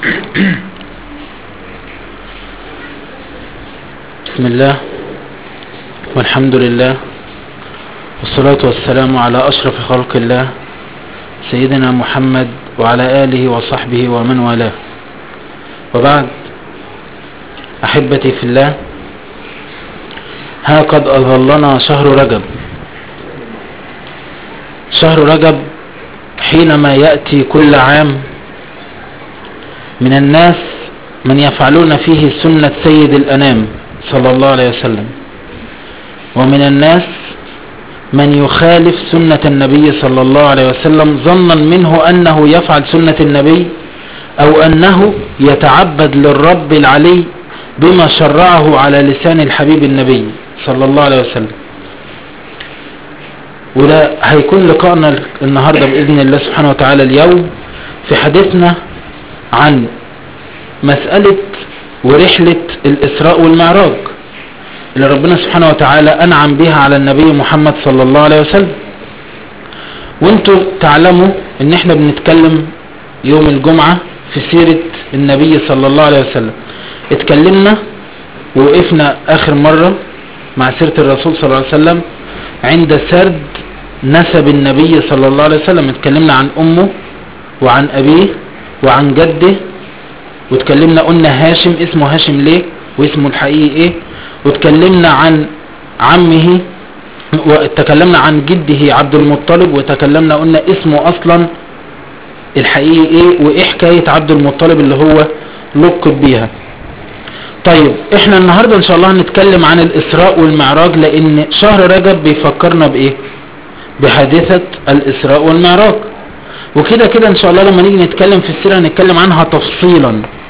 بسم الله والحمد لله والصلاة والسلام على أشرف خلق الله سيدنا محمد وعلى آله وصحبه ومن والاه وبعد أحبتي في الله ها قد أظلنا شهر رجب شهر رجب حينما يأتي كل عام من الناس من يفعلون فيه سنة سيد الأنام صلى الله عليه وسلم ومن الناس من يخالف سنة النبي صلى الله عليه وسلم ظنا منه أنه يفعل سنة النبي أو أنه يتعبد للرب العلي بما شرعه على لسان الحبيب النبي صلى الله عليه وسلم وده هيكون لقاءنا النهاردة بإذن الله سبحانه وتعالى اليوم في حديثنا عن مسألة ورحلة الإسراء والمعراج اللي ربنا سبحانه وتعالى أنعم بها على النبي محمد صلى الله عليه وسلم وانتوا تعلموا ان احنا بنتكلم يوم الجمعة في سيرة النبي صلى الله عليه وسلم اتكلمنا ووقفنا اخر مرة مع سيرة الرسول صلى الله عليه وسلم عند سرد نسب النبي صلى الله عليه وسلم اتكلمنا عن امه وعن ابيه وعن جده واتكلمنا قلنا هاشم اسمه هاشم ليه واسمه الحقيقي ايه واتكلمنا عن عمه وتكلمنا عن جده عبد المطلب وتكلمنا قلنا اسمه اصلا الحقيقي ايه وايه حكاية عبد المطلب اللي هو لقب بيها طيب احنا النهاردة ان شاء الله هنتكلم عن الاسراء والمعراج لان شهر رجب بيفكرنا بايه بحادثة الاسراء والمعراج وكده كده ان شاء الله لما نيجي نتكلم في السيرة هنتكلم عنها تفصيلا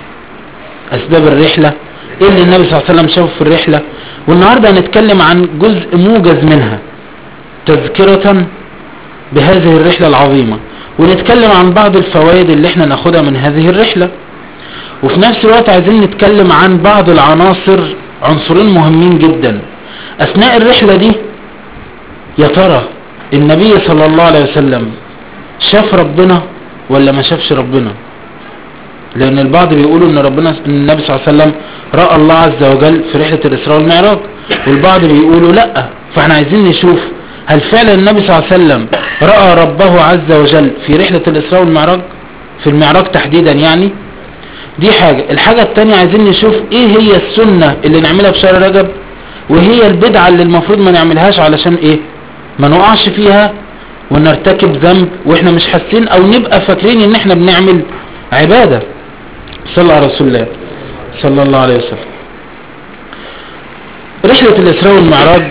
اسباب الرحلة ايه اللي النبي صلى الله عليه وسلم شافه في الرحلة والنهاردة هنتكلم عن جزء موجز منها تذكرة بهذه الرحلة العظيمة ونتكلم عن بعض الفوائد اللي احنا ناخدها من هذه الرحلة وفي نفس الوقت عايزين نتكلم عن بعض العناصر عنصرين مهمين جدا اثناء الرحلة دي يا ترى النبي صلى الله عليه وسلم شاف ربنا ولا ما شافش ربنا لان البعض بيقولوا ان ربنا ان النبي صلى الله عليه وسلم رأى الله عز وجل في رحلة الاسراء والمعراج والبعض بيقولوا لا فاحنا عايزين نشوف هل فعلا النبي صلى الله عليه وسلم رأى ربه عز وجل في رحلة الاسراء والمعراج في المعراج تحديدا يعني دي حاجة الحاجة التانية عايزين نشوف ايه هي السنة اللي نعملها في شهر رجب وهي البدعة اللي المفروض ما نعملهاش علشان ايه ما نقعش فيها ونرتكب ذنب واحنا مش حاسين او نبقى فاكرين ان احنا بنعمل عبادة صلى على رسول الله صلى الله عليه وسلم رحلة الإسراء والمعراج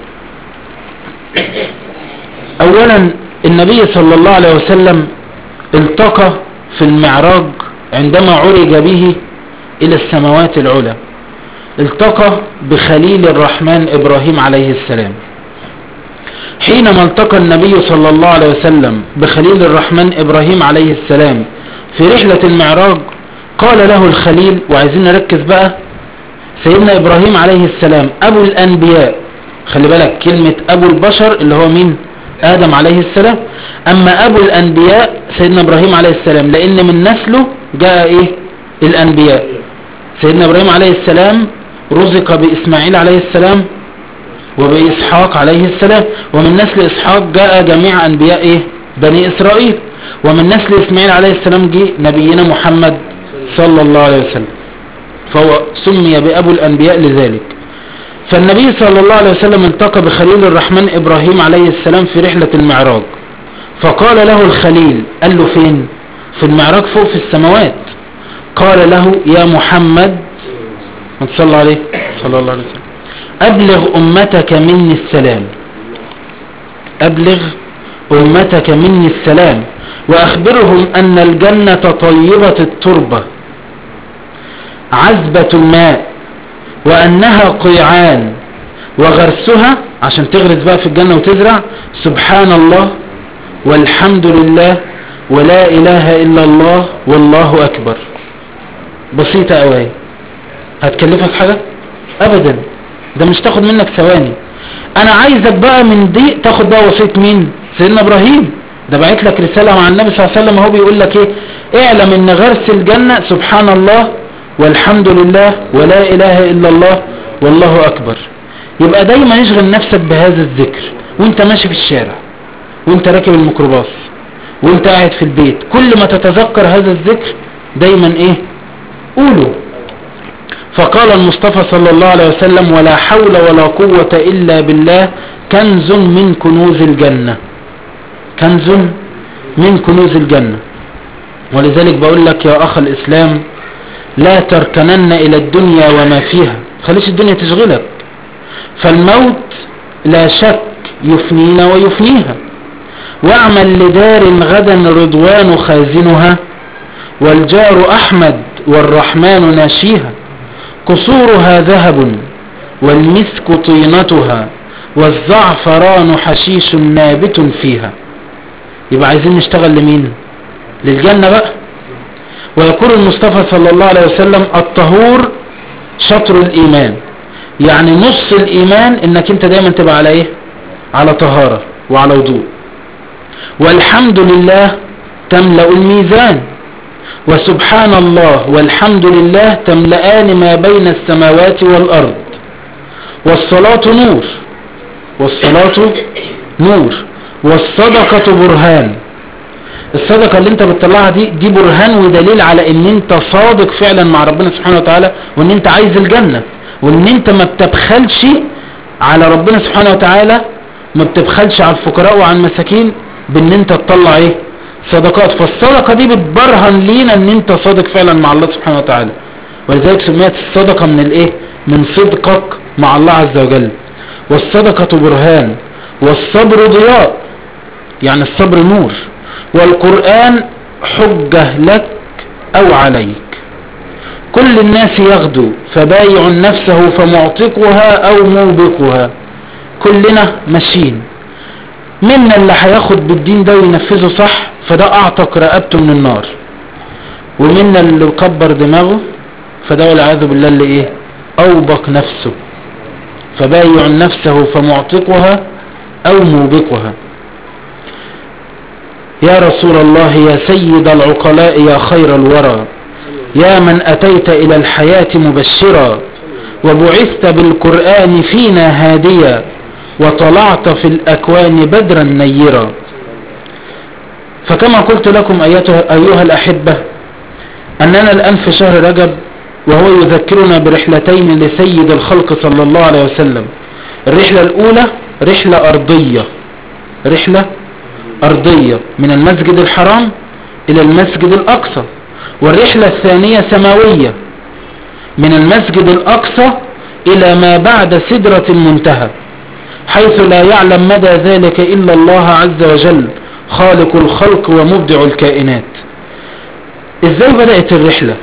أولا النبي صلى الله عليه وسلم التقى في المعراج عندما عرج به إلى السماوات العلى التقى بخليل الرحمن إبراهيم عليه السلام حينما التقى النبي صلى الله عليه وسلم بخليل الرحمن إبراهيم عليه السلام في رحلة المعراج قال له الخليل وعايزين نركز بقى سيدنا إبراهيم عليه السلام أبو الأنبياء خلي بالك كلمة أبو البشر اللي هو مين آدم عليه السلام أما أبو الأنبياء سيدنا إبراهيم عليه السلام لأن من نسله جاء إيه الأنبياء سيدنا إبراهيم عليه السلام رزق بإسماعيل عليه السلام وبإسحاق عليه السلام ومن نسل إسحاق جاء جميع أنبياء إيه بني إسرائيل ومن نسل إسماعيل عليه السلام جه نبينا محمد صلى الله عليه وسلم فهو سمي بأبو الأنبياء لذلك فالنبي صلى الله عليه وسلم التقى بخليل الرحمن إبراهيم عليه السلام في رحلة المعراج فقال له الخليل قال له فين في المعراج فوق في السماوات قال له يا محمد صلى عليه صلى الله عليه وسلم أبلغ أمتك مني السلام أبلغ أمتك مني السلام وأخبرهم أن الجنة طيبة التربة عذبة الماء وأنها قيعان وغرسها عشان تغرس بقى في الجنة وتزرع سبحان الله والحمد لله ولا إله إلا الله والله أكبر بسيطة أوي هتكلفك حاجة أبدا ده مش تاخد منك ثواني أنا عايزك بقى من دي تاخد بقى وصية مين سيدنا إبراهيم ده بعت لك رسالة مع النبي صلى الله عليه وسلم هو بيقول لك ايه اعلم ان غرس الجنة سبحان الله والحمد لله ولا اله الا الله والله اكبر يبقى دايما اشغل نفسك بهذا الذكر وانت ماشي في الشارع وانت راكب الميكروباص وانت قاعد في البيت كل ما تتذكر هذا الذكر دايما ايه قوله فقال المصطفى صلى الله عليه وسلم ولا حول ولا قوة الا بالله كنز من كنوز الجنة كنز من كنوز الجنة ولذلك بقول لك يا اخ الاسلام لا تركنن الى الدنيا وما فيها خليش الدنيا تشغلك فالموت لا شك يفنينا ويفنيها واعمل لدار غدا رضوان خازنها والجار احمد والرحمن ناشيها قصورها ذهب والمسك طينتها والزعفران حشيش نابت فيها يبقى عايزين نشتغل لمين للجنة بقى ويقول المصطفى صلى الله عليه وسلم الطهور شطر الايمان يعني نص الايمان انك انت دايما تبقى على ايه على طهارة وعلى وضوء والحمد لله تملأ الميزان وسبحان الله والحمد لله تملأان ما بين السماوات والأرض والصلاة نور والصلاة نور والصدقة برهان الصدقة اللي انت بتطلعها دي دي برهان ودليل على ان انت صادق فعلا مع ربنا سبحانه وتعالى وان انت عايز الجنة وان انت ما بتبخلش على ربنا سبحانه وتعالى ما بتبخلش على الفقراء وعلى المساكين بان انت تطلع ايه صدقات فالصدقة دي بتبرهن لينا ان انت صادق فعلا مع الله سبحانه وتعالى ولذلك سميت الصدقة من الايه من صدقك مع الله عز وجل والصدقة برهان والصبر ضياء يعني الصبر نور والقرآن حجة لك او عليك كل الناس يغدو فبايع نفسه فمعتقها او موبقها كلنا ماشيين منا اللي هياخد بالدين ده وينفذه صح فده اعتق رقبته من النار ومنا اللي كبر دماغه فده والعياذ بالله اللي ايه اوبق نفسه فبايع نفسه فمعتقها او موبقها يا رسول الله يا سيد العقلاء يا خير الورى يا من اتيت الى الحياة مبشرا وبعثت بالقرآن فينا هاديا وطلعت في الأكوان بدرا نيرا فكما قلت لكم أيها الأحبة أننا الآن في شهر رجب وهو يذكرنا برحلتين لسيد الخلق صلى الله عليه وسلم الرحلة الأولى رحلة أرضية رحلة أرضية من المسجد الحرام إلى المسجد الأقصى والرحلة الثانية سماوية من المسجد الأقصى إلى ما بعد سدرة المنتهى حيث لا يعلم مدى ذلك إلا الله عز وجل خالق الخلق ومبدع الكائنات ازاي بدأت الرحلة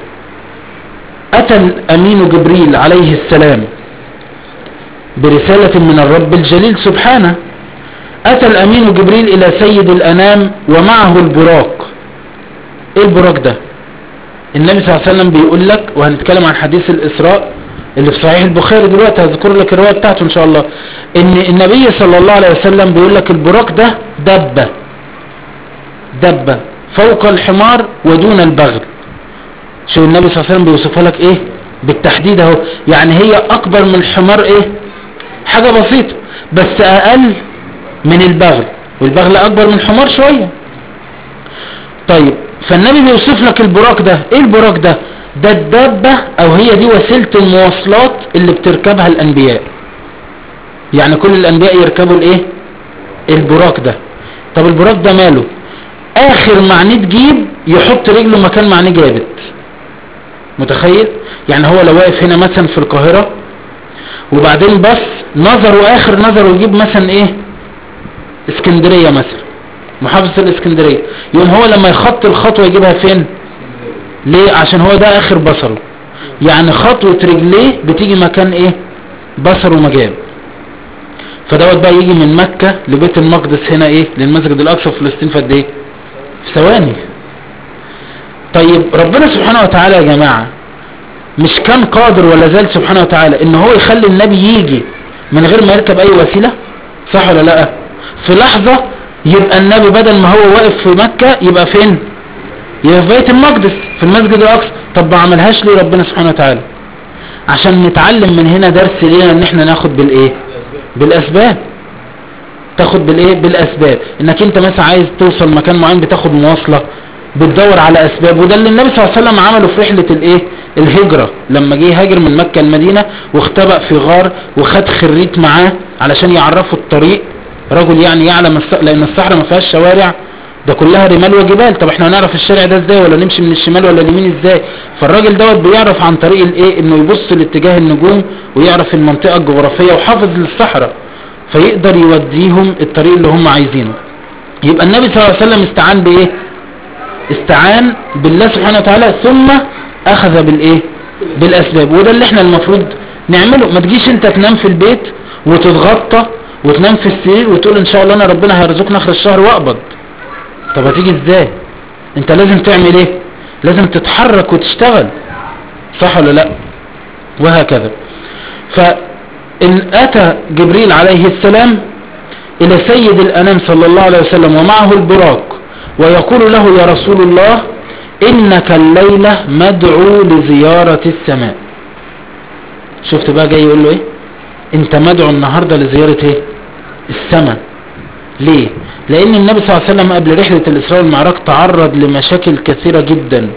أتى الأمين جبريل عليه السلام برسالة من الرب الجليل سبحانه أتى الأمين جبريل إلى سيد الأنام ومعه البراق إيه البراق ده النبي صلى الله عليه وسلم بيقول لك وهنتكلم عن حديث الإسراء اللي في صحيح البخاري دلوقتي هذكر لك الرواية بتاعته إن شاء الله إن النبي صلى الله عليه وسلم بيقول لك البراق ده دبة دبة فوق الحمار ودون البغل شو النبي صلى الله عليه وسلم بيوصفها لك إيه بالتحديد اهو يعني هي أكبر من الحمار إيه حاجة بسيطة بس أقل من البغل والبغل أكبر من الحمار شوية طيب فالنبي بيوصف لك البراق ده ايه البراق ده ده الدابة او هي دي وسيلة المواصلات اللي بتركبها الانبياء يعني كل الانبياء يركبوا الايه البراق ده طب البراق ده ماله اخر معنيه تجيب يحط رجله مكان معنيه جابت متخيل يعني هو لو واقف هنا مثلا في القاهرة وبعدين بس نظره اخر نظره يجيب مثلا ايه اسكندرية مثلا محافظة الاسكندرية يقوم هو لما يخط الخطوة يجيبها فين ليه عشان هو ده اخر بصره يعني خطوة رجليه بتيجي مكان ايه بصره مجاب فدوت بقى يجي من مكة لبيت المقدس هنا ايه للمسجد الاقصى في فلسطين في قد ايه في ثواني طيب ربنا سبحانه وتعالى يا جماعة مش كان قادر ولا زال سبحانه وتعالى ان هو يخلي النبي يجي من غير ما يركب اي وسيلة صح ولا لا في لحظة يبقى النبي بدل ما هو واقف في مكة يبقى فين يبقى في بيت المقدس في المسجد الاقصى طب ما عملهاش ليه ربنا سبحانه وتعالى عشان نتعلم من هنا درس لينا ان احنا ناخد بالايه بالاسباب تاخد بالايه بالاسباب انك انت مثلا عايز توصل مكان معين بتاخد مواصلة بتدور على اسباب وده اللي النبي صلى الله عليه وسلم عمله في رحلة الايه الهجرة لما جه هاجر من مكة المدينة واختبأ في غار وخد خريت معاه علشان يعرفوا الطريق رجل يعني يعلم الص... لان الصحراء ما فيهاش شوارع ده كلها رمال وجبال طب احنا هنعرف الشارع ده ازاي ولا نمشي من الشمال ولا اليمين ازاي فالراجل دوت بيعرف عن طريق الايه انه يبص لاتجاه النجوم ويعرف المنطقة الجغرافية وحافظ للصحراء فيقدر يوديهم الطريق اللي هم عايزينه يبقى النبي صلى الله عليه وسلم استعان بايه استعان بالله سبحانه وتعالى ثم اخذ بالايه بالاسباب وده اللي احنا المفروض نعمله ما تجيش انت تنام في البيت وتتغطى وتنام في السرير وتقول ان شاء الله انا ربنا هيرزقنا اخر الشهر واقبض طب هتيجي ازاي انت لازم تعمل ايه لازم تتحرك وتشتغل صح ولا لا وهكذا فان اتى جبريل عليه السلام الى سيد الانام صلى الله عليه وسلم ومعه البراق ويقول له يا رسول الله انك الليلة مدعو لزيارة السماء شفت بقى جاي يقول له ايه انت مدعو النهاردة لزيارة ايه السماء ليه لان النبي صلى الله عليه وسلم قبل رحلة الاسراء والمعراج تعرض لمشاكل كثيرة جدا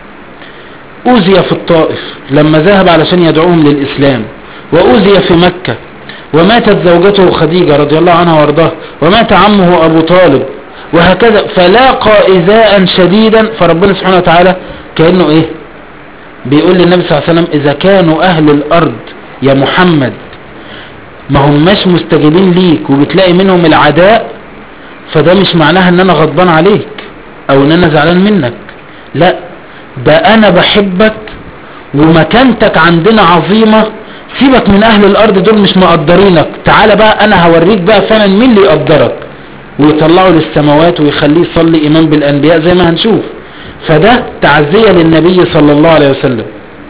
اوذي في الطائف لما ذهب علشان يدعوهم للاسلام واوذي في مكة وماتت زوجته خديجة رضي الله عنها وارضاها ومات عمه ابو طالب وهكذا فلاقى إذاء شديدا فربنا سبحانه وتعالى كأنه ايه بيقول للنبي صلى الله عليه وسلم اذا كانوا اهل الارض يا محمد ما هماش مستجيبين ليك وبتلاقي منهم العداء فده مش معناها ان انا غضبان عليك او ان انا زعلان منك لا ده انا بحبك ومكانتك عندنا عظيمة سيبك من اهل الارض دول مش مقدرينك تعال بقى انا هوريك بقى فعلا مين اللي يقدرك ويطلعه للسماوات ويخليه يصلي امام بالانبياء زي ما هنشوف فده تعزية للنبي صلى الله عليه وسلم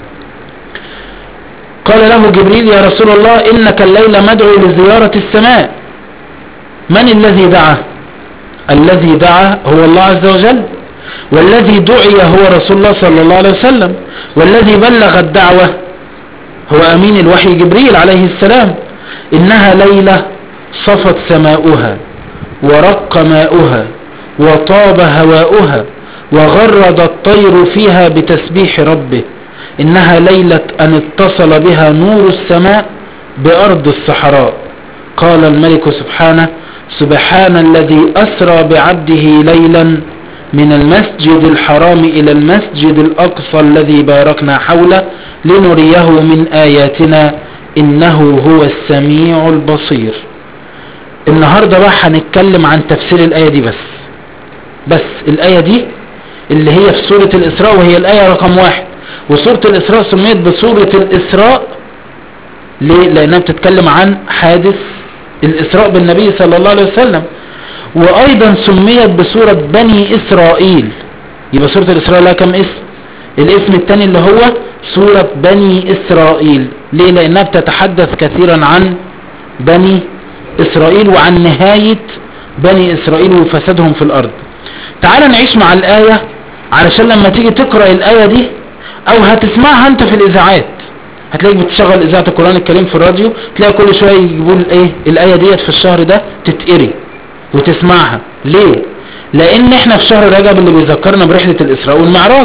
قال له جبريل يا رسول الله انك الليلة مدعو لزيارة السماء من الذي دعا الذي دعا هو الله عز وجل والذي دعي هو رسول الله صلى الله عليه وسلم والذي بلغ الدعوة هو امين الوحي جبريل عليه السلام انها ليلة صفت سماؤها ورق ماؤها وطاب هواؤها وغرد الطير فيها بتسبيح ربه إنها ليلة أن اتصل بها نور السماء بأرض الصحراء قال الملك سبحانه سبحان الذي أسرى بعبده ليلا من المسجد الحرام إلى المسجد الأقصى الذي باركنا حوله لنريه من آياتنا إنه هو السميع البصير النهاردة بقى هنتكلم عن تفسير الآية دي بس بس الآية دي اللي هي في سورة الإسراء وهي الآية رقم واحد وسورة الإسراء سميت بسورة الإسراء ليه؟ لأنها بتتكلم عن حادث الإسراء بالنبي صلى الله عليه وسلم وأيضا سميت بسورة بني إسرائيل يبقى سورة الإسراء لها كم اسم الاسم الثاني اللي هو سورة بني إسرائيل ليه لأنها بتتحدث كثيرا عن بني إسرائيل وعن نهاية بني إسرائيل وفسادهم في الأرض تعال نعيش مع الآية علشان لما تيجي تقرأ الآية دي أو هتسمعها أنت في الإذاعات هتلاقيك بتشغل إذاعة القرآن الكريم في الراديو تلاقي كل شوية يجيبوا الإيه الآية ديت في الشهر ده تتقري وتسمعها ليه لأن إحنا في شهر رجب اللي بيذكرنا برحلة الإسراء والمعراج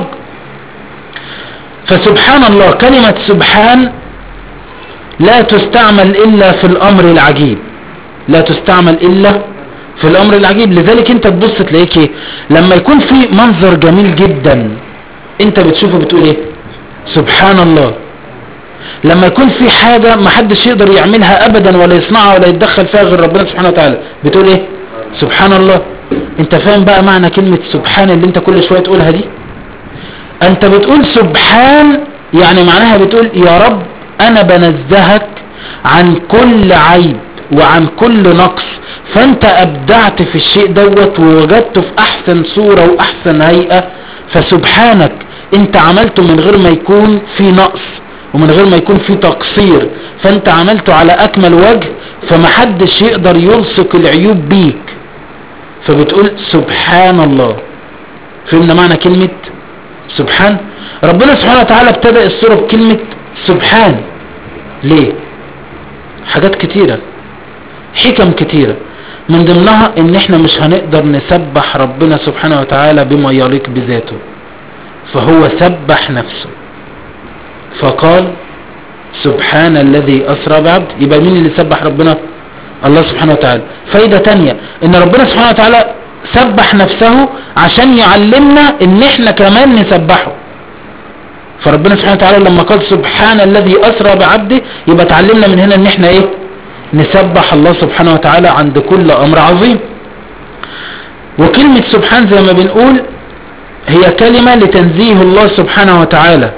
فسبحان الله كلمة سبحان لا تستعمل إلا في الأمر العجيب لا تستعمل إلا في الأمر العجيب لذلك أنت تبص تلاقيك إيه لما يكون في منظر جميل جدا أنت بتشوفه بتقول إيه سبحان الله لما يكون في حاجة محدش يقدر يعملها أبدا ولا يصنعها ولا يتدخل فيها غير ربنا سبحانه وتعالى بتقول إيه سبحان الله أنت فاهم بقى معنى كلمة سبحان اللي أنت كل شوية تقولها دي أنت بتقول سبحان يعني معناها بتقول يا رب أنا بنزهك عن كل عيب وعن كل نقص فانت ابدعت في الشيء دوت ووجدته في احسن صورة واحسن هيئة فسبحانك انت عملته من غير ما يكون في نقص ومن غير ما يكون في تقصير فانت عملته على اكمل وجه فمحدش يقدر يلصق العيوب بيك فبتقول سبحان الله فهمنا معنى كلمة سبحان ربنا سبحانه وتعالى ابتدأ السورة بكلمة سبحان ليه حاجات كتيرة حكم كتيرة من ضمنها ان احنا مش هنقدر نسبح ربنا سبحانه وتعالى بما يليق بذاته فهو سبح نفسه فقال سبحان الذي أسرى بعبد يبقى مين اللي سبح ربنا الله سبحانه وتعالى فايدة تانية ان ربنا سبحانه وتعالى سبح نفسه عشان يعلمنا ان احنا كمان نسبحه فربنا سبحانه وتعالى لما قال سبحان الذي أسرى بعبده يبقى تعلمنا من هنا ان احنا ايه نسبح الله سبحانه وتعالى عند كل امر عظيم وكلمة سبحان زي ما بنقول هي كلمة لتنزيه الله سبحانه وتعالى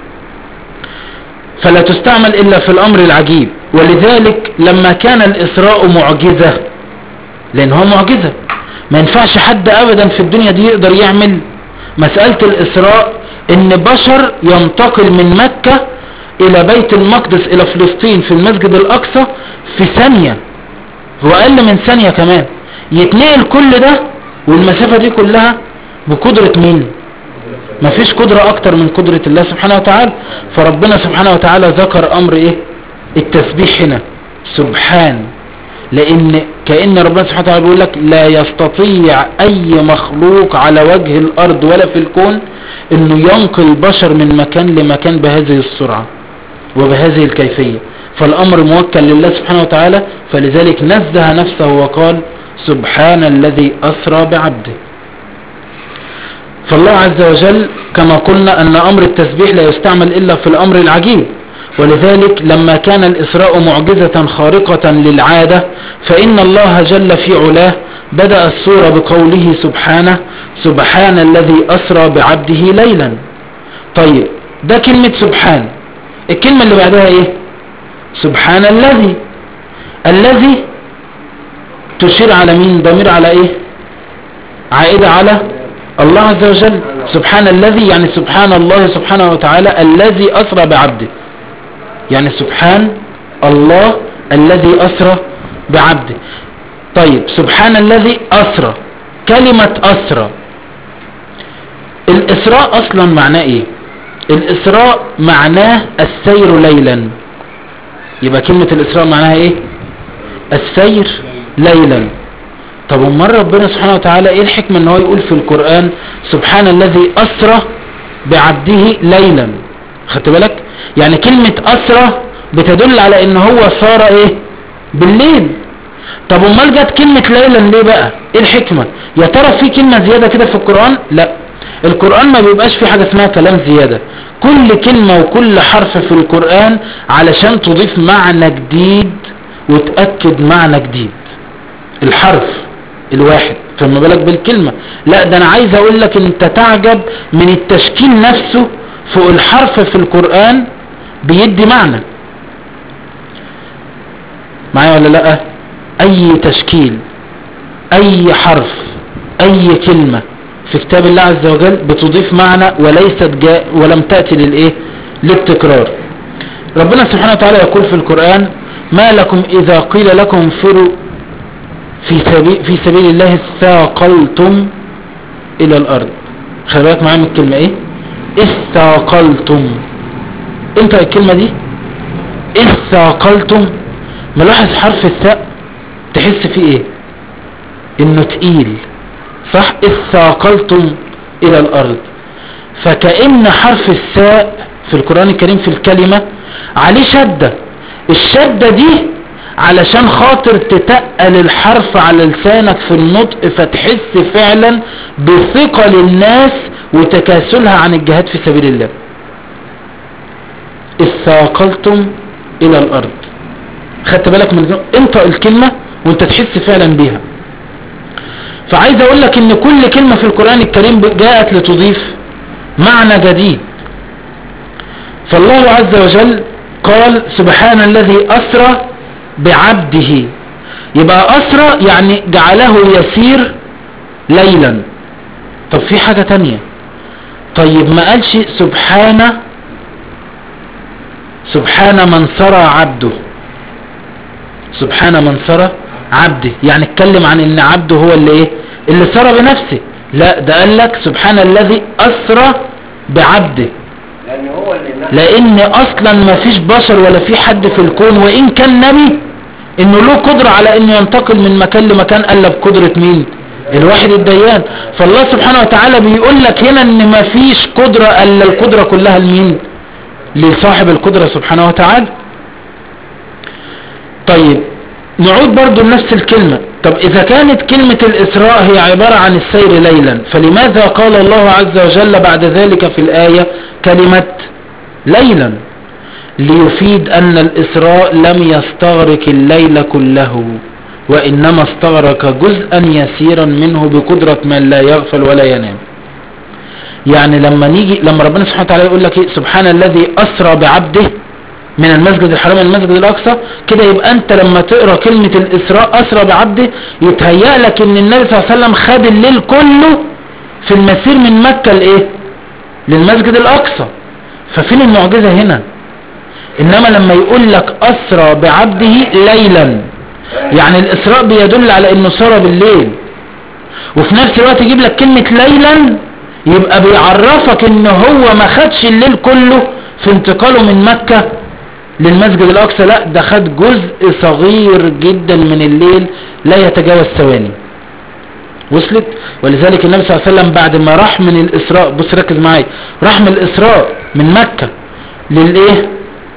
فلا تستعمل إلا في الأمر العجيب ولذلك لما كان الإسراء معجزة لأن هو معجزة ما ينفعش حد أبدا في الدنيا دي يقدر يعمل مسألة الإسراء إن بشر ينتقل من مكة إلى بيت المقدس إلى فلسطين في المسجد الأقصى في ثانية وأقل من ثانية كمان يتنقل كل ده والمسافة دي كلها بقدرة مين مفيش قدرة اكتر من قدرة الله سبحانه وتعالى فربنا سبحانه وتعالى ذكر امر ايه التسبيح هنا سبحان لان كأن ربنا سبحانه وتعالى بيقول لك لا يستطيع اي مخلوق على وجه الارض ولا في الكون انه ينقل بشر من مكان لمكان بهذه السرعة وبهذه الكيفية فالامر موكل لله سبحانه وتعالى فلذلك نزه نفسه وقال سبحان الذي اسرى بعبده فالله عز وجل كما قلنا أن أمر التسبيح لا يستعمل إلا في الأمر العجيب ولذلك لما كان الإسراء معجزة خارقة للعادة فإن الله جل في علاه بدأ السورة بقوله سبحانه سبحان الذي أسرى بعبده ليلا طيب ده كلمة سبحان الكلمة اللي بعدها ايه سبحان الذي الذي تشير على مين ضمير على ايه عائدة على الله عز وجل سبحان الذي يعني سبحان الله سبحانه وتعالى الذي أسرى بعبده يعني سبحان الله الذي أسرى بعبده طيب سبحان الذي أسرى كلمة أسرى الإسراء أصلا معناه إيه الإسراء معناه السير ليلا يبقى كلمة الإسراء معناها إيه السير ليلا طب امال ربنا سبحانه وتعالى ايه الحكمة ان هو يقول في القرآن سبحان الذي اسرى بعبده ليلا خدت بالك يعني كلمة اسرى بتدل على ان هو صار ايه بالليل طب امال جت كلمة ليلا ليه بقى ايه الحكمة يا ترى في كلمة زيادة كده في القرآن لا القرآن ما بيبقاش في حاجة اسمها كلام زيادة كل كلمة وكل حرف في القرآن علشان تضيف معنى جديد وتأكد معنى جديد الحرف الواحد فما بالك بالكلمة لا ده انا عايز اقول لك انت تعجب من التشكيل نفسه فوق الحرف في القرآن بيدي معنى معايا ولا لا اي تشكيل اي حرف اي كلمة في كتاب الله عز وجل بتضيف معنى وليست جاء ولم تأتي للايه للتكرار ربنا سبحانه وتعالى يقول في القرآن ما لكم اذا قيل لكم انفروا في سبيل, في سبيل الله استاقلتم الى الارض خلي بالك معايا من الكلمة ايه استاقلتم انت الكلمة دي استاقلتم ملاحظ حرف الثاء تحس فيه ايه انه تقيل صح استاقلتم الى الارض فكأن حرف الثاء في القرآن الكريم في الكلمة عليه شدة الشدة دي علشان خاطر تتقل الحرف على لسانك في النطق فتحس فعلا بثقل الناس وتكاسلها عن الجهاد في سبيل الله اثاقلتم الى الارض خدت بالك من انطق الكلمة وانت تحس فعلا بيها فعايز اقول لك ان كل كلمة في القرآن الكريم جاءت لتضيف معنى جديد فالله عز وجل قال سبحان الذي اسرى بعبده يبقى أسرى يعني جعله يسير ليلا طب في حاجة تانية طيب ما قالش سبحان سبحان من سرى عبده سبحان من سرى عبده يعني اتكلم عن ان عبده هو اللي ايه اللي سرى بنفسه لا ده قال لك سبحان الذي أسرى بعبده لان هو اللي نقل لان اصلا ما فيش بشر ولا في حد في الكون وان كان نبي انه له قدرة على انه ينتقل من مكان لمكان الا بقدرة مين الواحد الديان فالله سبحانه وتعالى بيقول لك هنا ان ما فيش قدرة الا القدرة كلها لمين لصاحب القدرة سبحانه وتعالى طيب نعود برضو لنفس الكلمة طب إذا كانت كلمة الإسراء هي عبارة عن السير ليلا فلماذا قال الله عز وجل بعد ذلك في الآية كلمة ليلا ليفيد أن الإسراء لم يستغرق الليل كله وإنما استغرق جزءا يسيرا منه بقدرة من لا يغفل ولا ينام يعني لما نيجي لما ربنا سبحانه وتعالى يقول لك إيه سبحان الذي أسرى بعبده من المسجد الحرام إلى المسجد الأقصى كده يبقى أنت لما تقرأ كلمة الإسراء أسرى بعبده يتهيأ لك إن النبي صلى الله عليه وسلم خد الليل كله في المسير من مكة لإيه للمسجد الأقصى ففين المعجزة هنا إنما لما يقول لك أسرى بعبده ليلا يعني الإسراء بيدل على إنه سرى بالليل وفي نفس الوقت يجيب لك كلمة ليلا يبقى بيعرفك إن هو ما خدش الليل كله في انتقاله من مكة للمسجد الأقصى لا ده خد جزء صغير جدا من الليل لا يتجاوز ثواني وصلت ولذلك النبي صلى الله عليه وسلم بعد ما راح من الإسراء بص ركز معايا راح من الإسراء من مكة للإيه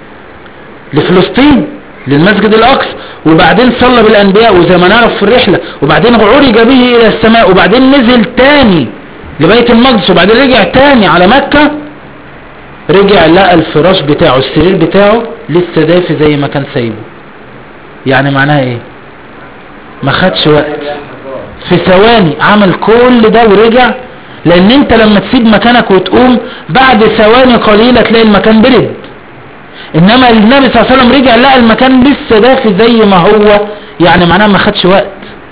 لفلسطين للمسجد الأقصى وبعدين صلى بالأنبياء وزي ما نعرف في الرحلة وبعدين عرج به إلى السماء وبعدين نزل تاني لبيت المقدس وبعدين رجع تاني على مكة رجع لقى الفراش بتاعه السرير بتاعه لسه دافي زي ما كان سايبه يعني معناها ايه ما خدش وقت في ثواني عمل كل ده ورجع لان انت لما تسيب مكانك وتقوم بعد ثواني قليلة تلاقي المكان برد انما النبي صلى الله عليه وسلم رجع لقى المكان لسه دافي زي ما هو يعني معناها ما خدش وقت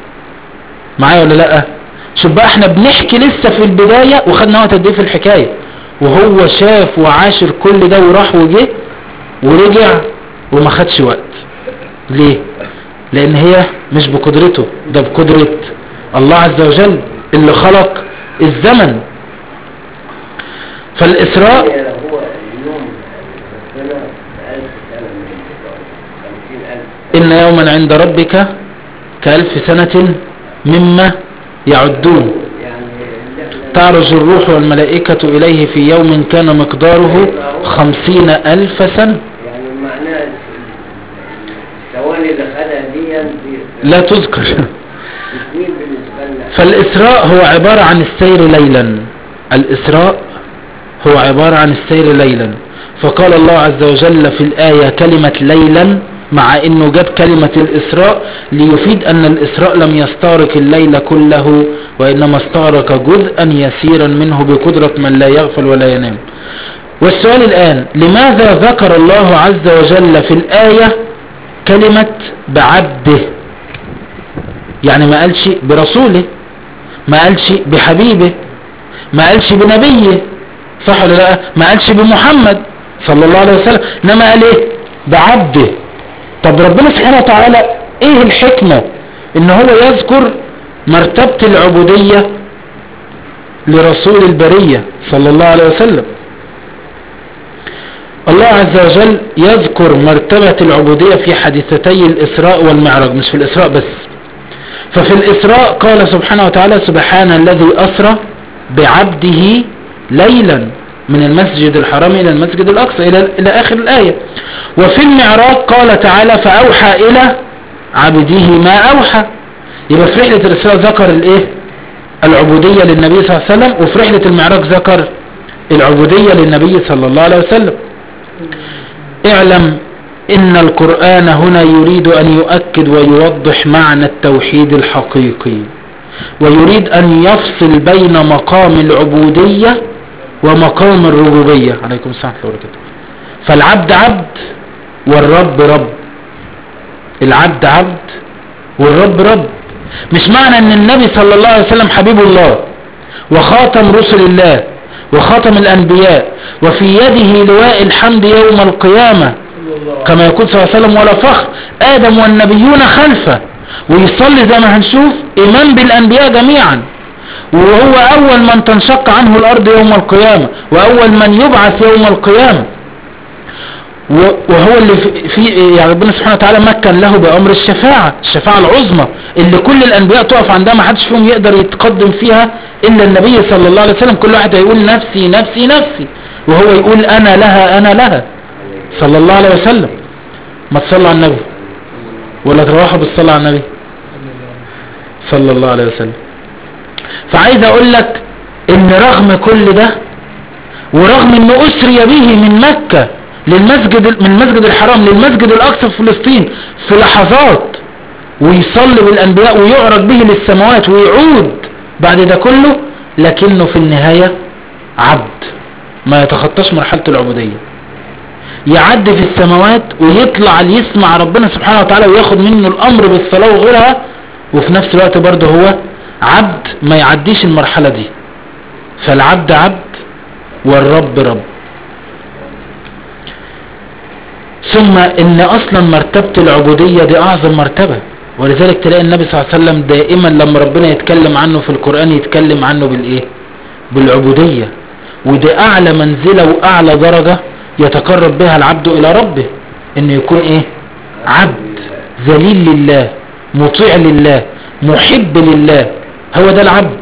معايا ولا لا شوف بقى احنا بنحكي لسه في البداية وخدنا وقت قد ايه في الحكاية وهو شاف وعاشر كل ده وراح وجه ورجع وما خدش وقت ليه لان هي مش بقدرته ده بقدرة الله عز وجل اللي خلق الزمن فالاسراء هو اليوم السنة بألف سنة من الانتقال خمسين ألف ان يوما عند ربك كالف سنة مما يعدون يعني اللي احنا تعرج الروح والملائكة إليه في يوم كان مقداره خمسين ألف سنة يعني معناه الثواني اللي خدها دي دي لا تذكر سنين بالنسبة لنا فالإسراء هو عبارة عن السير ليلا الإسراء هو عبارة عن السير ليلا فقال الله عز وجل في الآية كلمة ليلا مع انه جاب كلمة الإسراء ليفيد ان الإسراء لم يستغرق الليل كله وإنما استغرق جزءا يسيرا منه بقدرة من لا يغفل ولا ينام والسؤال الآن لماذا ذكر الله عز وجل في الآية كلمة بعبده يعني ما قالش برسوله ما قالش بحبيبه ما قالش بنبيه صح ولا لا ما قالش بمحمد صلى الله عليه وسلم انما قال ايه بعبده طب ربنا سبحانه وتعالى ايه الحكمة ان هو يذكر مرتبة العبودية لرسول البرية صلى الله عليه وسلم الله عز وجل يذكر مرتبة العبودية في حديثتي الإسراء والمعراج مش في الإسراء بس ففي الإسراء قال سبحانه وتعالى سبحان الذي أسرى بعبده ليلا من المسجد الحرام إلى المسجد الأقصى إلى, إلى آخر الآية وفي المعراج قال تعالى فأوحى إلى عبده ما أوحى يبقى في رحلة الإسراء ذكر الإيه العبودية للنبي صلى الله عليه وسلم وفي رحلة المعراج ذكر العبودية للنبي صلى الله عليه وسلم اعلم ان القرآن هنا يريد ان يؤكد ويوضح معنى التوحيد الحقيقي ويريد ان يفصل بين مقام العبودية ومقام الربوبية عليكم السلام ورحمة الله وبركاته فالعبد عبد والرب رب العبد عبد والرب رب مش معنى ان النبي صلى الله عليه وسلم حبيب الله وخاتم رسل الله وخاتم الانبياء وفي يده لواء الحمد يوم القيامة كما يقول صلى الله عليه وسلم ولا فخر آدم والنبيون خلفه ويصلي زي ما هنشوف إمام بالأنبياء جميعا وهو أول من تنشق عنه الأرض يوم القيامة وأول من يبعث يوم القيامة و- وهو اللي في- في يعني ربنا سبحانه وتعالى مكن له بأمر الشفاعة الشفاعة العظمى اللي كل الأنبياء تقف عندها ما حدش فيهم يقدر يتقدم فيها إلا النبي صلى الله عليه وسلم كل واحد هيقول نفسي نفسي نفسي وهو يقول أنا لها أنا لها صلى الله عليه وسلم ما تصلى على النبي ولا تروحوا بالصلاة على النبي صلى الله عليه وسلم فعايز اقول لك ان رغم كل ده ورغم انه اسري به من مكة للمسجد من المسجد الحرام للمسجد الاقصى في فلسطين في لحظات ويصلي بالانبياء ويعرج به للسماوات ويعود بعد ده كله لكنه في النهاية عبد ما يتخطاش مرحلة العبودية يعدي في السماوات ويطلع ليسمع ربنا سبحانه وتعالى وياخد منه الامر بالصلاة وغيرها وفي نفس الوقت برضه هو عبد ما يعديش المرحلة دي فالعبد عبد والرب رب ثم ان اصلا مرتبة العبودية دي اعظم مرتبة ولذلك تلاقي النبي صلى الله عليه وسلم دائما لما ربنا يتكلم عنه في القرآن يتكلم عنه بالايه بالعبودية ودي اعلى منزلة واعلى درجة يتقرب بها العبد الى ربه انه يكون ايه عبد ذليل لله مطيع لله محب لله هو ده العبد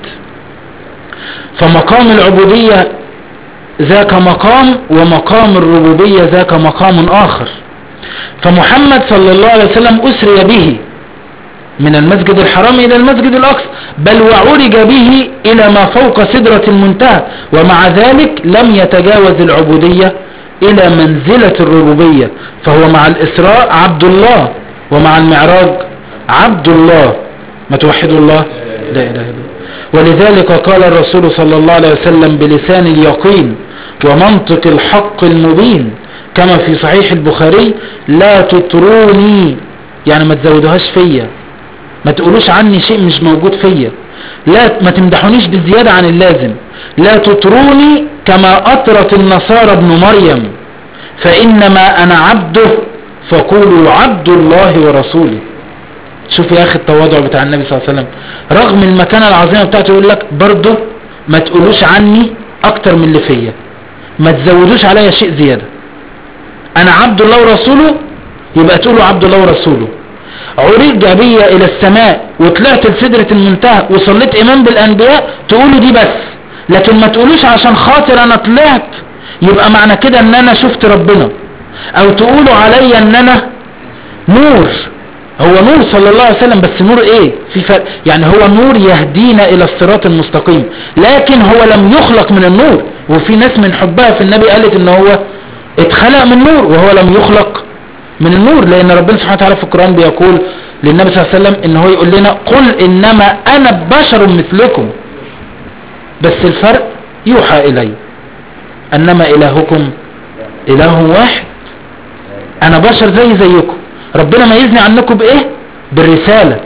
فمقام العبودية ذاك مقام ومقام الربوبية ذاك مقام آخر فمحمد صلى الله عليه وسلم أسري به من المسجد الحرام إلى المسجد الأقصى بل وعرج به إلى ما فوق سدرة المنتهى ومع ذلك لم يتجاوز العبودية إلى منزلة الربوبية فهو مع الإسراء عبد الله ومع المعراج عبد الله ما توحدوا الله لا إله إلا الله ولذلك قال الرسول صلى الله عليه وسلم بلسان اليقين ومنطق الحق المبين كما في صحيح البخاري لا تطروني يعني ما تزودوهاش فيا ما تقولوش عني شيء مش موجود فيا لا ما تمدحونيش بزيادة عن اللازم لا تطروني كما أطرت النصارى ابن مريم فإنما أنا عبده فقولوا عبد الله ورسوله شوف يا أخي التواضع بتاع النبي صلى الله عليه وسلم رغم المكانة العظيمة بتاعته يقول لك برضه ما تقولوش عني أكتر من اللي فيا ما تزودوش عليا شيء زيادة أنا عبد الله ورسوله يبقى تقولوا عبد الله ورسوله عرج بي إلى السماء وطلعت لسدرة المنتهى وصليت إمام بالأنبياء تقولوا دي بس لكن ما تقولوش عشان خاطر أنا طلعت يبقى معنى كده أن أنا شفت ربنا أو تقولوا عليا أن أنا نور هو نور صلى الله عليه وسلم بس نور ايه في فرق يعني هو نور يهدينا الى الصراط المستقيم لكن هو لم يخلق من النور وفي ناس من حبها في النبي قالت ان هو اتخلق من نور وهو لم يخلق من النور لان ربنا سبحانه وتعالى في القرآن بيقول للنبي صلى الله عليه وسلم ان هو يقول لنا قل انما انا بشر مثلكم بس الفرق يوحى الي انما الهكم اله واحد انا بشر زي زيكم ربنا ميزني عنكم بايه بالرسالة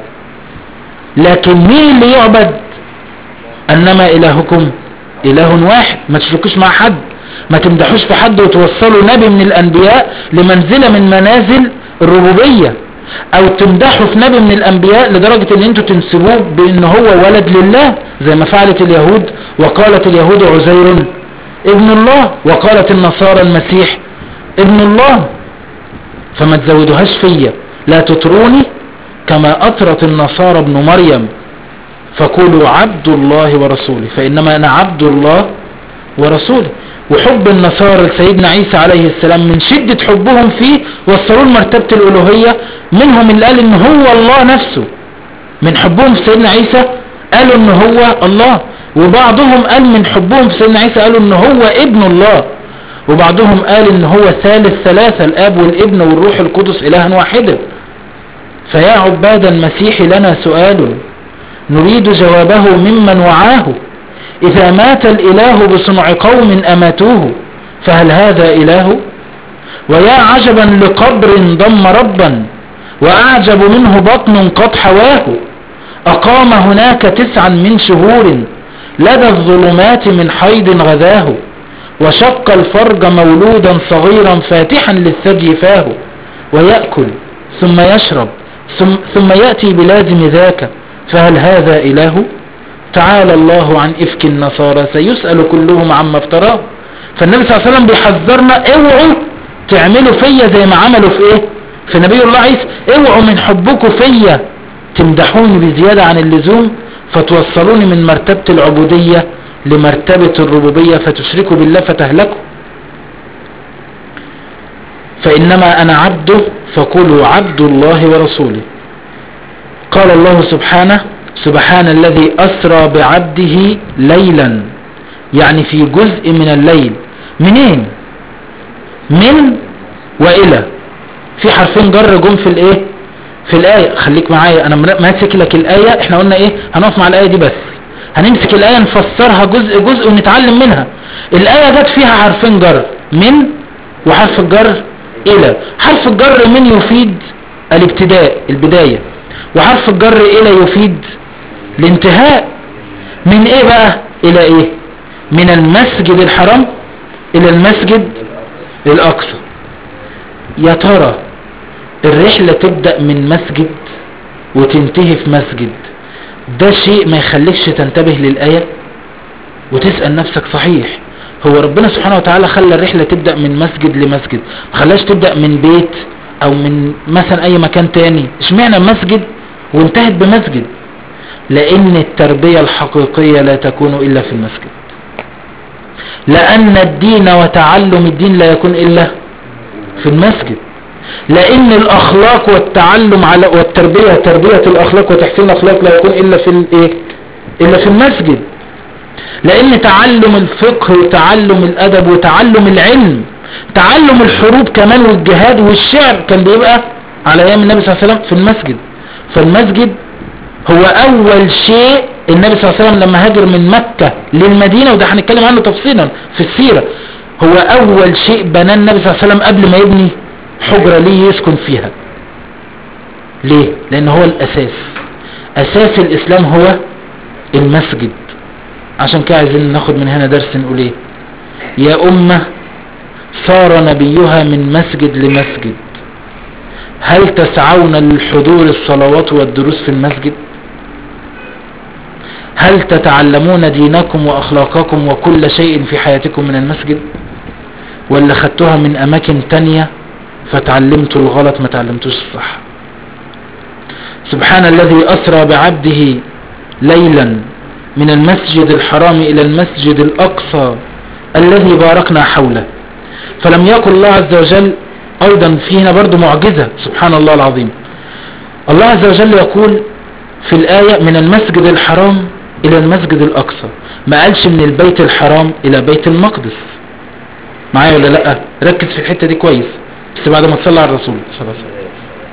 لكن مين اللي يعبد انما الهكم اله واحد ما تشركوش مع حد ما تمدحوش في حد وتوصلوا نبي من الانبياء لمنزلة من منازل الربوبية او تمدحوا في نبي من الانبياء لدرجة ان انتوا تنسبوه بان هو ولد لله زي ما فعلت اليهود وقالت اليهود عزير ابن الله وقالت النصارى المسيح ابن الله فما تزودوهاش فيا لا تطروني كما أطرت النصارى ابن مريم فقولوا عبد الله ورسوله فإنما أنا عبد الله ورسوله وحب النصارى لسيدنا عيسى عليه السلام من شدة حبهم فيه وصلوا لمرتبة الألوهية منهم اللي قال إن هو الله نفسه من حبهم في سيدنا عيسى قالوا إن هو الله وبعضهم قال من حبهم في سيدنا عيسى قالوا إن هو ابن الله وبعضهم قال ان هو ثالث ثلاثة الاب والابن والروح القدس الها واحدا فيا عباد المسيح لنا سؤال نريد جوابه ممن وعاه اذا مات الاله بصنع قوم اماتوه فهل هذا اله ويا عجبا لقبر ضم ربا واعجب منه بطن قد حواه اقام هناك تسعا من شهور لدى الظلمات من حيض غذاه وشق الفرج مولودا صغيرا فاتحا للثدي فاه ويأكل ثم يشرب ثم, ثم يأتي بلازم ذاك فهل هذا إله تعالى الله عن إفك النصارى سيسأل كلهم عما افتراه فالنبي صلى الله عليه وسلم بيحذرنا اوعوا تعملوا فيا زي ما عملوا في ايه في نبي الله عيسى اوعوا من حبكم فيا تمدحوني بزيادة عن اللزوم فتوصلوني من مرتبة العبودية لمرتبة الربوبية فتشركوا بالله فتهلكوا فإنما أنا عبده فقولوا عبد الله ورسوله قال الله سبحانه سبحان الذي أسرى بعبده ليلا يعني في جزء من الليل منين من وإلى في حرفين جر جم في الايه في الآية خليك معايا انا ماسك لك الآية احنا قلنا ايه هنقف مع الآية دي بس هنمسك الآية نفسرها جزء جزء ونتعلم منها الآية جت فيها حرفين جر من وحرف الجر إلى حرف الجر من يفيد الابتداء البداية وحرف الجر إلى يفيد الانتهاء من ايه بقى الى ايه من المسجد الحرام الى المسجد الاقصى يا ترى الرحلة تبدأ من مسجد وتنتهي في مسجد ده شيء ما يخليكش تنتبه للآية وتسأل نفسك صحيح هو ربنا سبحانه وتعالى خلى الرحلة تبدأ من مسجد لمسجد ما خلاش تبدأ من بيت او من مثلا اي مكان تاني اشمعنى مسجد وانتهت بمسجد لان التربية الحقيقية لا تكون الا في المسجد لان الدين وتعلم الدين لا يكون الا في المسجد لان الاخلاق والتعلم على والتربية تربية الاخلاق وتحسين الاخلاق لا يكون الا في الايه الا في المسجد لان تعلم الفقه وتعلم الادب وتعلم العلم تعلم الحروب كمان والجهاد والشعر كان بيبقى على ايام النبي صلى الله عليه وسلم في المسجد فالمسجد هو اول شيء النبي صلى الله عليه وسلم لما هاجر من مكة للمدينة وده هنتكلم عنه تفصيلا في السيرة هو اول شيء بناه النبي صلى الله عليه وسلم قبل ما يبني حجرة ليه يسكن فيها ليه لان هو الاساس اساس الاسلام هو المسجد عشان كده عايزين ناخد من هنا درس نقول ايه يا امة صار نبيها من مسجد لمسجد هل تسعون للحضور الصلوات والدروس في المسجد هل تتعلمون دينكم واخلاقكم وكل شيء في حياتكم من المسجد ولا خدتوها من اماكن تانية فتعلمتوا الغلط ما تعلمتوش الصح سبحان الذي اسرى بعبده ليلا من المسجد الحرام الى المسجد الاقصى الذي باركنا حوله فلم يقل الله عز وجل ايضا في هنا برضو معجزة سبحان الله العظيم الله عز وجل يقول في الآية من المسجد الحرام الى المسجد الاقصى ما قالش من البيت الحرام الى بيت المقدس معايا ولا لا ركز في الحتة دي كويس بس بعد ما تصلى على الرسول صلى الله عليه وسلم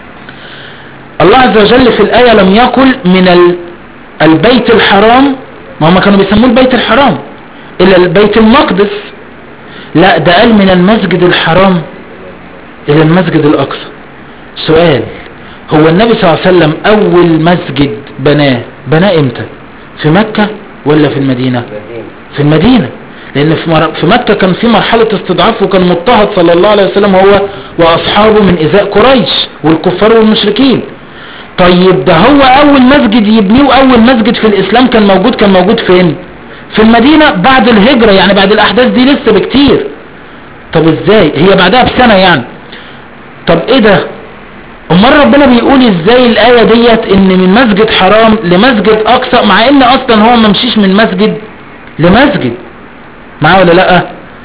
الله عز وجل في الآية لم يقل من البيت الحرام ما هم كانوا بيسموه البيت الحرام الى البيت المقدس لا ده قال من المسجد الحرام الى المسجد الاقصى سؤال هو النبي صلى الله عليه وسلم اول مسجد بناه بناه امتى في مكة ولا في المدينة في المدينة لان في, مر... في مكة كان في مرحلة استضعاف وكان مضطهد صلى الله عليه وسلم هو واصحابه من ازاء قريش والكفار والمشركين طيب ده هو اول مسجد يبنيه واول مسجد في الاسلام كان موجود كان موجود فين في المدينة بعد الهجرة يعني بعد الاحداث دي لسه بكتير طب ازاي هي بعدها بسنة يعني طب ايه ده امال ربنا بيقول ازاي الاية ديت ان من مسجد حرام لمسجد اقصى مع ان اصلا هو ما مشيش من مسجد لمسجد معاه ولا لا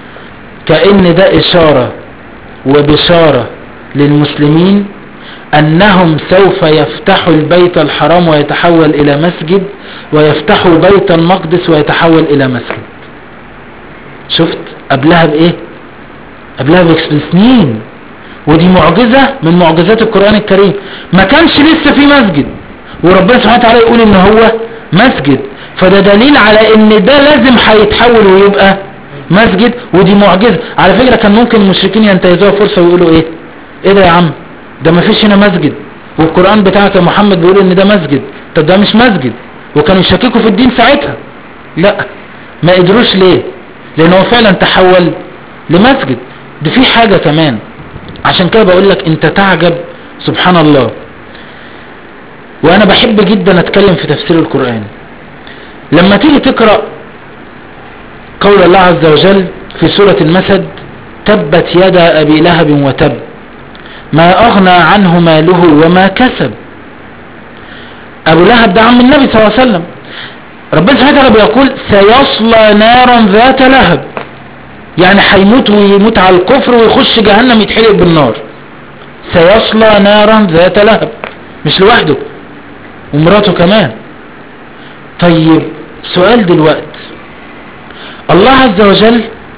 كأن ده اشارة وبشارة للمسلمين انهم سوف يفتحوا البيت الحرام ويتحول الى مسجد ويفتحوا بيت المقدس ويتحول الى مسجد شفت قبلها بايه قبلها بسنين ودي معجزة من معجزات القرآن الكريم ما كانش لسه في مسجد وربنا سبحانه وتعالى يقول ان هو مسجد فده دليل على ان ده لازم هيتحول ويبقى مسجد ودي معجزة على فكرة كان ممكن المشركين ينتهزوها فرصة ويقولوا ايه ايه ده يا عم ده ما فيش هنا مسجد والقرآن بتاعك يا محمد بيقول ان ده مسجد طب ده مش مسجد وكانوا يشككوا في الدين ساعتها لا ما قدروش ليه لان هو فعلا تحول لمسجد ده في حاجة كمان عشان كده بقول لك انت تعجب سبحان الله وانا بحب جدا اتكلم في تفسير القرآن لما تيجي تقرأ قول الله عز وجل في سورة المسد تبت يدا أبي لهب وتب ما أغنى عنه ماله وما كسب أبو لهب ده عم النبي صلى الله عليه وسلم ربنا سبحانه وتعالى بيقول سيصلى نارا ذات لهب يعني هيموت ويموت على الكفر ويخش جهنم يتحرق بالنار سيصلى نارا ذات لهب مش لوحده ومراته كمان طيب سؤال دلوقت الله عز وجل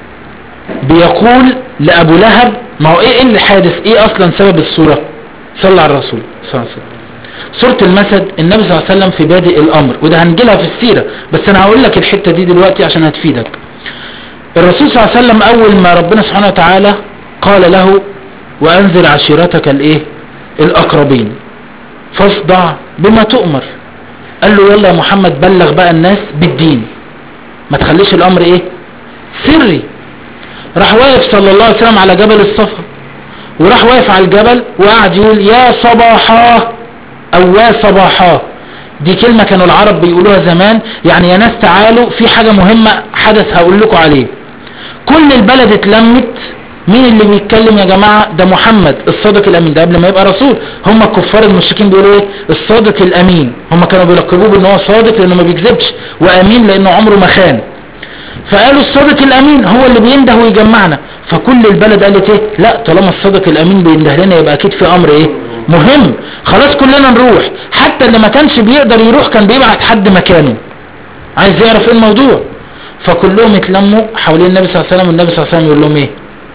بيقول لأبو لهب ما هو ايه ايه الحادث ايه اصلا سبب الصورة صلى على الرسول صلى الله عليه وسلم سورة المسد النبي صلى الله عليه وسلم في بادئ الامر وده هنجيلها في السيرة بس انا هقول لك الحتة دي دلوقتي عشان هتفيدك الرسول صلى الله عليه وسلم اول ما ربنا سبحانه وتعالى قال له وانذر عشيرتك الايه الاقربين فاصدع بما تؤمر قال له يلا يا محمد بلغ بقى الناس بالدين ما تخليش الامر ايه سري راح واقف صلى الله عليه وسلم على جبل الصفا وراح واقف على الجبل وقعد يقول يا صباحا او يا صباحا دي كلمة كانوا العرب بيقولوها زمان يعني يا ناس تعالوا في حاجة مهمة حدث هقول لكم عليه كل البلد اتلمت مين اللي بيتكلم يا جماعة ده محمد الصادق الامين ده قبل ما يبقى رسول هم الكفار المشركين بيقولوا ايه الصادق الامين هم كانوا بيلقبوه بان هو صادق لانه ما بيكذبش وامين لانه عمره ما خان فقالوا الصادق الامين هو اللي بينده ويجمعنا فكل البلد قالت ايه لا طالما الصادق الامين بينده لنا يبقى اكيد في امر ايه مهم خلاص كلنا نروح حتى اللي ما كانش بيقدر يروح كان بيبعت حد مكانه عايز يعرف ايه الموضوع فكلهم اتلموا حوالين النبي صلى الله عليه وسلم والنبي صلى الله عليه وسلم يقول لهم ايه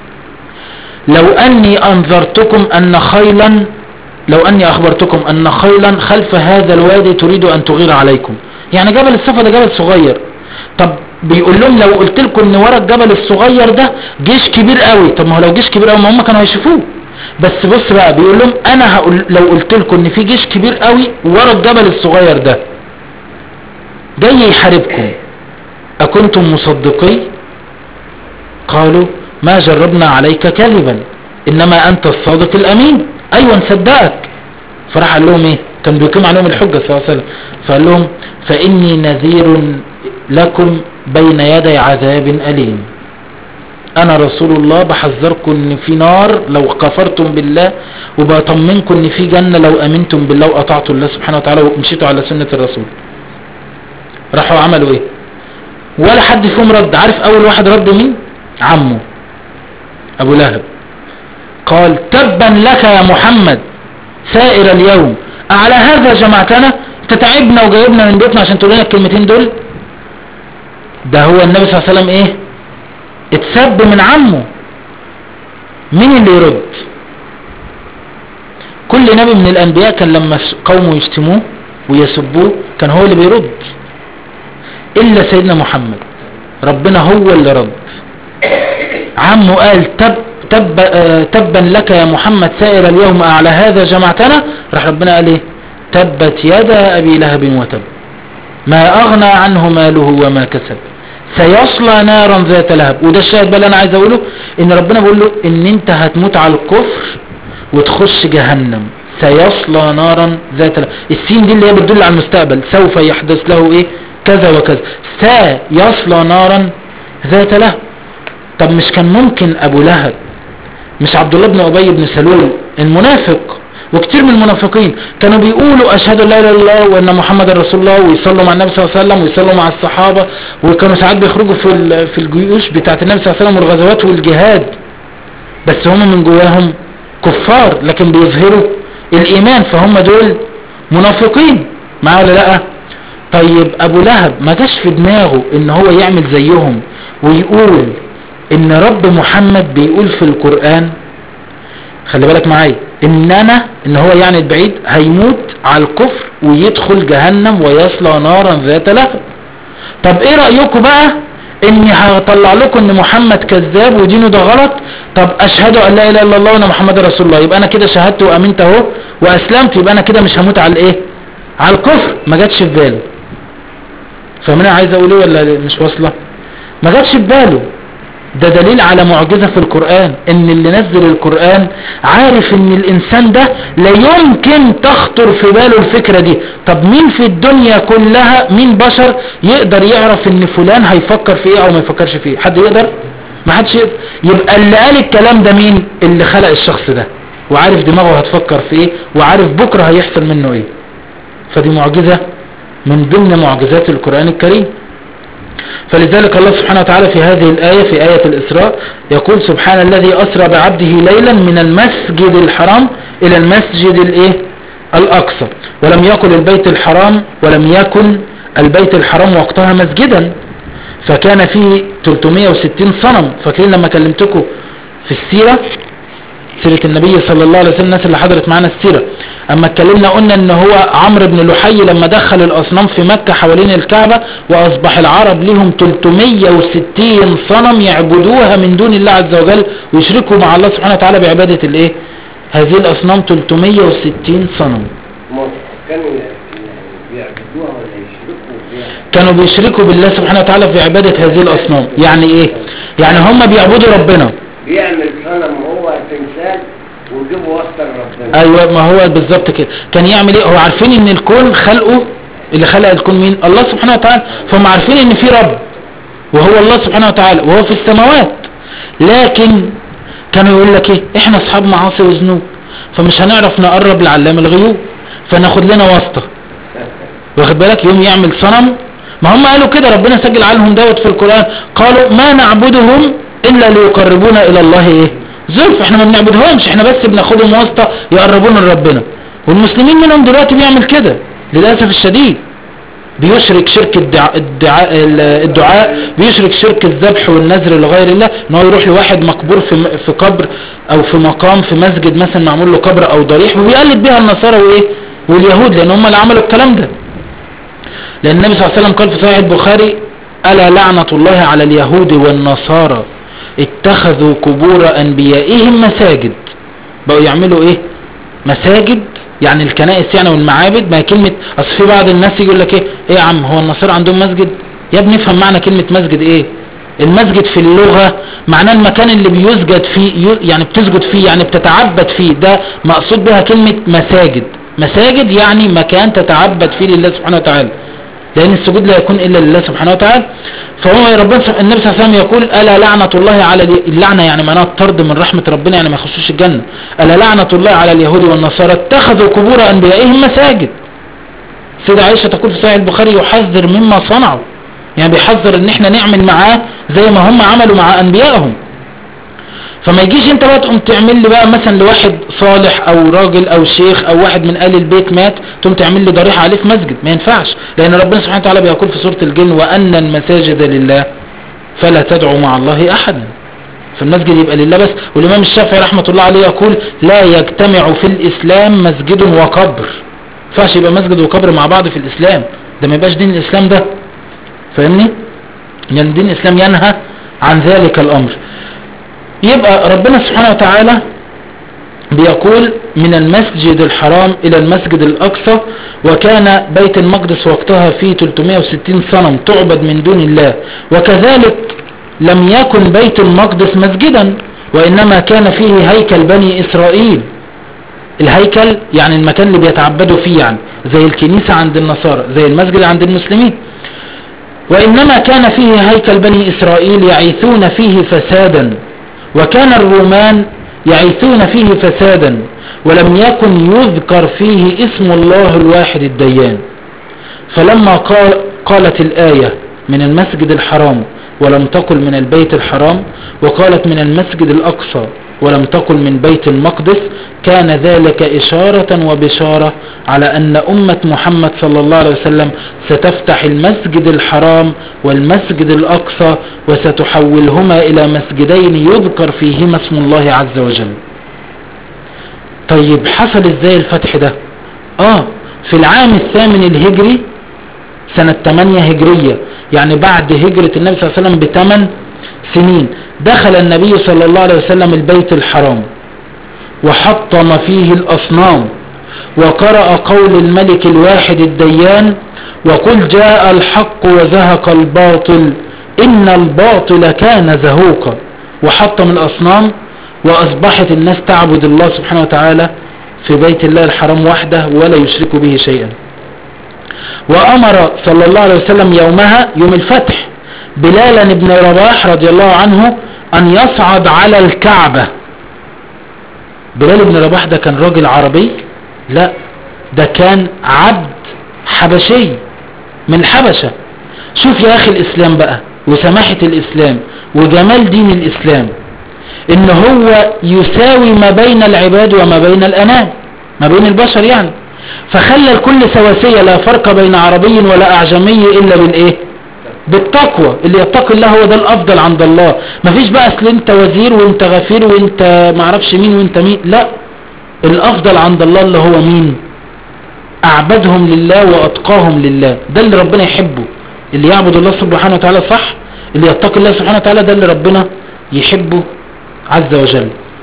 لو اني انذرتكم ان خيلا لو اني اخبرتكم ان خيلا خلف هذا الوادي تريد ان تغير عليكم يعني جبل الصفا ده جبل صغير طب بيقول لهم لو قلت لكم ان ورا الجبل الصغير ده جيش كبير قوي طب ما هو لو جيش كبير قوي ما هم كانوا هيشوفوه بس بص بقى بيقول لهم انا هقول لو قلت لكم ان في جيش كبير قوي ورا الجبل الصغير ده جاي يحاربكم اكنتم مصدقي قالوا ما جربنا عليك كذبا انما انت الصادق الامين ايوه نصدقك فراح قال لهم ايه كان بيقيم عليهم الحجة صلى الله عليه وسلم فقال لهم فاني نذير لكم بين يدي عذاب أليم أنا رسول الله بحذركم إن في نار لو كفرتم بالله وبطمنكم إن في جنة لو أمنتم بالله وأطعتم الله سبحانه وتعالى ومشيتوا على سنة الرسول راحوا عملوا إيه ولا حد فيهم رد عارف أول واحد رد مين عمه أبو لهب قال تبا لك يا محمد سائر اليوم على هذا جمعتنا تتعبنا وجايبنا من بيتنا عشان تقول لنا الكلمتين دول ده هو النبي صلى الله عليه وسلم ايه اتسب من عمه مين اللي يرد كل نبي من الانبياء كان لما قومه يشتموه ويسبوه كان هو اللي بيرد الا سيدنا محمد ربنا هو اللي رد عمه قال تب تب آه تبا لك يا محمد سائر اليوم على هذا جمعتنا راح ربنا قال ايه تبت يدا ابي لهب وتب ما اغنى عنه ماله وما كسب سيصلى نارا ذات لهب وده الشاهد بقى اللي انا عايز اقوله ان ربنا بيقول له ان انت هتموت على الكفر وتخش جهنم سيصلى نارا ذات لهب السين دي اللي هي بتدل على المستقبل سوف يحدث له ايه كذا وكذا سيصلى نارا ذات لهب طب مش كان ممكن ابو لهب مش عبد الله بن ابي بن سلول المنافق وكتير من المنافقين كانوا بيقولوا اشهد ان لا اله الا الله وان محمد رسول الله ويصلوا مع النبي صلى الله عليه وسلم ويصلوا مع الصحابه وكانوا ساعات بيخرجوا في في الجيوش بتاعه النبي صلى الله عليه وسلم والغزوات والجهاد بس هم من جواهم كفار لكن بيظهروا الايمان فهم دول منافقين معاه ولا لا طيب ابو لهب ما جاش في دماغه ان هو يعمل زيهم ويقول ان رب محمد بيقول في القرآن خلي بالك معايا ان انا ان هو يعني البعيد هيموت على الكفر ويدخل جهنم ويصلى نارا ذات لهب طب ايه رأيكم بقى اني هطلع لكم ان محمد كذاب ودينه ده غلط طب اشهد ان لا اله الا الله وان محمد رسول الله يبقى انا كده شهدت وامنت اهو واسلمت يبقى انا كده مش هموت على الايه على الكفر ما جاتش في باله فاهمين عايز اقول ايه ولا مش واصله ما جاتش في باله ده دليل على معجزة في القرآن ان اللي نزل القرآن عارف ان الانسان ده لا يمكن تخطر في باله الفكرة دي طب مين في الدنيا كلها مين بشر يقدر يعرف ان فلان هيفكر في ايه او ما يفكرش في ايه حد يقدر ما حدش يقدر يبقى اللي قال الكلام ده مين اللي خلق الشخص ده وعارف دماغه هتفكر في ايه وعارف بكرة هيحصل منه ايه فدي معجزة من ضمن معجزات القرآن الكريم فلذلك الله سبحانه وتعالى في هذه الآية في آية الإسراء يقول سبحان الذي أسرى بعبده ليلا من المسجد الحرام إلى المسجد الإيه الأقصى ولم يكن البيت الحرام ولم يكن البيت الحرام وقتها مسجدا فكان فيه 360 صنم فاكرين لما كلمتكم في السيرة سيرة النبي صلى الله عليه وسلم الناس اللي حضرت معنا السيرة اما اتكلمنا قلنا ان هو عمرو بن لحي لما دخل الاصنام في مكة حوالين الكعبة واصبح العرب لهم 360 صنم يعبدوها من دون الله عز وجل ويشركوا مع الله سبحانه وتعالى بعبادة الايه هذه الاصنام 360 صنم هم كانوا بيعبدوها ولا يشركوا فيها كانوا بيشركوا بالله سبحانه وتعالى في عبادة هذه الاصنام يعني ايه يعني هم بيعبدوا ربنا بيعمل صنم هو تمثال ويجيبه وسط ربنا ايوه ما هو بالظبط كده كان يعمل ايه هو عارفين ان الكون خلقه اللي خلق الكون مين الله سبحانه وتعالى فهم عارفين ان في رب وهو الله سبحانه وتعالى وهو في السماوات لكن كانوا يقول لك ايه احنا اصحاب معاصي وذنوب فمش هنعرف نقرب لعلام الغيوب فناخد لنا واسطه واخد بالك يوم يعمل صنم ما هم قالوا كده ربنا سجل عنهم دوت في القرآن قالوا ما نعبدهم إلا ليقربونا إلى الله إيه زلف احنا ما بنعبدهمش احنا بس بناخدهم واسطة يقربونا لربنا والمسلمين منهم دلوقتي بيعمل كده للأسف الشديد بيشرك شرك الدعاء, الدعاء, الدعاء بيشرك شرك الذبح والنذر لغير الله ان هو يروح لواحد مقبور في في قبر او في مقام في مسجد مثلا معمول له قبر او ضريح وبيقلد بيها النصارى وايه واليهود لان هم اللي عملوا الكلام ده لأن النبي صلى الله عليه وسلم قال في صحيح البخاري ألا لعنة الله على اليهود والنصارى اتخذوا قبور أنبيائهم مساجد بقوا يعملوا إيه مساجد يعني الكنائس يعني والمعابد ما هي كلمة أصل في بعض الناس يقول لك إيه إيه يا عم هو النصارى عندهم مسجد يا ابني افهم معنى كلمة مسجد إيه المسجد في اللغة معناه المكان اللي بيسجد فيه يعني بتسجد فيه يعني بتتعبد فيه ده مقصود بها كلمة مساجد مساجد يعني مكان تتعبد فيه لله سبحانه وتعالى لأن السجود لا يكون إلا لله سبحانه وتعالى فهو ربنا النبي صلى الله عليه وسلم يقول ألا لعنة الله على اللعنة يعني معناها الطرد من رحمة ربنا يعني ما يخشوش الجنة ألا لعنة الله على اليهود والنصارى اتخذوا قبور أنبيائهم مساجد سيدة عائشة تقول في صحيح البخاري يحذر مما صنعوا يعني بيحذر ان احنا نعمل معاه زي ما هم عملوا مع انبيائهم فما يجيش انت بقى تقوم تعمل لي بقى مثلا لواحد صالح او راجل او شيخ او واحد من اهل البيت مات تقوم تعمل لي ضريحه عليه في مسجد ما ينفعش لان ربنا سبحانه وتعالى بيقول في سوره الجن وان المساجد لله فلا تدعوا مع الله احدا فالمسجد يبقى لله بس والامام الشافعي رحمه الله عليه يقول لا يجتمع في الاسلام مسجد وقبر ينفعش يبقى مسجد وقبر مع بعض في الاسلام ده ما يبقاش دين الاسلام ده فاهمني يعني دين الاسلام ينهى عن ذلك الامر يبقى ربنا سبحانه وتعالى بيقول من المسجد الحرام الى المسجد الاقصى وكان بيت المقدس وقتها فيه 360 صنم تعبد من دون الله وكذلك لم يكن بيت المقدس مسجدا وانما كان فيه هيكل بني اسرائيل الهيكل يعني المكان اللي بيتعبدوا فيه يعني زي الكنيسة عند النصارى زي المسجد عند المسلمين وإنما كان فيه هيكل بني إسرائيل يعيثون فيه فسادا وكان الرومان يعيثون فيه فسادا ولم يكن يذكر فيه اسم الله الواحد الديان فلما قال قالت الآية من المسجد الحرام ولم تقل من البيت الحرام وقالت من المسجد الأقصى ولم تقل من بيت المقدس كان ذلك إشارة وبشارة على أن أمة محمد صلى الله عليه وسلم ستفتح المسجد الحرام والمسجد الأقصى وستحولهما إلى مسجدين يذكر فيهما اسم الله عز وجل طيب حصل ازاي الفتح ده اه في العام الثامن الهجري سنة 8 هجرية يعني بعد هجرة النبي صلى الله عليه وسلم بثمان سنين دخل النبي صلى الله عليه وسلم البيت الحرام وحطم فيه الأصنام وقرأ قول الملك الواحد الديان وقل جاء الحق وزهق الباطل إن الباطل كان زهوقا وحطم الأصنام وأصبحت الناس تعبد الله سبحانه وتعالى في بيت الله الحرام وحده ولا يشرك به شيئا وأمر صلى الله عليه وسلم يومها يوم الفتح بلالا بن رباح رضي الله عنه أن يصعد على الكعبة بلال بن رباح ده كان راجل عربي لا ده كان عبد حبشي من الحبشة شوف يا أخي الإسلام بقى وسماحة الإسلام وجمال دين الإسلام إن هو يساوي ما بين العباد وما بين الأنام ما بين البشر يعني فخلى الكل سواسية لا فرق بين عربي ولا أعجمي إلا بالإيه بالتقوى اللي يتقي الله هو ده الأفضل عند الله مفيش بقى أصل أنت وزير وأنت غفير وأنت معرفش مين وأنت مين لا الأفضل عند الله اللي هو مين أعبدهم لله وأتقاهم لله ده اللي ربنا يحبه اللي يعبد الله سبحانه وتعالى صح اللي يتقي الله سبحانه وتعالى ده اللي ربنا يحبه عز وجل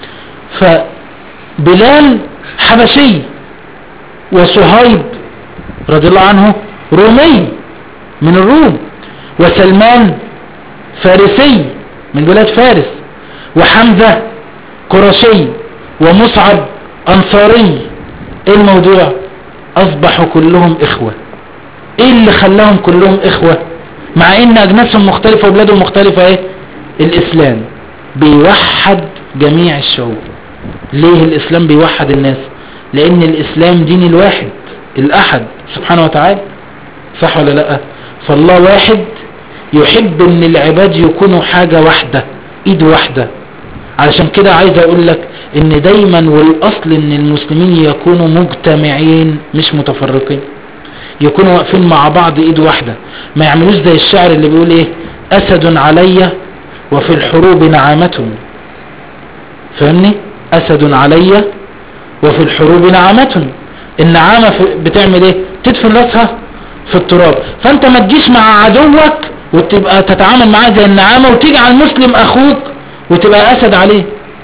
فبلال حبشي وصهيب رضي الله عنه رومي من الروم وسلمان فارسي من بلاد فارس وحمزة قرشي ومصعب أنصاري ايه الموضوع اصبحوا كلهم اخوة ايه اللي خلاهم كلهم اخوة مع ان اجناسهم مختلفة وبلادهم مختلفة ايه الاسلام بيوحد جميع الشعوب ليه الاسلام بيوحد الناس لان الاسلام دين الواحد الاحد سبحانه وتعالى صح ولا لا فالله واحد يحب ان العباد يكونوا حاجة واحدة ايد واحدة علشان كده عايز اقول لك ان دايما والاصل ان المسلمين يكونوا مجتمعين مش متفرقين يكونوا واقفين مع بعض ايد واحدة ما يعملوش زي الشعر اللي بيقول ايه اسد علي وفي الحروب نعامة فاهمني اسد علي وفي الحروب نعامة النعامة بتعمل ايه تدفن راسها في التراب فانت ما تجيش مع عدوك وتبقى تتعامل معاه زي النعامة وتيجي على المسلم اخوك وتبقى اسد عليه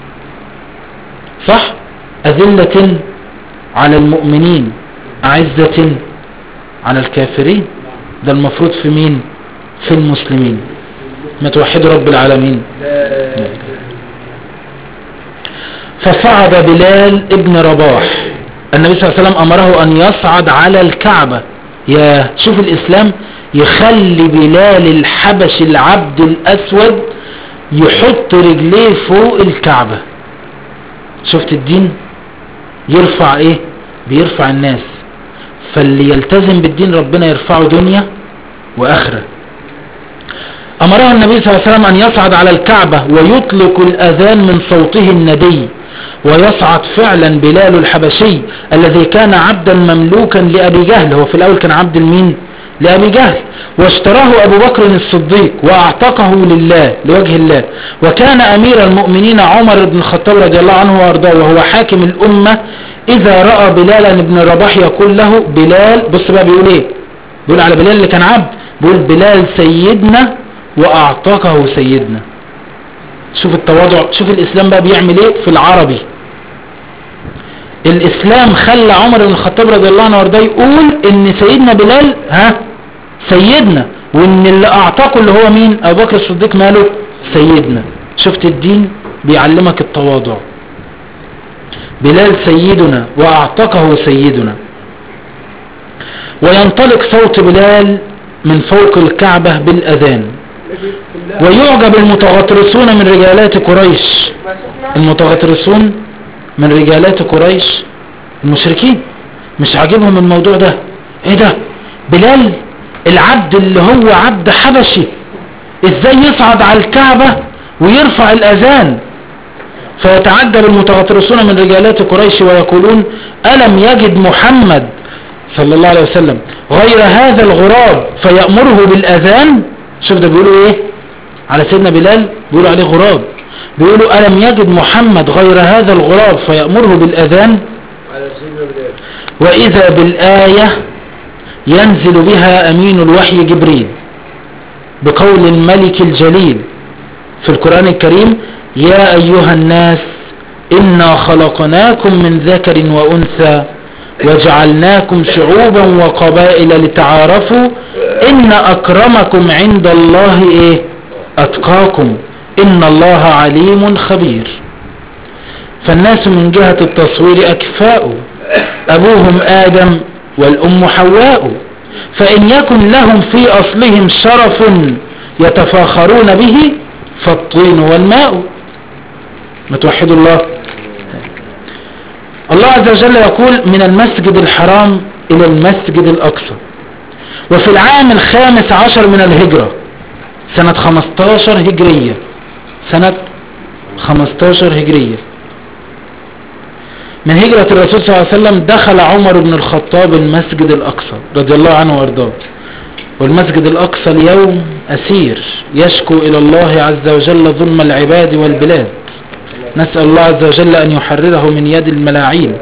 صح أذلة على المؤمنين أعزة على الكافرين ده المفروض في مين في المسلمين ما توحدوا رب العالمين فصعد بلال ابن رباح النبي صلى الله عليه وسلم أمره أن يصعد على الكعبة يا شوف الإسلام يخلي بلال الحبش العبد الأسود يحط رجليه فوق الكعبة شفت الدين يرفع ايه بيرفع الناس فاللي يلتزم بالدين ربنا يرفعه دنيا واخرة امره النبي صلى الله عليه وسلم ان يصعد على الكعبة ويطلق الاذان من صوته الندي ويصعد فعلا بلال الحبشي الذي كان عبدا مملوكا لأبي جهل هو في الأول كان عبد المين لأبي جهل واشتراه أبو بكر الصديق وأعتقه لله لوجه الله وكان أمير المؤمنين عمر بن الخطاب رضي الله عنه وأرضاه وهو حاكم الأمة إذا رأى بلالا بن رباح يقول له بلال بص بقى بيقول إيه بيقول على بلال اللي كان عبد بيقول بلال سيدنا وأعتقه سيدنا شوف التواضع شوف الإسلام بقى بيعمل إيه في العربي الإسلام خلى عمر بن الخطاب رضي الله عنه وارضاه يقول إن سيدنا بلال ها سيدنا وإن اللي أعتقه اللي هو مين أبو بكر الصديق ماله سيدنا شفت الدين بيعلمك التواضع بلال سيدنا وأعتقه سيدنا وينطلق صوت بلال من فوق الكعبة بالأذان ويعجب المتغطرسون من رجالات قريش المتغطرسون من رجالات قريش المشركين مش عاجبهم الموضوع ده ايه ده بلال العبد اللي هو عبد حبشي ازاي يصعد على الكعبة ويرفع الاذان فيتعجب المتغطرسون من رجالات قريش ويقولون ألم يجد محمد صلى الله عليه وسلم غير هذا الغراب فيأمره بالأذان شوف ده بيقولوا ايه على سيدنا بلال بيقولوا عليه غراب بيقولوا ألم يجد محمد غير هذا الغراب فيأمره بالأذان على سيدنا بلال وإذا بالآية ينزل بها أمين الوحي جبريل بقول الملك الجليل في القرآن الكريم يا أيها الناس إنا خلقناكم من ذكر وأنثى وجعلناكم شعوبا وقبائل لتعارفوا إن أكرمكم عند الله إيه أتقاكم إن الله عليم خبير فالناس من جهة التصوير أكفاء أبوهم آدم والأم حواء فإن يكن لهم في أصلهم شرف يتفاخرون به فالطين والماء ما توحدوا الله الله عز وجل يقول من المسجد الحرام إلى المسجد الأقصى وفي العام الخامس عشر من الهجرة سنة 15 هجرية سنة 15 هجرية من هجرة الرسول صلى الله عليه وسلم دخل عمر بن الخطاب المسجد الأقصى رضي الله عنه وارضاه والمسجد الأقصى اليوم أسير يشكو إلى الله عز وجل ظلم العباد والبلاد نسأل الله عز وجل أن يحرره من يد الملاعين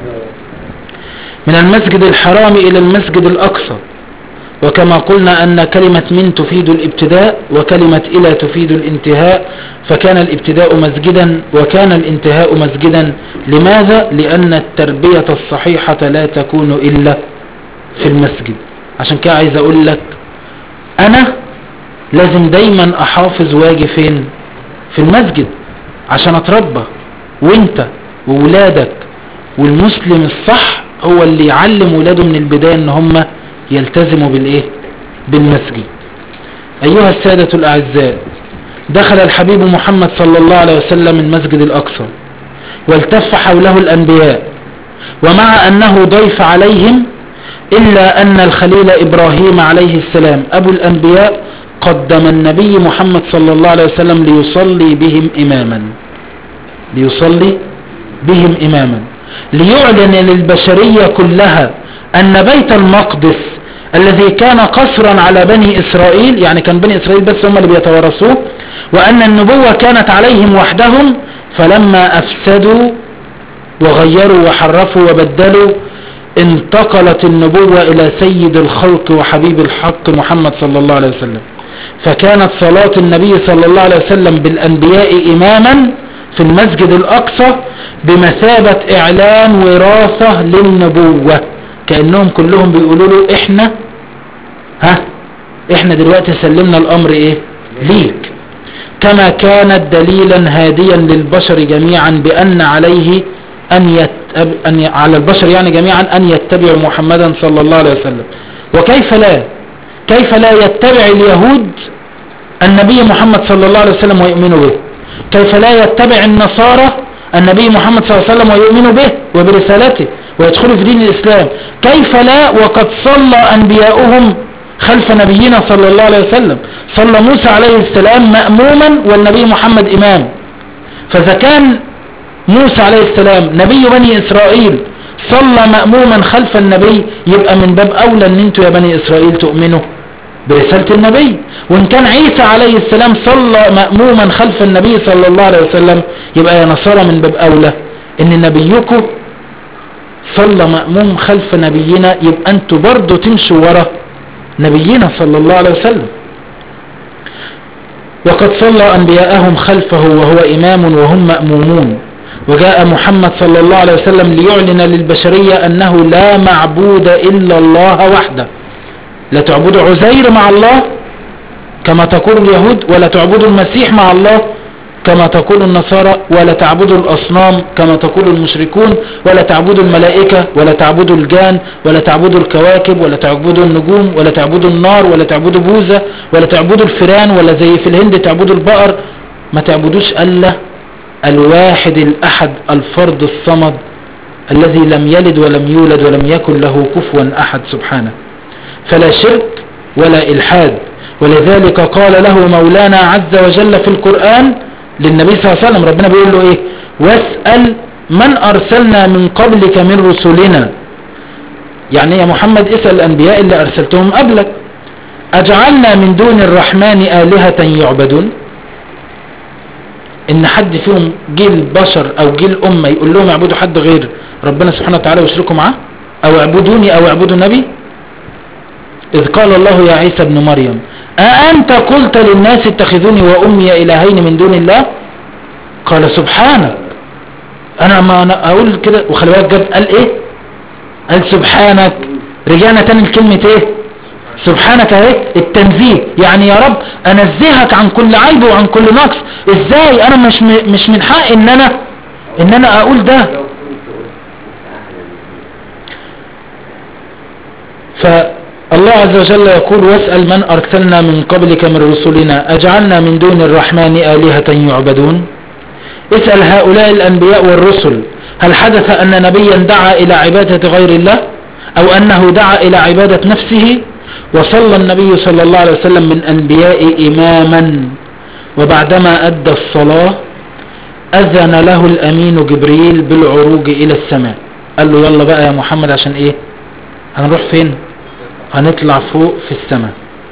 من المسجد الحرام إلى المسجد الأقصى وكما قلنا أن كلمة من تفيد الابتداء وكلمة إلى تفيد الانتهاء فكان الابتداء مسجدا وكان الانتهاء مسجدا لماذا؟ لأن التربية الصحيحة لا تكون إلا في المسجد عشان كده عايز أقول لك أنا لازم دايما أحافظ واجي فين في المسجد عشان أتربى وانت وولادك والمسلم الصح هو اللي يعلم ولاده من البداية ان هم يلتزموا بالايه بالمسجد ايها السادة الاعزاء دخل الحبيب محمد صلى الله عليه وسلم المسجد الاقصى والتف حوله الانبياء ومع انه ضيف عليهم الا ان الخليل ابراهيم عليه السلام ابو الانبياء قدم النبي محمد صلى الله عليه وسلم ليصلي بهم اماما ليصلي بهم اماما ليعلن للبشرية كلها ان بيت المقدس الذي كان قصرا على بني اسرائيل يعني كان بني اسرائيل بس هم اللي بيتورثوه وان النبوة كانت عليهم وحدهم فلما افسدوا وغيروا وحرفوا وبدلوا انتقلت النبوة الى سيد الخلق وحبيب الحق محمد صلى الله عليه وسلم فكانت صلاة النبي صلى الله عليه وسلم بالانبياء اماما في المسجد الاقصى بمثابة اعلان وراثة للنبوة كأنهم كلهم بيقولوا له احنا ها احنا دلوقتي سلمنا الامر ايه ليك كما كانت دليلا هاديا للبشر جميعا بان عليه ان, يتب... أن ي... على البشر يعني جميعا ان يتبعوا محمدا صلى الله عليه وسلم وكيف لا كيف لا يتبع اليهود النبي محمد صلى الله عليه وسلم ويؤمنوا به كيف لا يتبع النصارى النبي محمد صلى الله عليه وسلم ويؤمنوا به وبرسالته ويدخلوا في دين الإسلام كيف لا وقد صلى أنبياؤهم خلف نبينا صلى الله عليه وسلم صلى موسى عليه السلام مأموما والنبي محمد إمام فإذا كان موسى عليه السلام نبي بني إسرائيل صلى مأموما خلف النبي يبقى من باب أولى أن انتوا يا بني إسرائيل تؤمنوا برسالة النبي وإن كان عيسى عليه السلام صلى مأموما خلف النبي صلى الله عليه وسلم يبقى يا نصارى من باب أولى إن نبيكم صلى مأموم خلف نبينا يبقى أنتوا برضو تمشوا ورا نبينا صلى الله عليه وسلم وقد صلى أنبياءهم خلفه وهو إمام وهم مأمومون وجاء محمد صلى الله عليه وسلم ليعلن للبشرية أنه لا معبود إلا الله وحده لا تعبدوا عزير مع الله كما تقول اليهود ولا تعبدوا المسيح مع الله كما تقول النصارى ولا تعبدوا الأصنام كما تقول المشركون ولا تعبدوا الملائكة ولا تعبدوا الجان ولا تعبدوا الكواكب ولا تعبدوا النجوم ولا تعبدوا النار ولا تعبدوا بوزة ولا تعبدوا الفيران ولا زي في الهند تعبدوا البقر ما تعبدوش ألا الواحد الأحد الفرد الصمد الذي لم يلد ولم يولد ولم يكن له كفوا أحد سبحانه فلا شرك ولا إلحاد ولذلك قال له مولانا عز وجل في القرآن للنبي صلى الله عليه وسلم ربنا بيقول له ايه واسأل من ارسلنا من قبلك من رسلنا يعني يا محمد اسأل الانبياء اللي ارسلتهم قبلك اجعلنا من دون الرحمن آلهة يعبدون ان حد فيهم جيل بشر او جيل امة يقول لهم اعبدوا حد غير ربنا سبحانه وتعالى ويشركوا معاه او اعبدوني او اعبدوا النبي اذ قال الله يا عيسى ابن مريم أأنت قلت للناس اتخذوني وأمي إلهين من دون الله قال سبحانك أنا ما أنا أقول كده وخلي بالك جاب قال إيه قال سبحانك رجعنا تاني لكلمة إيه سبحانك اهي التنزيه يعني يا رب انزهك عن كل عيب وعن كل نقص ازاي انا مش م- مش من حق ان انا ان انا اقول ده لو كنت مستعجلا فالله عز وجل يقول واسأل من أرسلنا من قبلك من رسلنا أجعلنا من دون الرحمن آلهة يعبدون اسأل هؤلاء الأنبياء والرسل هل حدث أن نبيا دعا إلى عبادة غير الله أو أنه دعا إلى عبادة نفسه وصلى النبي صلى الله عليه وسلم من أنبياء إماما وبعدما أدى الصلاة أذن له الأمين جبريل بالعروج إلى السماء قال له يلا بقى يا محمد عشان إيه هنروح فين هنطلع فوق في السماء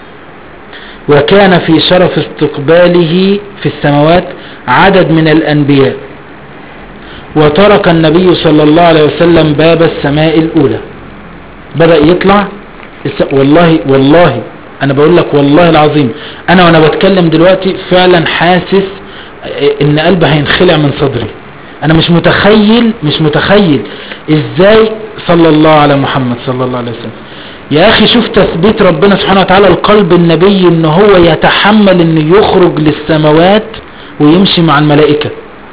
وكان في شرف استقباله في السماوات عدد من الأنبياء وترك النبي صلى الله عليه وسلم باب السماء الأولى بدأ يطلع الس- والله والله أنا بقول لك والله العظيم أنا وأنا بتكلم دلوقتي فعلا حاسس إن قلبي هينخلع من صدري أنا مش متخيل مش متخيل إزاي صلى الله على محمد صلى الله عليه وسلم يا أخي شوف تثبيت ربنا سبحانه وتعالى لقلب النبي إن هو يتحمل إنه يخرج للسماوات ويمشي مع الملائكة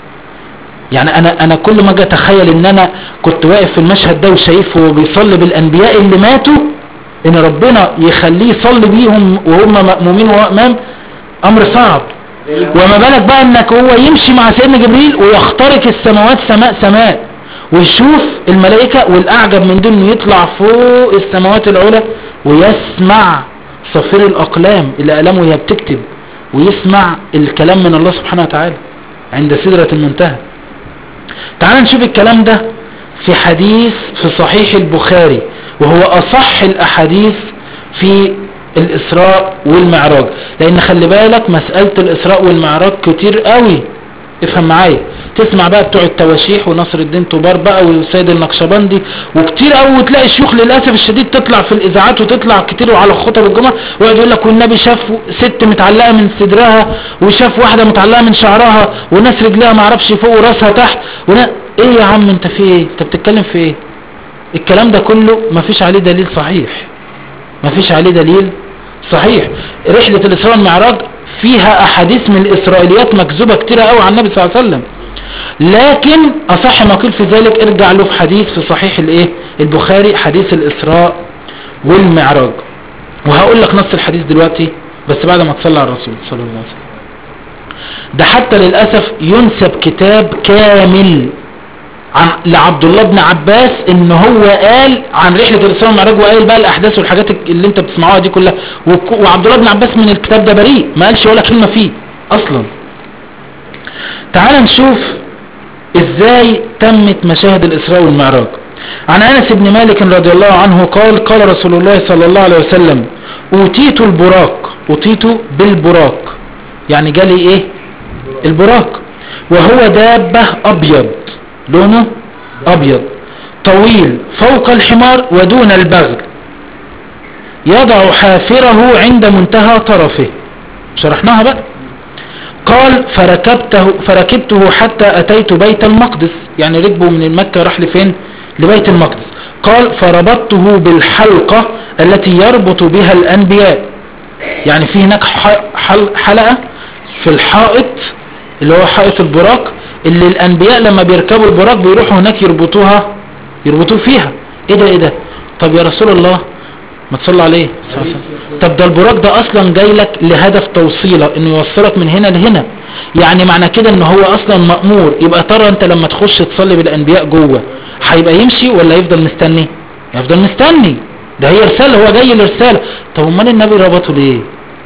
يعني انا انا كل ما اجي اتخيل ان انا كنت واقف في المشهد ده وشايفه وهو بيصلي بالانبياء اللي ماتوا ان ربنا يخليه يصلي بيهم وهم مأمومين وهو امام امر صعب وما بالك بقى انك هو يمشي مع سيدنا جبريل ويخترق السماوات سماء سماء ويشوف الملائكة والاعجب من دول انه يطلع فوق السماوات العلى ويسمع صفير الاقلام الاقلام وهي بتكتب ويسمع الكلام من الله سبحانه وتعالى عند سدرة المنتهى تعال نشوف الكلام ده في حديث في صحيح البخاري وهو أصح الأحاديث في الإسراء والمعراج لأن خلي بالك مسألة الإسراء والمعراج كتير قوي افهم معايا تسمع بقى بتوع التواشيح ونصر الدين طوبار بقى والسيد النقشبندي وكتير قوي وتلاقي الشيوخ للاسف الشديد تطلع في الاذاعات وتطلع كتير وعلى خطب الجمعه ويقعد يقول لك والنبي شاف ست متعلقه من صدرها وشاف واحده متعلقه من شعرها وناس رجلها ما اعرفش فوق وراسها تحت ونا... ايه يا عم انت في ايه انت بتتكلم في ايه الكلام ده كله ما فيش عليه دليل صحيح ما فيش عليه دليل صحيح رحله الاسراء والمعراج فيها احاديث من الاسرائيليات مكذوبه كتيره قوي عن النبي صلى الله عليه وسلم لكن اصح ما قيل في ذلك ارجع له في حديث في صحيح الايه البخاري حديث الاسراء والمعراج وهقول لك نص الحديث دلوقتي بس بعد ما تصلي على الرسول صلى الله عليه وسلم ده حتى للاسف ينسب كتاب كامل عن لعبد الله بن عباس ان هو قال عن رحله الاسراء والمعراج وقال بقى الاحداث والحاجات اللي انت بتسمعوها دي كلها وك- وعبد الله بن عباس من الكتاب ده بريء ما قالش ولا كلمه فيه اصلا تعال نشوف ازاي تمت مشاهد الاسراء والمعراج عن انس بن مالك رضي الله عنه قال قال رسول الله صلى الله عليه وسلم اوتيت البراق اوتيت بالبراق يعني جالي ايه البراق وهو دابة ابيض لونه ابيض طويل فوق الحمار ودون البغل يضع حافره عند منتهى طرفه شرحناها بقى قال فركبته فركبته حتى اتيت بيت المقدس يعني ركبه من مكة راح لفين لبيت المقدس قال فربطته بالحلقة التي يربط بها الانبياء يعني في هناك ح- حل- حلقة في الحائط اللي هو حائط البراق اللي الانبياء لما بيركبوا البراق بيروحوا هناك يربطوها يربطوه فيها ايه ده ايه ده طب يا رسول الله ما تصلى عليه صلى الله عليه وسلم. طب ده البراق ده اصلا جاي لك لهدف توصيله انه يوصلك من هنا لهنا يعني معنى كده ان هو اصلا مأمور يبقى ترى انت لما تخش تصلي بالانبياء جوه هيبقى يمشي ولا يفضل مستني يفضل مستني ده هي رسالة هو جاي لرسالة طب امال النبي ربطه ليه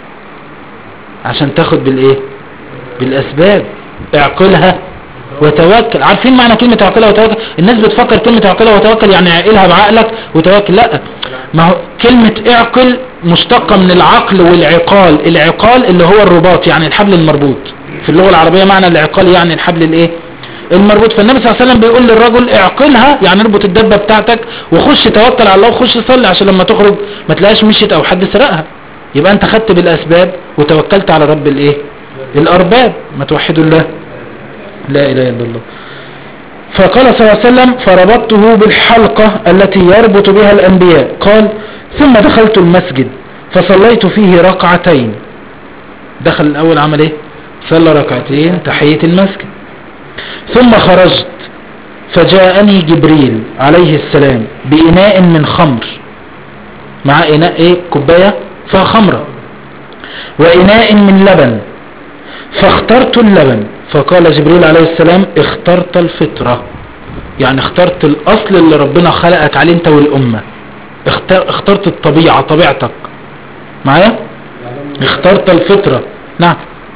عشان تاخد بالايه بالاسباب اعقلها وتوكل عارفين معنى كلمة اعقلها وتوكل الناس بتفكر كلمة اعقلها وتوكل يعني اعقلها بعقلك وتوكل لا ما هو كلمة اعقل مشتقة من العقل والعقال العقال اللي هو الرباط يعني الحبل المربوط في اللغة العربية معنى العقال يعني الحبل الايه المربوط فالنبي صلى الله عليه وسلم بيقول للرجل اعقلها يعني اربط الدبة بتاعتك وخش توكل على الله وخش صلي عشان لما تخرج ما تلاقيش مشيت او حد سرقها يبقى انت خدت بالاسباب وتوكلت على رب الايه الارباب ما توحدوا الله لا اله الا الله فقال صلى الله عليه وسلم فربطته بالحلقة التي يربط بها الانبياء قال ثم دخلت المسجد فصليت فيه ركعتين دخل الأول عمل ايه صلى ركعتين تحية المسجد ثم خرجت فجاءني جبريل عليه السلام بإناء من خمر مع إناء ايه كوباية فيها خمرة وإناء من لبن فاخترت اللبن فقال جبريل عليه السلام اخترت الفطرة يعني اخترت الأصل اللي ربنا خلقك عليه انت والأمة اختر اخترت الطبيعة طبيعتك معايا اخترت الفطرة نعم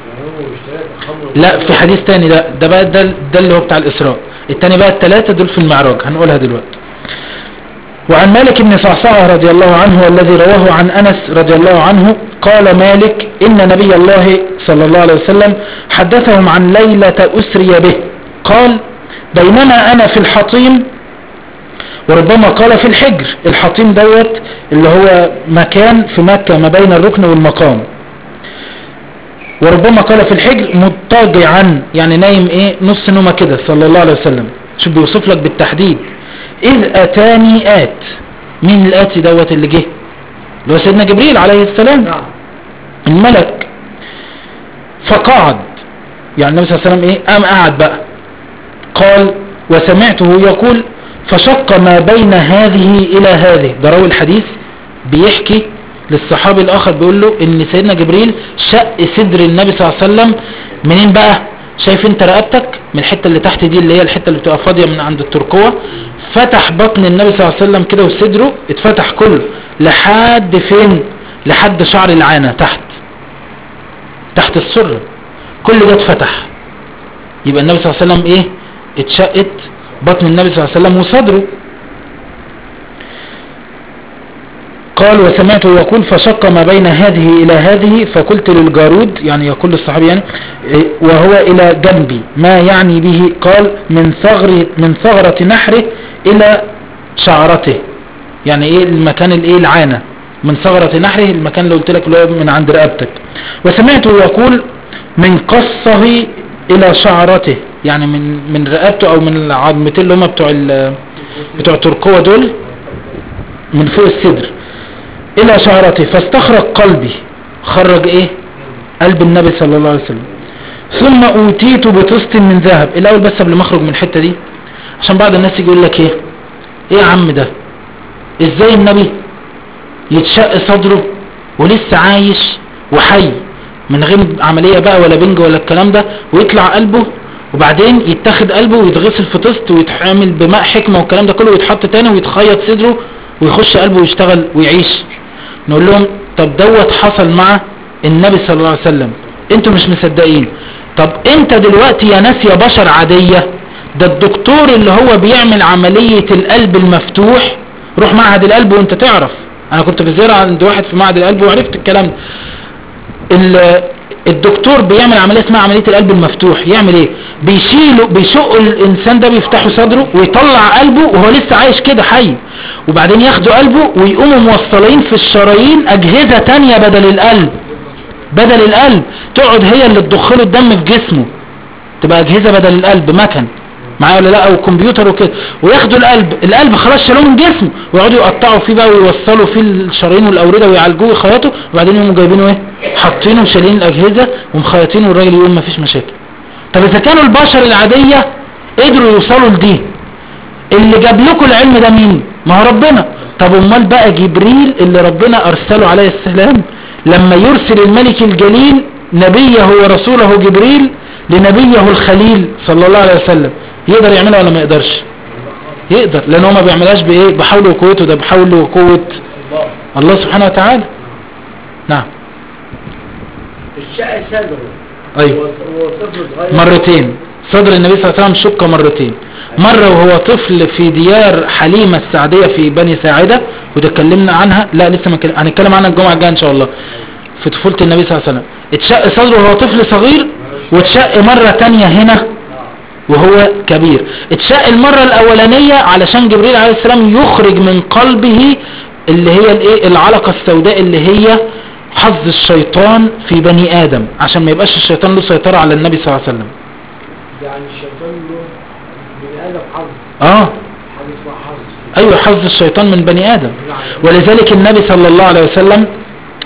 لا في حديث تاني ده ده بقى ده, ده اللي هو بتاع الإسراء التاني بقى التلاتة دول في المعراج هنقولها دلوقتي وعن مالك بن صعصعة رضي الله عنه والذي رواه عن أنس رضي الله عنه قال مالك إن نبي الله صلى الله عليه وسلم حدثهم عن ليلة أسري به قال بينما أنا في الحطيم وربما قال في الحجر الحطيم دوت اللي هو مكان في مكة ما بين الركن والمقام وربما قال في الحجر مضطجعا يعني نايم ايه نص نومة كده صلى الله عليه وسلم شوف بيوصف لك بالتحديد إذ أتاني آت مين الآتي دوت اللي جه اللي هو سيدنا جبريل عليه السلام نعم الملك فقعد يعني النبي صلى الله عليه وسلم ايه قام قعد بقى قال وسمعته يقول فشق ما بين هذه الى هذه ده راوي الحديث بيحكي للصحابي الاخر بيقول له ان سيدنا جبريل شق صدر النبي صلى الله عليه وسلم منين بقى شايف انت رقبتك من الحته اللي تحت دي اللي هي الحته اللي بتبقى فاضيه من عند الترقوه فتح بطن النبي صلى الله عليه وسلم كده وصدره اتفتح كله لحد فين لحد شعر العانه تحت تحت السره كل ده اتفتح يبقى النبي صلى الله عليه وسلم ايه اتشقت بطن النبي صلى الله عليه وسلم وصدره قال وسمعته يقول فشق ما بين هذه إلى هذه فقلت للجارود يعني يقول الصحابي يعني إيه، وهو إلى جنبي ما يعني به قال من ثغر من ثغرة نحره إلى شعرته يعني إيه المكان الإيه العانة من ثغرة نحره المكان اللي قلت لك اللي هو من عند رقبتك وسمعته يقول من قصه إلى شعرته يعني من من رقبته أو من العظمتين اللي هم بتوع ال- بتوع الترقوة دول من فوق الصدر الى شعرته فاستخرج قلبي خرج ايه قلب النبي صلى الله عليه وسلم ثم اوتيت بطست من ذهب الاول بس قبل ما اخرج من الحته دي عشان بعض الناس يجي يقول لك ايه ايه يا عم ده ازاي النبي يتشق صدره ولسه عايش وحي من غير عمليه بقى ولا بنج ولا الكلام ده ويطلع قلبه وبعدين يتاخد قلبه ويتغسل في طست ويتعمل بماء حكمه والكلام ده كله ويتحط تاني ويتخيط صدره ويخش قلبه ويشتغل ويعيش نقول لهم طب دوت حصل مع النبي صلى الله عليه وسلم انتوا مش مصدقين طب انت دلوقتي يا ناس يا بشر عادية ده الدكتور اللي هو بيعمل عملية القلب المفتوح روح معهد القلب وانت تعرف انا كنت في زيارة عند واحد في معهد القلب وعرفت الكلام ده ال- الدكتور بيعمل عملية اسمها عملية القلب المفتوح يعمل ايه بيشيله بيشق الانسان ده بيفتحوا صدره ويطلع قلبه وهو لسه عايش كده حي وبعدين ياخدوا قلبه ويقوموا موصلين في الشرايين اجهزة تانية بدل القلب بدل القلب تقعد هي اللي تدخله الدم في جسمه تبقى اجهزة بدل القلب مكن معايا ولا لا او كمبيوتر وكده وياخدوا القلب القلب خلاص شالوه من جسمه ويقعدوا يقطعوا فيه بقى ويوصلوا فيه الشرايين والاورده ويعالجوه ويخيطوا وبعدين يقوموا جايبينه ايه حاطينه وشايلين الاجهزه ومخيطينه والراجل يقول مفيش مشاكل طب اذا كانوا البشر العاديه قدروا يوصلوا لدي اللي جاب لكم العلم ده مين ما هو ربنا طب امال بقى جبريل اللي ربنا ارسله عليه السلام لما يرسل الملك الجليل نبيه ورسوله جبريل لنبيه الخليل صلى الله عليه وسلم يقدر يعملها ولا ما يقدرش يقدر لان هو ما بيعملهاش بايه بحوله وقوته ده بحوله وقوه الله الله سبحانه وتعالى نعم الشقة صدره ايوه هو طفل صغير مرتين صدر النبي صلى الله عليه وسلم شق مرتين مرة وهو طفل في ديار حليمة السعدية في بني ساعدة وده اتكلمنا عنها لا لسه ما كلم... هنتكلم عنها الجمعة الجاية ان شاء الله في طفولة النبي صلى الله عليه وسلم اتشق صدره وهو طفل صغير واتشق مرة تانية هنا وهو كبير اتشق المرة الاولانية علشان جبريل عليه السلام يخرج من قلبه اللي هي الايه العلقة السوداء اللي هي حظ الشيطان في بني ادم عشان ما يبقاش الشيطان له سيطرة على النبي صلى الله عليه وسلم يعني الشيطان له بني ادم حظ اه حاجه اسمها حظ ايوه حظ الشيطان من بني ادم ولذلك النبي صلى الله عليه وسلم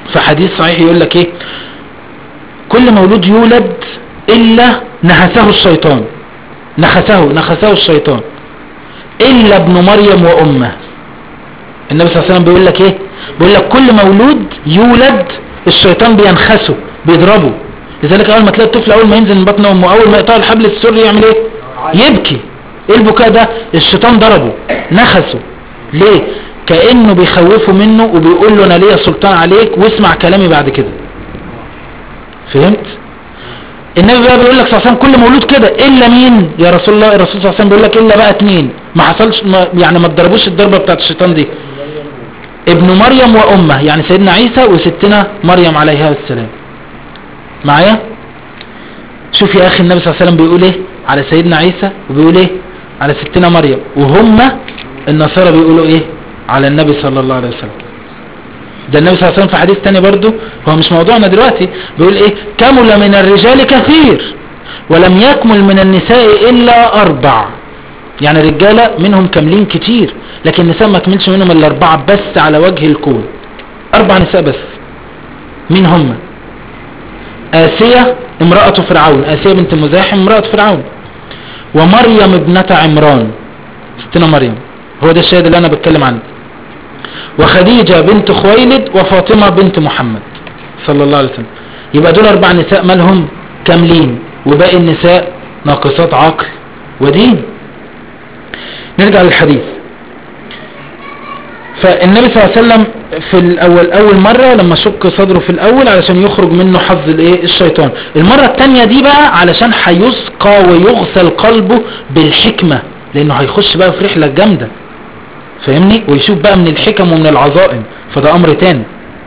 في حديث صحيح يقول لك ايه كل مولود يولد الا نهسه الشيطان نخسه نخسه الشيطان الا ابن مريم وامه النبي صلى الله عليه وسلم بيقول لك ايه بيقول لك كل مولود يولد الشيطان بينخسه بيضربه لذلك اول ما تلاقي الطفل اول ما ينزل من بطن امه اول ما يقطع الحبل السري يعمل ايه يبكي ايه البكاء ده الشيطان ضربه نخسه ليه كانه بيخوفه منه وبيقول له انا ليا سلطان عليك واسمع كلامي بعد كده فهمت النبي بقى بيقول لك صلى الله عليه وسلم كل مولود كده الا مين يا رسول الله الرسول صلى الله عليه وسلم بيقول لك الا بقى اتنين ما حصلش ما يعني ما اتضربوش الضربه بتاعت الشيطان دي ابن مريم وامه يعني سيدنا عيسى وستنا مريم عليها السلام معايا شوف يا اخي النبي صلى الله عليه وسلم بيقول ايه على سيدنا عيسى وبيقول ايه على ستنا مريم وهم النصارى بيقولوا ايه على النبي صلى الله عليه وسلم ده النبي صلى الله عليه وسلم في حديث تاني برضو هو مش موضوعنا دلوقتي بيقول ايه كمل من الرجال كثير ولم يكمل من النساء الا اربع يعني رجالة منهم كاملين كتير لكن النساء ما كملش منهم الا اربعة بس على وجه الكون اربع نساء بس مين هم آسية امرأة فرعون آسية بنت مزاحم امرأة فرعون ومريم ابنة عمران ستنا مريم هو ده الشاهد اللي انا بتكلم عنه وخديجة بنت خويلد وفاطمة بنت محمد صلى الله عليه وسلم يبقى دول اربع نساء مالهم كاملين وباقي النساء ناقصات عقل ودين نرجع للحديث فالنبي صلى الله عليه وسلم في الاول اول مرة لما شق صدره في الاول علشان يخرج منه حظ الايه الشيطان المرة التانية دي بقى علشان هيسقى ويغسل قلبه بالحكمة لانه هيخش بقى في رحلة جامدة فاهمني ويشوف بقى من الحكم ومن العظائم فده امر تاني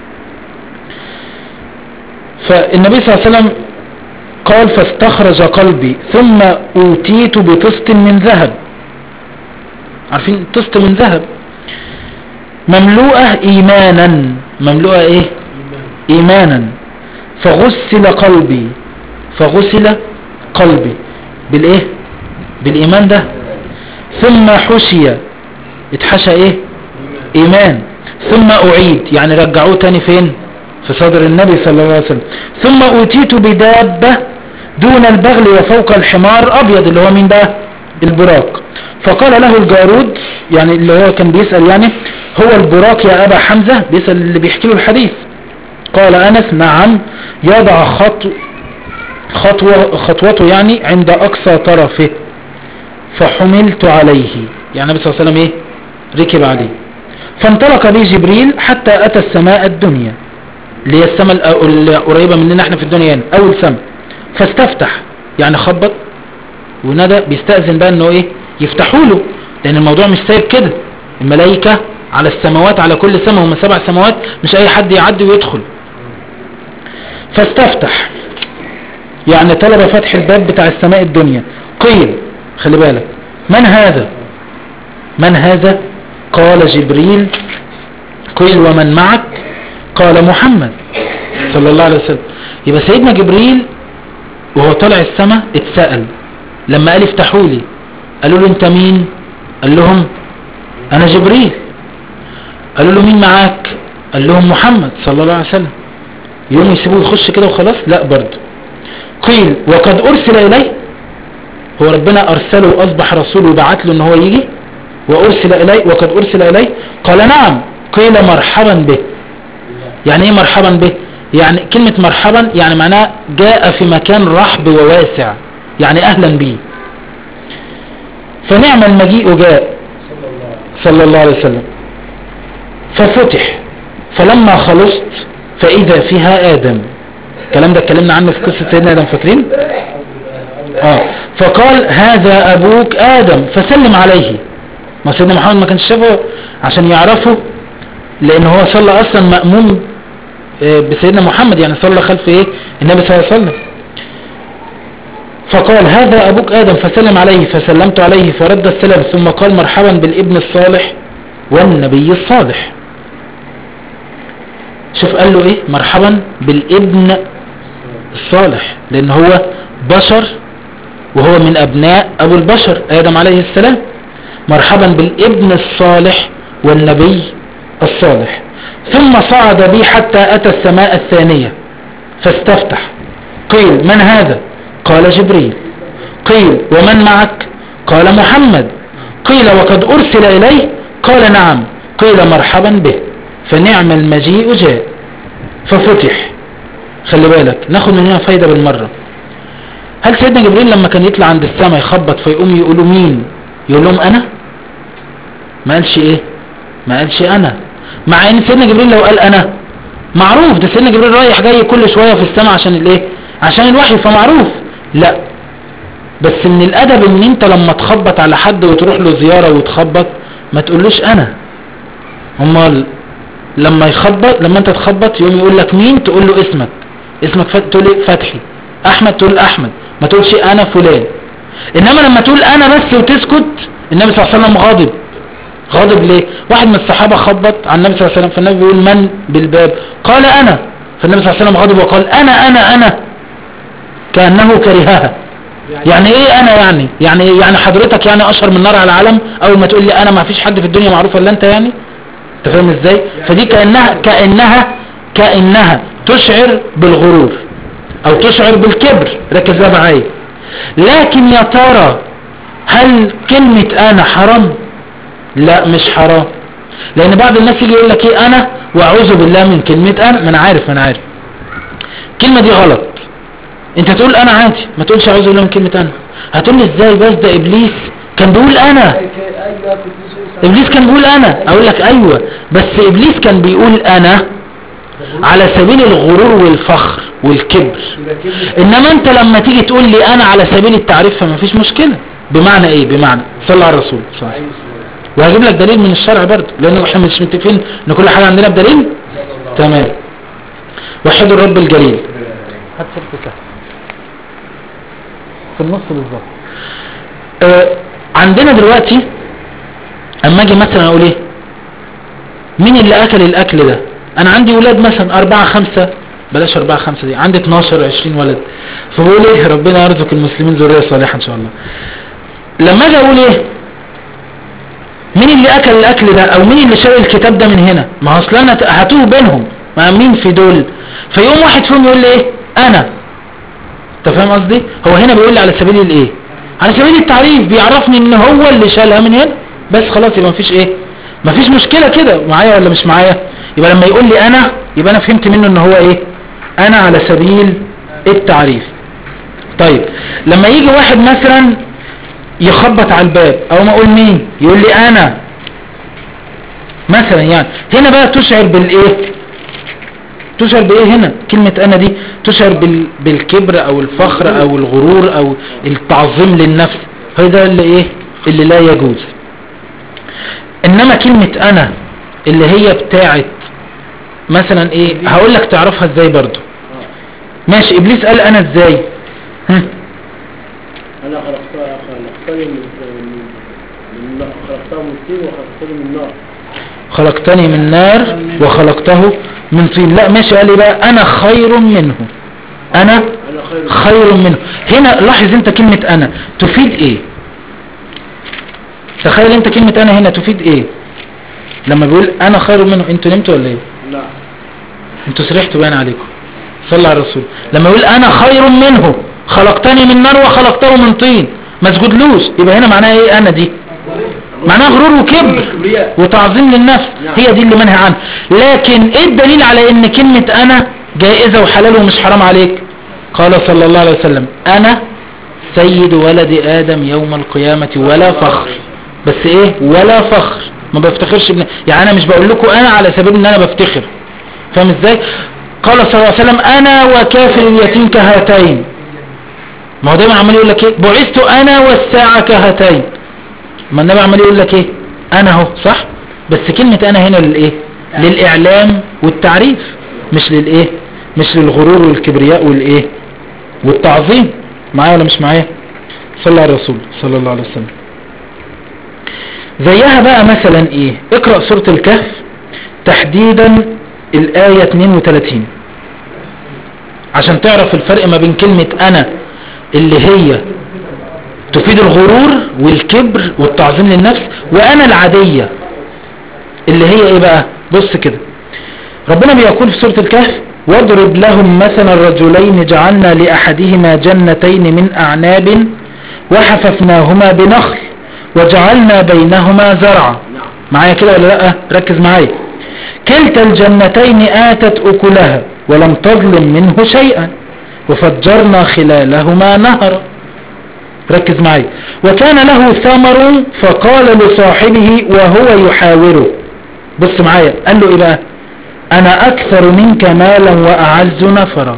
فالنبي صلى الله عليه وسلم قال فاستخرج قلبي ثم اوتيت بطست من ذهب عارفين طست من ذهب مملوءة ايمانا مملوءة ايه ايمانا فغسل قلبي فغسل قلبي بالايه بالايمان ده ثم حشي اتحشى ايه ايمان ثم اعيد يعني رجعوه تاني فين في صدر النبي صلى الله عليه وسلم ثم اوتيت بدابة دون البغل وفوق الحمار ابيض اللي هو مين بقى البراق فقال له الجارود يعني اللي هو كان بيسأل يعني هو البراق يا ابا حمزة بيسأل اللي بيحكي له الحديث قال انس نعم يضع خطو خطوة خطوته يعني عند اقصى طرفه فحملت عليه يعني النبي صلى الله عليه وسلم ايه ركب عليه فانطلق بي جبريل حتى اتى السماء الدنيا اللي هي السماء الأ- القريبة مننا احنا في الدنيا هنا اول سماء فاستفتح يعني خبط وندى بيستأذن بقى انه ايه يفتحوا له لان الموضوع مش سايب كده الملائكة على السماوات على كل سماء هم سبع سماوات مش اي حد يعدي ويدخل فاستفتح يعني طلب فتح الباب بتاع السماء الدنيا قيل خلي بالك من هذا من هذا قال جبريل قيل ومن معك قال محمد صلى الله عليه وسلم يبقى سيدنا جبريل وهو طالع السماء اتسأل لما قال افتحوا لي قالوا له انت مين قال لهم انا جبريل قالوا له مين معاك قال لهم محمد صلى الله عليه وسلم يوم يسيبوه يخش كده وخلاص لا برضه قيل وقد ارسل اليه هو ربنا ارسله واصبح رسول وبعت له ان هو يجي وارسل اليه وقد ارسل اليه قال نعم قيل مرحبا به يعني ايه مرحبا به يعني كلمة مرحبا يعني معناها جاء في مكان رحب وواسع يعني اهلا به فنعم المجيء جاء صلى الله عليه وسلم ففتح فلما خلصت فاذا فيها ادم الكلام ده اتكلمنا عنه في قصة سيدنا ادم فاكرين اه فقال هذا ابوك ادم فسلم عليه ما سيدنا محمد ما كانش شافه عشان يعرفه لان هو صلى اصلا مأموم آه، بسيدنا محمد يعني صلى خلف ايه النبي صلى الله عليه وسلم فقال هذا ابوك ادم فسلم عليه فسلمت عليه فرد السلام ثم قال مرحبا بالابن الصالح والنبي الصالح شوف قال له ايه مرحبا بالابن الصالح لان هو بشر وهو من ابناء ابو البشر ادم عليه السلام مرحبا بالابن الصالح والنبي الصالح ثم صعد بي حتى أتى السماء الثانية فاستفتح قيل من هذا قال جبريل قيل ومن معك قال محمد قيل وقد أرسل إليه قال نعم قيل مرحبا به فنعم المجيء جاء ففتح خلي بالك ناخد من هنا فايدة بالمرة هل سيدنا جبريل لما كان يطلع عند السماء يخبط فيقوم يقولوا مين يقول لهم انا ما قالش ايه ما قالش انا مع ان سيدنا جبريل لو قال انا معروف ده سيدنا جبريل رايح جاي كل شوية في السماء عشان الايه عشان الوحي فمعروف لا بس من الادب ان انت لما تخبط على حد وتروح له زيارة وتخبط ما تقولوش انا امال لما يخبط لما انت تخبط يقوم يقول لك مين تقول له اسمك اسمك فت... تقول لي فتحي احمد تقول احمد ما تقولش انا فلان انما لما تقول انا بس وتسكت النبي صلى الله عليه وسلم غاضب غاضب ليه واحد من الصحابة خبط على النبي صلى الله عليه وسلم فالنبي بيقول من بالباب قال انا فالنبي صلى الله عليه وسلم غاضب وقال انا انا انا كأنه كرهها يعني ايه انا يعني يعني إيه؟ يعني حضرتك يعني اشهر من نار على العالم اول ما تقول لي انا ما فيش حد في الدنيا معروف الا انت يعني انت فاهم ازاي فدي كأنها كأنها كأنها تشعر بالغرور او تشعر بالكبر ركز بقى معايا لكن يا ترى هل كلمة انا حرام لا مش حرام لان بعض الناس يجي يقول لك ايه انا واعوذ بالله من كلمة انا ما انا عارف ما انا عارف الكلمة دي غلط انت تقول انا عادي ما تقولش اعوذ بالله من كلمة انا هتقول لي ازاي بس ده ابليس كان بيقول انا ابليس كان بيقول انا اقول لك ايوه بس ابليس كان بيقول انا على سبيل الغرور والفخر والكبر انما انت لما تيجي تقول لي انا على سبيل التعريف فما فيش مشكلة بمعنى ايه بمعنى صلى على الرسول صلى الله عليه وسلم وهجيب لك دليل من الشرع برضه لانه احنا مش متفقين ان كل حاجة عندنا بدليل تمام وحدوا الرب الجليل هات سلك سهل في النص بالظبط آه عندنا دلوقتي اما اجي مثلا اقول ايه مين اللي اكل الاكل ده انا عندي ولاد مثلا اربعة خمسة بلاش اربعة خمسة دي عندي 12 20 ولد فبقول ايه ربنا يرزق المسلمين ذرية صالحة ان شاء الله لما اجي اقول ايه مين اللي اكل الاكل ده او مين اللي شاري الكتاب ده من هنا ما هو اصل انا هتوه بينهم مع مين في دول فيقوم واحد فيهم يقول لي ايه انا انت فاهم قصدي هو هنا بيقول لي على سبيل الايه على سبيل التعريف بيعرفني ان هو اللي شالها من هنا بس خلاص يبقى مفيش ايه مفيش مشكلة كده معايا ولا مش معايا يبقى لما يقول لي انا يبقى انا فهمت منه ان هو ايه انا على سبيل التعريف طيب لما يجي واحد مثلا يخبط على الباب او ما اقول مين يقول لي انا مثلا يعني هنا بقى تشعر بالايه تشعر بايه هنا كلمة انا دي تشعر بال... بالكبر او الفخر او الغرور او التعظيم للنفس هذا اللي ايه اللي لا يجوز انما كلمة انا اللي هي بتاعت مثلا ايه هقول لك تعرفها ازاي برضو ماشي ابليس قال انا ازاي ها انا خلقتها خلقتني من من من خلقتها من طين وخلقتني من نار خلقتني من نار وخلقته من طين لا ماشي قال لي بقى انا خير منه انا انا خير خير منه هنا لاحظ انت كلمة انا تفيد ايه تخيل انت كلمة انا هنا تفيد ايه لما بيقول انا خير منه انتوا نمتوا ولا ايه لا انتوا سرحتوا باين عليكم صلى على الرسول لما يقول انا خير منه خلقتني من نار وخلقته من طين ما سجدلوش يبقى هنا معناها ايه انا دي معناها غرور وكبر كبرياء وتعظيم للنفس نعم. هي دي اللي منهى عنها لكن ايه الدليل على ان كلمة انا جائزة وحلال ومش حرام عليك قال صلى الله عليه وسلم انا سيد ولد ادم يوم القيامة ولا فخر بس ايه ولا فخر ما بفتخرش بن... يعني انا مش بقول لكم انا على سبيل ان انا بفتخر فاهم ازاي قال صلى الله عليه وسلم انا وكافر اليتيم كهاتين ما هو دايما عمال يقول لك ايه بعثت انا والساعة كهاتين ما النبي عمال يقول لك ايه انا اهو صح بس كلمة انا هنا للايه للاعلام والتعريف مش للايه مش للغرور والكبرياء والايه والتعظيم معايا ولا مش معايا صلى على الرسول صلى الله عليه وسلم زيها بقى مثلا ايه اقرأ سورة الكهف تحديدا الآية 32 عشان تعرف الفرق ما بين كلمة انا اللي هي تفيد الغرور والكبر والتعظيم للنفس وانا العادية اللي هي ايه بقى بص كده ربنا بيقول في سورة الكهف واضرب لهم مثلا الرجلين جعلنا لأحدهما جنتين من أعناب وحففناهما بنخل وجعلنا بينهما زرعا نعم معايا كده ولا لا ركز معايا كلتا الجنتين آتت أكلها ولم تظلم منه شيئا وفجرنا خلالهما نهرا ركز معايا وكان له ثمر فقال لصاحبه وهو يحاوره بص معايا قال له ايه بقى انا اكثر منك مالا واعز نفرا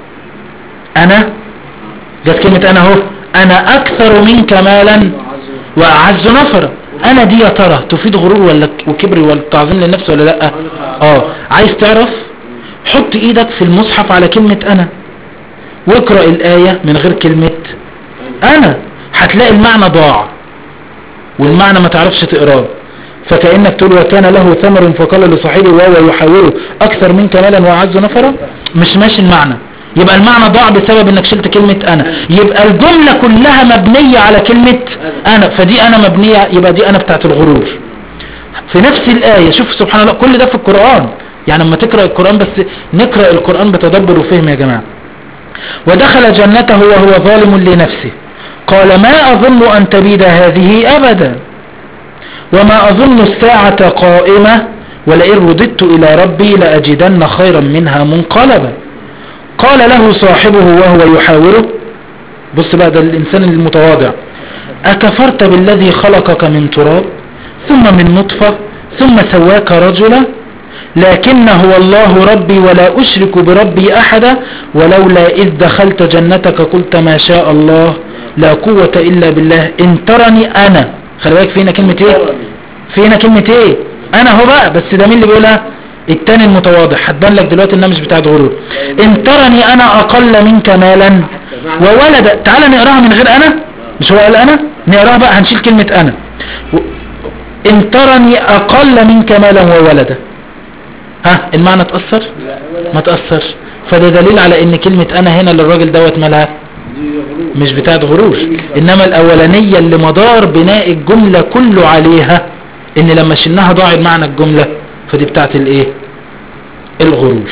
انا جت كلمة انا اهو انا اكثر منك مالا واعز نفرا انا دي يا ترى تفيد غرور ولا وكبر ولا تعظيم للنفس ولا لا اه عايز تعرف حط ايدك في المصحف على كلمة انا واقرأ الآية من غير كلمة انا هتلاقي المعنى ضاع والمعنى ما تعرفش تقراه فكأنك تقول وكان له ثمر فقال لصاحبه وهو يحاوره اكثر منك مالا واعز نفرا مش ماشي المعنى يبقى المعنى ضاع بسبب انك شلت كلمة انا يبقى الجملة كلها مبنية على كلمة انا فدي انا مبنية يبقى دي انا بتاعت الغرور في نفس الآية شوف سبحان الله كل ده في القرآن يعني لما تقرأ القرآن بس نقرأ القرآن بتدبر وفهم يا جماعة ودخل جنته وهو ظالم لنفسه قال ما أظن أن تبيد هذه أبدا وما أظن الساعة قائمة ولئن رددت إلى ربي لأجدن خيرا منها منقلبا قال له صاحبه وهو يحاوره بص بقى ده الإنسان المتواضع أكفرت بالذي خلقك من تراب ثم من نطفة ثم سواك رجلا لكن هو الله ربي ولا أشرك بربي أحدا ولولا إذ دخلت جنتك قلت ما شاء الله لا قوة إلا بالله إن ترني أنا خلي بالك فينا كلمة إيه فينا كلمة إيه أنا هو بقى بس ده مين اللي بيقولها التاني المتواضع هتبان لك دلوقتي انها مش بتاعت غرور ان ترني انا اقل منك مالا وولدا تعال نقراها من غير انا مش هو قال انا نقراها بقى هنشيل كلمة انا و- ان ترني اقل منك مالا وولدا ها المعنى اتأثر ما تأثرش فده دليل على ان كلمة انا هنا للراجل دوت مالها مش بتاعت غرور انما الاولانية اللي مدار بناء الجملة كله عليها ان لما شلناها ضاع معنى الجملة فدي بتاعت الايه الغرور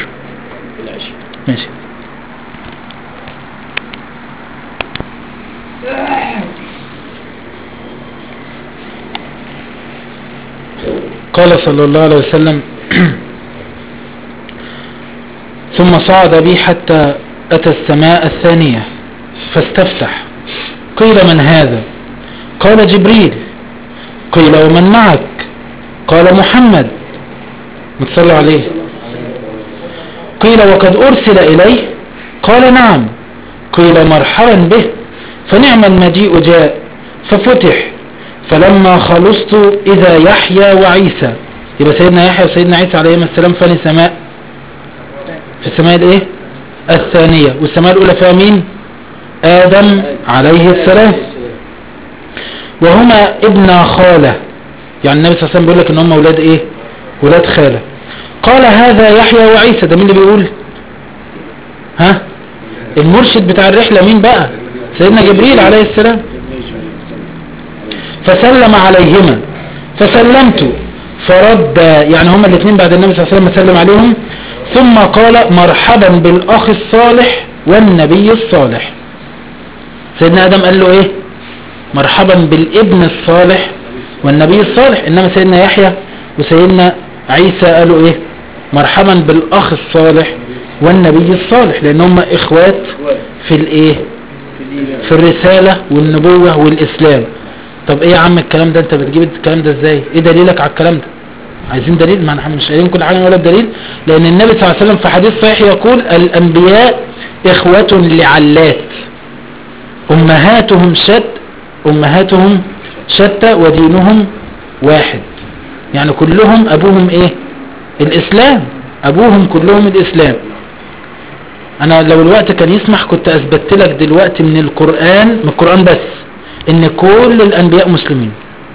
ماشي قال صلى الله عليه وسلم ثم صعد بي حتى أتى السماء الثانية فاستفتح قيل من هذا قال جبريل قيل ومن معك قال محمد متصلى عليه قيل وقد أرسل إليه قال نعم قيل مرحبا به فنعم المجيء جاء ففتح فلما خلصت إذا يحيى وعيسى يبقى سيدنا يحيى وسيدنا عيسى عليهما السلام فاني سماء في السماء الايه الثانية والسماء الأولى فيها مين آدم عليه السلام وهما ابن خالة يعني النبي صلى الله عليه وسلم بيقول لك ان هم اولاد ايه ولاد خالة قال هذا يحيى وعيسى ده مين اللي بيقول ها المرشد بتاع الرحلة مين بقى سيدنا جبريل عليه السلام فسلم عليهما فسلمت فرد يعني هما الاثنين بعد النبي صلى الله عليه وسلم سلم عليهم ثم قال مرحبا بالاخ الصالح والنبي الصالح سيدنا ادم قال له ايه مرحبا بالابن الصالح والنبي الصالح انما سيدنا يحيى وسيدنا عيسى قالوا ايه مرحبا بالاخ الصالح والنبي الصالح لان هم اخوات في الايه في الرسالة والنبوة والاسلام طب ايه يا عم الكلام ده انت بتجيب الكلام ده ازاي ايه دليلك على الكلام ده عايزين دليل ما احنا مش قايلين كل حاجة ولا دليل لان النبي صلى الله عليه وسلم في حديث صحيح يقول الانبياء اخوة لعلات امهاتهم شت امهاتهم شتى ودينهم واحد يعني كلهم ابوهم ايه الاسلام ابوهم كلهم الاسلام انا لو الوقت كان يسمح كنت اثبتت لك دلوقتي من القرآن من القرآن بس ان كل الانبياء مسلمين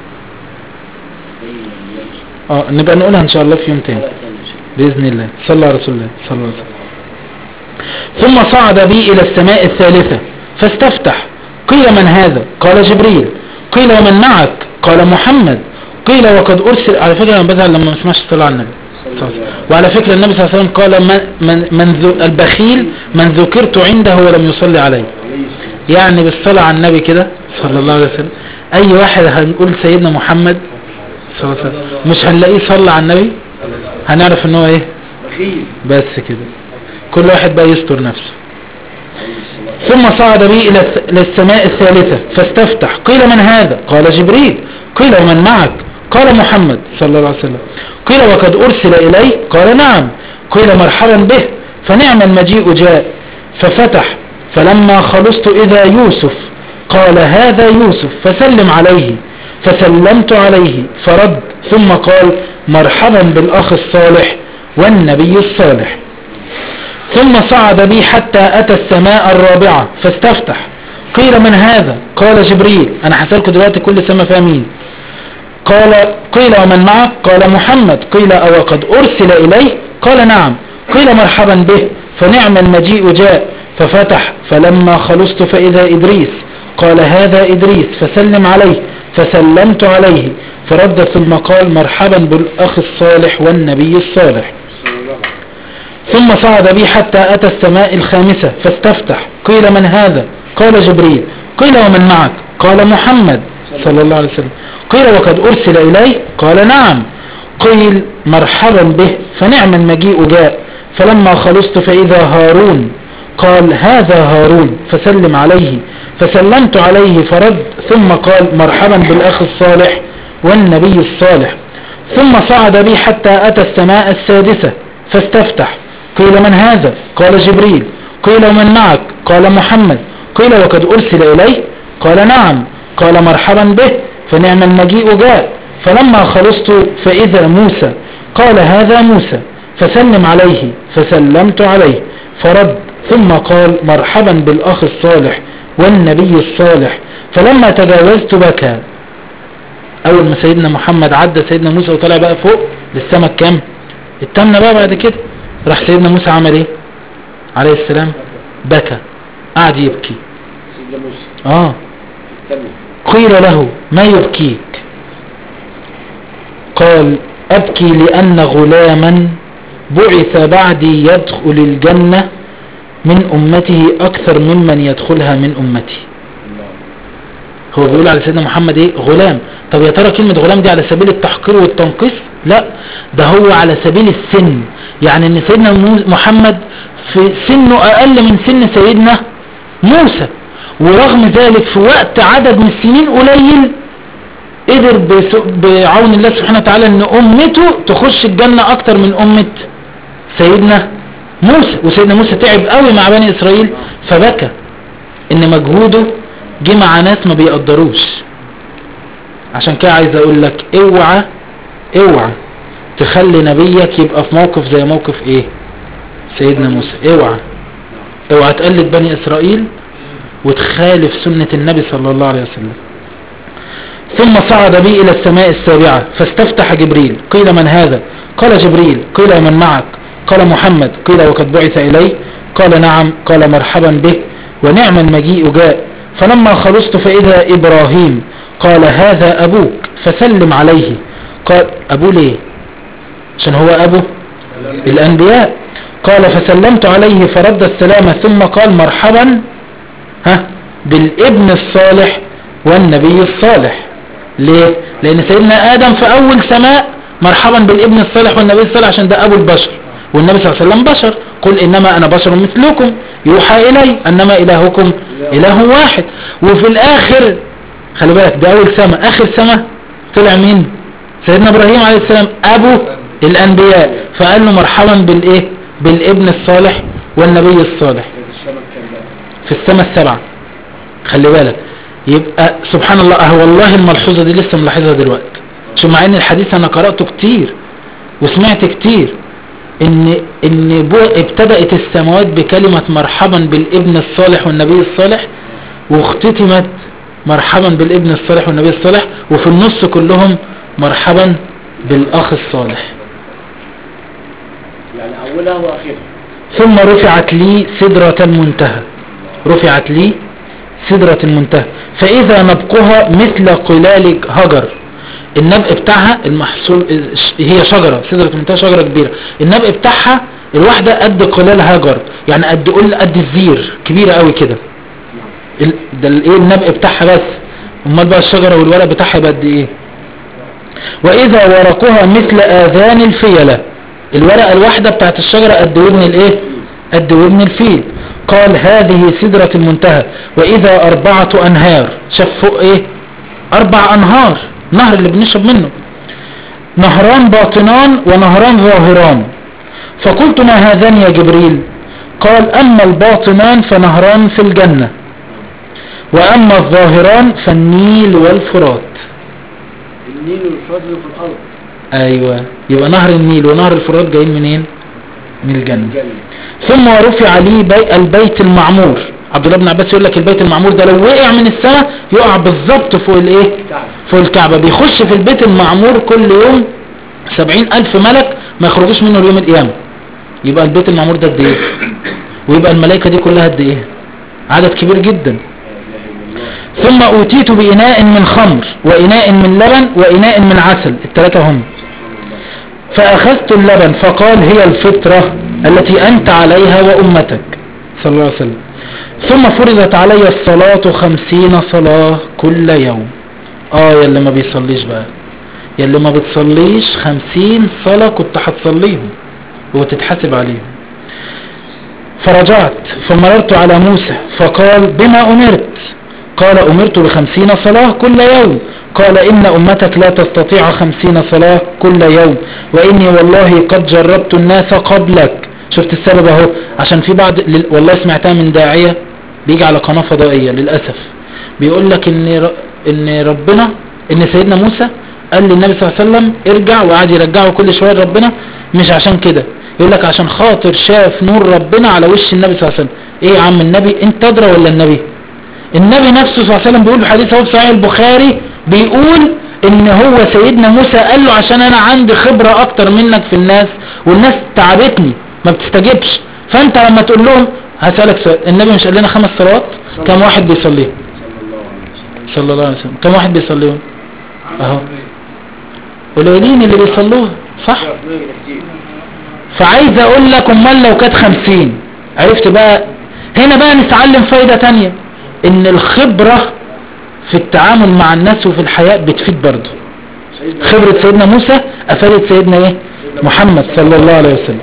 اه نبقى نقولها ان شاء الله في يوم تاني بإذن الله صلى على رسول الله صلى الله عليه وسلم ثم صعد بي إلى السماء الثالثة فاستفتح قيل من هذا قال جبريل قيل ومن معك قال محمد قيل وقد أرسل على فكرة أنا بزعل لما ما اسمعش الصلاة على النبي صلى الله عليه وسلم. وعلى فكرة النبي صلى الله عليه وسلم قال من, من, من ذو البخيل من ذكرت عنده ولم يصلي عليه عليه السلام يعني بالصلاة على النبي كده صلى الله عليه وسلم اي واحد هنقول سيدنا محمد صلى الله عليه وسلم مش هنلاقيه صلى على النبي هنعرف ان هو ايه بخيل بس كده كل واحد بقى يستر نفسه عليه السلام ثم صعد بي إلى الس- إلى السماء الثالثة فاستفتح قيل من هذا قال جبريل قيل ومن معك قال محمد صلى الله عليه وسلم قيل وقد أرسل إلي قال نعم قيل مرحبا به فنعم المجيء جاء ففتح فلما خلصت إذا يوسف قال هذا يوسف فسلم عليه فسلمت عليه فرد ثم قال مرحبا بالأخ الصالح والنبي الصالح ثم صعد بي حتى أتى السماء الرابعة فاستفتح قيل من هذا قال جبريل أنا هسألكم دلوقتي كل سماء فيها مين قال قيل ومن معك قال محمد قيل أو قد أرسل إليه قال نعم قيل مرحبا به فنعم المجيء جاء ففتح فلما خلصت فإذا إدريس قال هذا إدريس فسلم عليه فسلمت عليه فرد ثم قال مرحبا بالأخ الصالح والنبي الصالح صلى الله عليه ثم صعد بي حتى أتى السماء الخامسة فاستفتح قيل من هذا قال جبريل قيل ومن معك قال محمد صلى الله عليه وسلم قيل وقد أرسل إليه قال نعم قيل مرحبا به فنعم المجيء جاء فلما خلصت فإذا هارون قال هذا هارون فسلم عليه فسلمت عليه فرد ثم قال مرحبا بالأخ الصالح والنبي الصالح ثم صعد بي حتى أتى السماء السادسة فاستفتح قيل من هذا قال جبريل قيل ومن معك قال محمد قيل وقد أرسل إليه قال نعم قال مرحبا به فنعم المجيء جاء فلما خلصت فإذا موسى قال هذا موسى فسلم عليه فسلمت عليه فرد ثم قال مرحبا بالأخ الصالح والنبي الصالح فلما تجاوزت بكى أول ما سيدنا محمد عدى سيدنا موسى وطلع بقى فوق للسماء كام التامنة بقى بعد كده راح سيدنا موسى عمل ايه عليه السلام بكى قعد يبكي سيدنا موسى اه استنى قيل له ما يبكيك قال أبكي لأن غلاما بعث بعدي يدخل الجنة من أمته أكثر ممن يدخلها من أمتي الله هو بيقول على سيدنا محمد ايه غلام طب يا ترى كلمة غلام دي على سبيل التحقير والتنقيص لا ده هو على سبيل السن يعني ان سيدنا مو- محمد في سنه اقل من سن سيدنا موسى ورغم ذلك في وقت عدد من السنين قليل قدر بس- بعون الله سبحانه وتعالى ان امته تخش الجنة اكتر من امة سيدنا موسى وسيدنا موسى تعب قوي مع بني اسرائيل فبكى ان مجهوده جه مع ناس ما بيقدروش عشان كده عايز اقول لك اوعى اوعى تخلي نبيك يبقى في موقف زي موقف ايه سيدنا موسى اوعى اوعى تقلد بني اسرائيل وتخالف سنة النبي صلى الله عليه وسلم ثم صعد بي الى السماء السابعة فاستفتح جبريل قيل من هذا قال جبريل قيل ومن معك قال محمد قيل وقد بعث الي قال نعم قال مرحبا به ونعم المجيء جاء فلما خلصت فاذا ابراهيم قال هذا ابوك فسلم عليه قال ابوه ليه عشان هو ابو الانبياء قال فسلمت عليه فرد السلام ثم قال مرحبا ها بالابن الصالح والنبي الصالح ليه لان سيدنا ادم في اول سماء مرحبا بالابن الصالح والنبي الصالح عشان ده ابو البشر والنبي صلى الله عليه وسلم بشر قل انما انا بشر مثلكم يوحى الي انما الهكم اله واحد وفي الاخر خلي بالك ده اول سماء اخر سماء طلع مين سيدنا ابراهيم عليه السلام ابو الانبياء فقال له مرحبا بالايه بالابن الصالح والنبي الصالح كانت السمك كان بقى في السماء السبعة خلي بالك يبقى سبحان الله اه والله الملحوظة دي لسه ملاحظها دلوقتي شو مع ان الحديث انا قرأته كتير وسمعت كتير ان ان بو ابتدأت السماوات بكلمة مرحبا بالابن الصالح والنبي الصالح واختتمت مرحبا بالابن الصالح والنبي الصالح وفي النص كلهم مرحبا بالاخ الصالح يعني اولها واخرها ثم رفعت لي سدرة المنتهى رفعت لي سدرة المنتهى فإذا نبقها مثل قلال هجر النبق بتاعها المحصول هي شجرة سدرة المنتهى شجرة كبيرة النبق بتاعها الواحدة قد قلال هاجر يعني قد قل قد الزير كبيرة قوي كده ال- ده الايه النبق بتاعها بس امال بقى الشجرة والورق بتاعها يبقى قد ايه واذا ورقها مثل اذان الفيلة الورقة الواحدة بتاعت الشجرة قد ودن الايه قد ودن الفيل قال هذه سدرة المنتهى واذا اربعة انهار شاف فوق ايه اربع انهار نهر اللي بنشرب منه نهران باطنان ونهران ظاهران فقلت ما هذان يا جبريل قال اما الباطنان فنهران في الجنة واما الظاهران فالنيل والفرات النيل والفضل في الأرض ايوه يبقى نهر النيل ونهر الفرات جايين منين من الجنة الجنة ثم رفع لي بي البيت المعمور عبد الله بن عباس يقول لك البيت المعمور ده لو وقع من السماء يقع بالظبط فوق الايه كعب فوق الكعبة بيخش في البيت المعمور كل يوم سبعين ألف ملك ما يخرجوش منه ليوم القيامة يبقى البيت المعمور ده قد ايه ويبقى الملائكة دي كلها قد ايه عدد كبير جدا ثم أوتيت بإناء من خمر وإناء من لبن وإناء من عسل الثلاثة هم فأخذت اللبن فقال هي الفطرة التي أنت عليها وأمتك صلى الله عليه وسلم ثم فرضت علي الصلاة خمسين صلاة كل يوم آه يا اللي ما بيصليش بقى يا اللي ما بتصليش خمسين صلاة كنت هتصليهم وتتحاسب عليهم فرجعت فمررت على موسى فقال بما أمرت قال أمرت بخمسين صلاة كل يوم قال إن أمتك لا تستطيع خمسين صلاة كل يوم وإني والله قد جربت الناس قبلك شفت السبب اهو عشان في بعض لل- والله سمعتها من داعية بيجي على قناة فضائية للأسف بيقول لك ان ر... ان ربنا ان سيدنا موسى قال للنبي صلى الله عليه وسلم ارجع وقعد يرجعه كل شوية ربنا مش عشان كده يقول لك عشان خاطر شاف نور ربنا على وش النبي صلى الله عليه وسلم ايه يا عم النبي انت ادرى ولا النبي النبي نفسه صلى الله عليه وسلم بيقول في حديث اهو في صحيح البخاري بيقول ان هو سيدنا موسى قال له عشان انا عندي خبرة اكتر منك في الناس والناس تعبتني ما بتستجبش فانت لما تقول لهم هسألك سؤال النبي مش قال لنا خمس صلوات كم واحد بيصليهم صلى الله عليه وسلم صلى الله عليه وسلم كم واحد بيصليهم اهو قليلين اللي بيصلوها صح كتير فعايز اقول لك امال لو كانت خمسين عرفت بقى هنا بقى نتعلم فايدة تانية ان الخبرة في التعامل مع الناس وفي الحياة بتفيد برضه سيدنا خبرة سيدنا موسى افادت سيدنا ايه محمد صلى الله عليه وسلم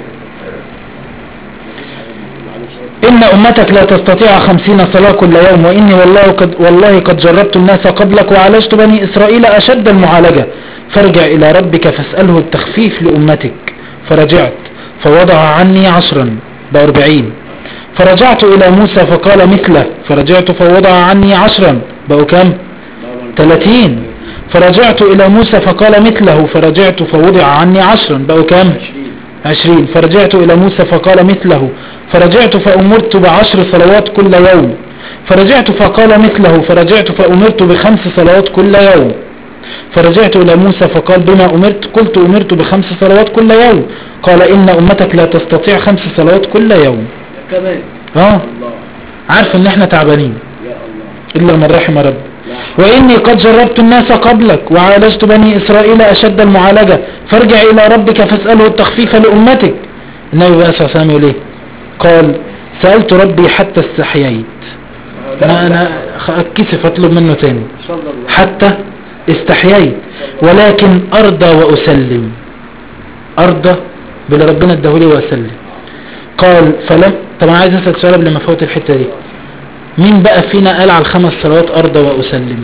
إن أمتك لا تستطيع خمسين صلاة كل يوم وإني والله قد, والله قد جربت الناس قبلك وعالجت بني إسرائيل أشد المعالجة فارجع إلى ربك فاسأله التخفيف لأمتك فرجعت فوضع عني عشرا بأربعين فرجعت إلى موسى فقال مثله فرجعت فوضع عني عشرا بقوا كم ثلاثين فرجعت إلى موسى فقال مثله فرجعت فوضع عني عشرا بقوا كم عشرين عشرين فرجعت إلى موسى فقال مثله فرجعت فأمرت بعشر صلوات كل يوم فرجعت فقال مثله فرجعت فأمرت بخمس صلوات كل يوم فرجعت إلى موسى فقال بما أمرت قلت أمرت بخمس صلوات كل يوم قال إن أمتك لا تستطيع خمس صلوات كل يوم كمان اه الله عارف ان احنا تعبانين يا الله إلا من رحم رب لا وإني قد جربت الناس قبلك وعالجت بني إسرائيل أشد المعالجة فارجع إلى ربك فاسأله التخفيف لأمتك النبي بقى صلى الله عليه وسلم يقول إيه قال سألت ربي حتى استحييت أنا, أنا خ- أتكسف أطلب منه تاني صلى الله حتى استحييت ولكن أرضى وأسلم أرضى باللي ربنا اداهولي وأسلم قال فلم طبعا عايز أسأل سؤال قبل ما أفوت الحتة دي مين بقى فينا قال على الخمس صلوات أرضى وأسلم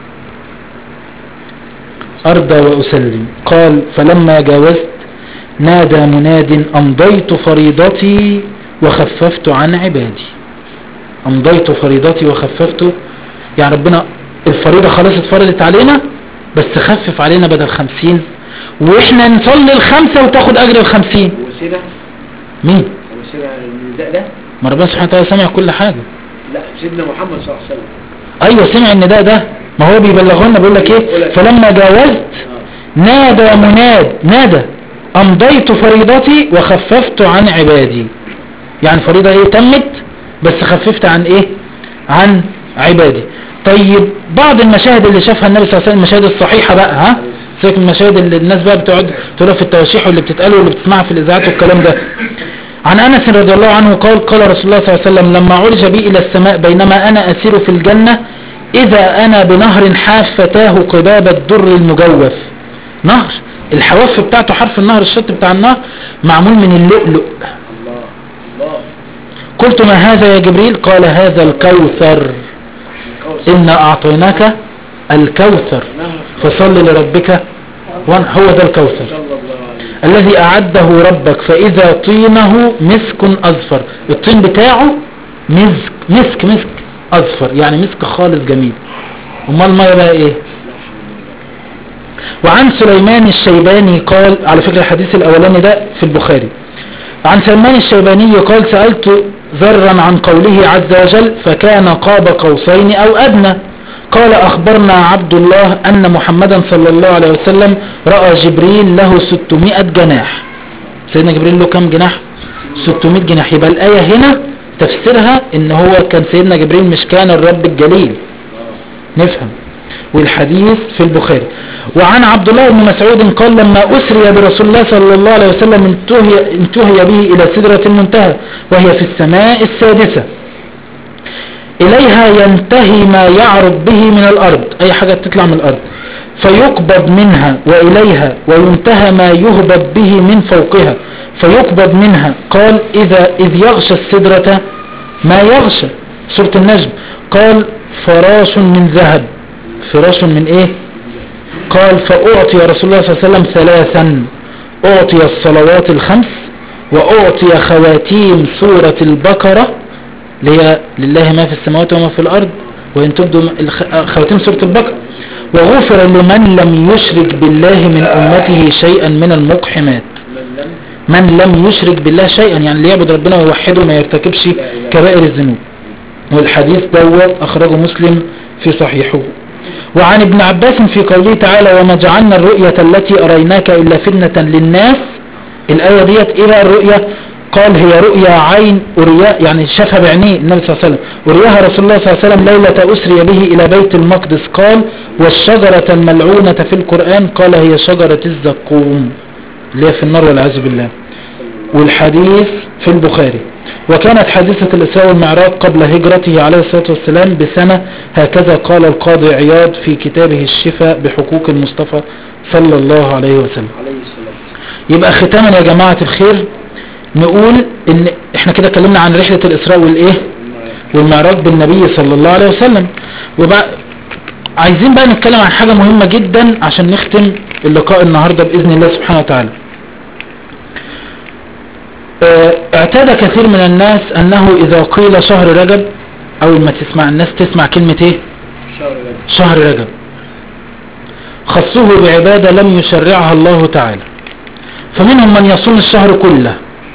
أرضى وأسلم قال فلما جاوزت نادى مناد أمضيت فريضتي وخففت عن عبادي أمضيت فريضتي وخففت يعني ربنا الفريضة خلاص اتفرضت علينا بس خفف علينا بدل خمسين واحنا نصلي الخمسة وتاخد اجر الخمسين وسيلة مين وسيلة النداء ده ما ربنا سبحانه وتعالى سمع كل حاجة لا سيدنا محمد صلى الله عليه وسلم ايوه سمع ان ده ده ما هو بيبلغونا بيقول لك ايه فلما جاوزت آه. نادى مناد نادى امضيت فريضتي وخففت عن عبادي يعني فريضة ايه تمت بس خففت عن ايه عن عبادي طيب بعض المشاهد اللي شافها النبي صلى الله عليه وسلم المشاهد الصحيحة بقى ها سيبك من المشاهد اللي الناس بقى بتقعد تقولها في التواشيح واللي بتتقال واللي بتسمعها في الاذاعات والكلام ده عن انس رضي الله عنه قال قال رسول الله صلى الله عليه وسلم لما عرج بي الى السماء بينما انا اسير في الجنة اذا انا بنهر حافتاه قباب الدر المجوف نهر الحواف بتاعته حرف النهر الشط بتاع النهر معمول من اللؤلؤ الله الله قلت ما هذا يا جبريل قال هذا الكوثر الكوثر إنا أعطيناك الكوثر نهر فصل لربك وان هو ذا الكوثر صلى الله عليه الذي أعده ربك فإذا طينه مسك أزفر الطين بتاعه مسك مسك مسك أزفر يعني مسك خالص جميل أمال المية بقى إيه وعن سليمان الشيباني قال على فكرة الحديث الأولاني ده في البخاري عن سلمان الشيباني قال سألت ذرا عن قوله عز وجل فكان قاب قوسين أو أدنى قال أخبرنا عبد الله أن محمدا صلى الله عليه وسلم رأى جبريل له 600 جناح سيدنا جبريل له كم جناح 600 جناح يبقى الآية هنا تفسيرها ان هو كان سيدنا جبريل مش كان الرب الجليل نفهم والحديث في البخاري وعن عبد الله بن مسعود قال لما أسري برسول الله صلى الله عليه وسلم انتهي, انتهي به إلى سدرة المنتهى وهي في السماء السادسة إليها ينتهي ما يعرض به من الأرض أي حاجة تطلع من الأرض فيقبض منها وإليها وينتهى ما يهبط به من فوقها فيقبض منها قال إذا إذ يغشى السدرة ما يغشى سورة النجم قال فراش من ذهب فراش من ايه قال فأعطي رسول الله صلى الله عليه وسلم ثلاثا أعطي الصلوات الخمس وأعطي خواتيم سورة البقرة اللي هي لله ما في السماوات وما في الأرض وإن تبدوا الخ- خواتيم سورة البقرة وغفر لمن لم يشرك بالله من أمته شيئا من المقحمات من لم من لم يشرك بالله شيئا يعني اللي يعبد ربنا ويوحده ما يرتكبش كبائر الذنوب والحديث دوت أخرجه مسلم في صحيحه وعن ابن عباس في قوله تعالى وما جعلنا الرؤية التي أريناك إلا فتنة للناس الآية ديت إيه بقى الرؤية قال هي رؤيا عين أريا يعني شافها بعينيه النبي صلى الله عليه وسلم أرياها رسول الله صلى الله عليه وسلم ليلة أسري به إلى بيت المقدس قال والشجرة الملعونة في القرآن قال هي شجرة الزقوم اللي هي في النار والعياذ بالله والحديث في البخاري وكانت حادثة الإسراء والمعراج قبل هجرته عليه الصلاة والسلام بسنة هكذا قال القاضي عياض في كتابه الشفاء بحقوق المصطفى صلى الله عليه وسلم عليه الصلاة والسلام يبقى ختاما يا جماعة الخير نقول ان احنا كده اتكلمنا عن رحلة الإسراء والإيه والمعراج بالنبي صلى الله عليه وسلم وبقى عايزين بقى نتكلم عن حاجة مهمة جدا عشان نختم اللقاء النهاردة بإذن الله سبحانه وتعالى اه، اعتاد كثير من الناس انه اذا قيل شهر رجب اول ما تسمع الناس تسمع كلمة ايه شهر رجب شهر رجب خصوه بعبادة لم يشرعها الله تعالى فمنهم من يصوم الشهر كله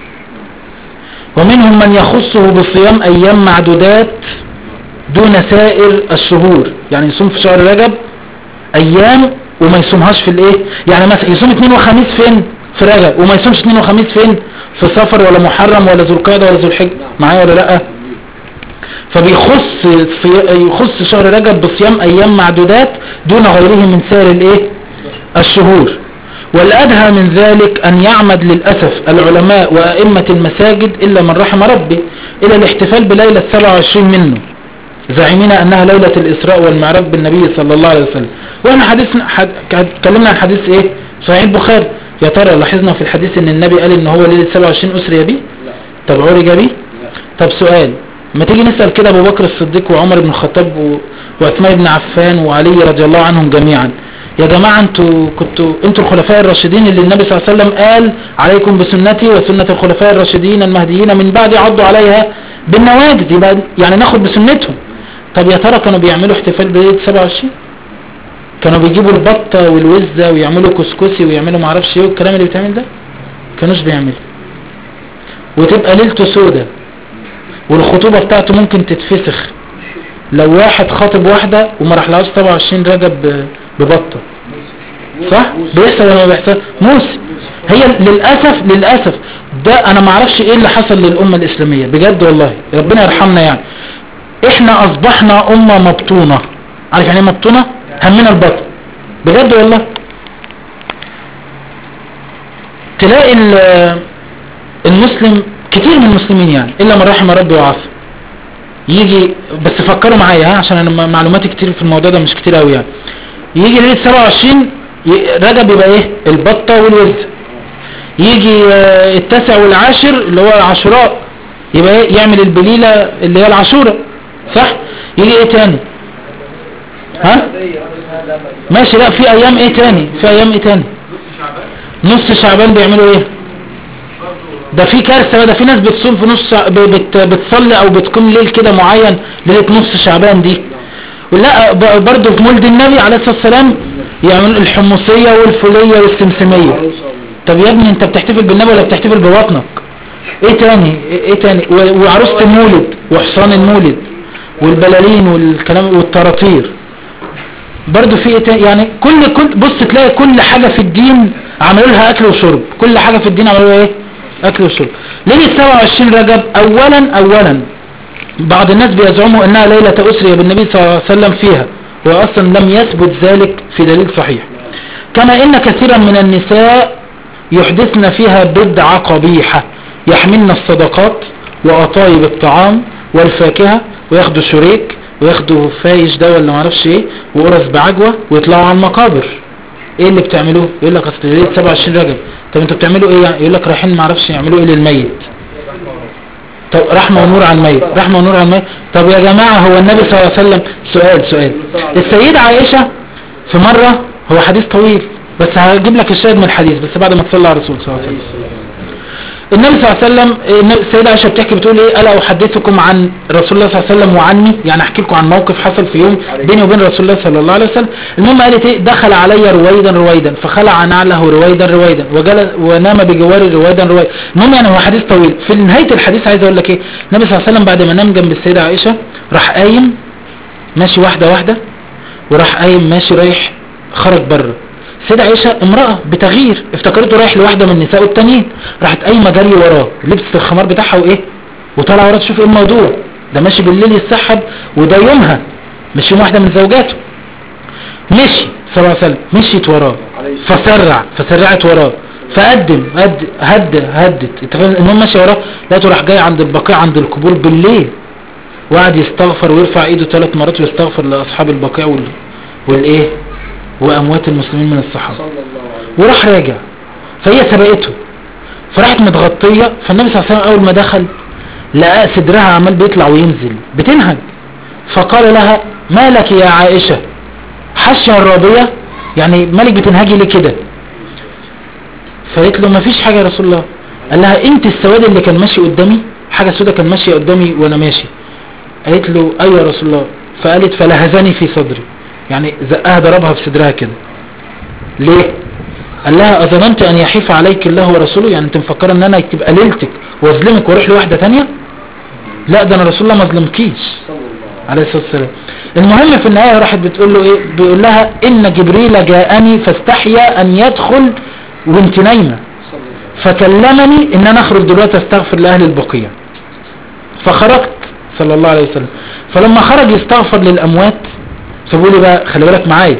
ومنهم من يخصه بصيام ايام معدودات دون سائر الشهور يعني يصوم في شهر رجب ايام وما يصومهاش في الايه يعني مثلا يصوم اثنين وخميس فين في رجب وما يصومش اثنين وخميس فين في صفر ولا محرم ولا ذو القعده ولا ذو الحجه معايا ولا لا فبيخص في- يخص شهر رجب بصيام ايام معدودات دون غيره من سائر الايه الشهور والأدهى من ذلك أن يعمد للأسف العلماء وأئمة المساجد إلا من رحم ربي إلى الاحتفال بليلة 27 منه زعيمين أنها ليلة الإسراء والمعراج بالنبي صلى الله عليه وسلم وإحنا حديثنا حد... اتكلمنا عن حديث إيه صحيح البخاري يا ترى لاحظنا في الحديث أن النبي قال إن هو ليلة 27 أسري بيه لا طب عرج بيه لا طب سؤال ما تيجي نسأل كده أبو بكر الصديق وعمر بن الخطاب و... وعثمان بن عفان وعلي رضي الله عنهم جميعا يا جماعة انتوا كنتوا انتوا الخلفاء الراشدين اللي النبي صلى الله عليه وسلم قال عليكم بسنتي وسنة الخلفاء الراشدين المهديين من بعد عضوا عليها بالنواجذ يبقى يعني ناخد بسنتهم طب يا ترى كانوا بيعملوا احتفال بليلة 27 كانوا بيجيبوا البطة والوزة ويعملوا كسكسي ويعملوا معرفش ايه والكلام اللي بيتعمل ده كانوش بيعملوا وتبقى ليلته سودة والخطوبة بتاعته ممكن تتفسخ لو واحد خاطب واحدة وما راحلهاش 27 رجب ب- ببطة صح بيحصل ولا ما بيحصل موسى هي للأسف للأسف ده انا ما اعرفش ايه اللي حصل للأمة الإسلامية بجد والله ربنا يرحمنا يعني احنا اصبحنا أمة مبطونة عارف يعني ايه مبطونة همنا البطن بجد والله تلاقي ال- المسلم كتير من المسلمين يعني الا من رحم ربي وعافى يجي بس فكروا معايا ها عشان انا م- معلوماتي كتير في الموضوع ده مش كتير قوي يعني يجي ليله 27 ي- رجب يبقى ايه البطه والوز يجي آه، التاسع والعاشر اللي هو عاشوراء يبقى ايه يعمل البليله اللي هي العاشوراء صح يجي ايه تاني ها ماشي لا في ايام ايه تاني في ايام ايه تاني نص شعبان بيعملوا ايه ده في كارثه بقى، ده في ناس بتصوم في نص شع- ب- بت بتصلي او بتقوم ليل كده معين ليله نص شعبان دي ولا ب- برضه في مولد النبي عليه الصلاه والسلام يعملوا الحمصيه والفوليه والسمسميه طب يا ابني انت بتحتفل بالنبي ولا بتحتفل بوطنك ايه تاني ايه إيه تاني و- وعروسه المولد وحصان المولد والبلالين والكلام والطراطير برضو في ايه تاني يعني كل كل بص تلاقي كل حاجة في الدين عملوا لها اكل وشرب كل حاجة في الدين عملوا لها ايه اكل وشرب ليلة 27 رجب اولا اولا بعض الناس بيزعموا انها ليلة اسري بالنبي صلى الله عليه وسلم فيها واصلا لم يثبت ذلك في دليل صحيح كما ان كثيرا من النساء يحدثن فيها بدعة قبيحة يحملن الصدقات وأطايب الطعام والفاكهة وياخدوا شريك وياخدوا فايش ده ولا معرفش ايه وقرص بعجوة ويطلعوا على المقابر ايه اللي بتعملوه يقول لك اصل ليله 27 رجب طب انتوا بتعملوا ايه يعني يقول لك رايحين معرفش يعملوا ايه للميت طب رحمة ونور على الميت رحمة ونور على الميت طب يا جماعة هو النبي صلى الله عليه وسلم سؤال سؤال السيدة عائشة في مرة هو حديث طويل بس هجيب لك الشاهد من الحديث بس بعد ما تصلي على الرسول صلى الله عليه وسلم النبي صلى الله عليه وسلم النبي- السيدة عائشة بتحكي بتقول ايه الا احدثكم عن رسول الله صلى الله عليه وسلم وعني يعني احكي لكم عن موقف حصل في يوم بيني وبين رسول الله صلى الله عليه وسلم المهم قالت ايه دخل علي رويدا رويدا فخلع نعله رويدا رويدا وجلس ونام بجواري رويدا رويدا المهم يعني هو حديث طويل في نهاية الحديث عايز اقول لك ايه النبي صلى الله عليه وسلم بعد ما نام جنب السيدة عائشة راح قايم ماشي واحدة واحدة وراح قايم ماشي رايح خرج بره السيدة عائشة امرأة بتغيير افتكرته رايح لواحدة من النساء التانيين راحت قايمة جري وراه لبست الخمار بتاعها وايه وطلع وراه تشوف ايه الموضوع ده ماشي بالليل يتسحب وده يومها مش يوم واحدة من زوجاته مشي صلى الله عليه وسلم مشيت وراه فسرع فسرعت وراه فقدم هد هد هدت انت فاهم المهم ماشي وراه لقيته راح جاي عند البقيع عند القبور بالليل وقعد يستغفر ويرفع ايده ثلاث مرات ويستغفر لاصحاب البقيع وال... والايه واموات المسلمين من الصحابه صلى الله عليه وراح راجع فهي سبقته فراحت متغطية فالنبي صلى الله عليه وسلم أول ما دخل لقى صدرها عمال بيطلع وينزل بتنهج فقال لها ما لك يا عائشة حشة الراضية يعني مالك بتنهجي ليه كده فقالت له ما فيش حاجة يا رسول الله قال لها انت السواد اللي كان ماشي قدامي حاجة سودة كان ماشي قدامي وانا ماشي قالت له ايوه يا رسول الله فقالت فلهزني في صدري يعني زقها ضربها في صدرها كده ليه قال لها اظننت ان يحيف عليك الله ورسوله يعني انت مفكره ان انا تبقى ليلتك واظلمك واروح لواحده تانية لا ده انا رسول الله ما ظلمكيش صلى الله عليه الصلاه والسلام المهم في النهايه راحت بتقول له ايه بيقول لها ان جبريل جاءني فاستحيا ان يدخل وانت نايمه صلى الله فكلمني ان انا اخرج دلوقتي استغفر لاهل البقيع فخرجت صلى الله عليه وسلم فلما خرج يستغفر للاموات فبقول لي بقى خلي بالك معايا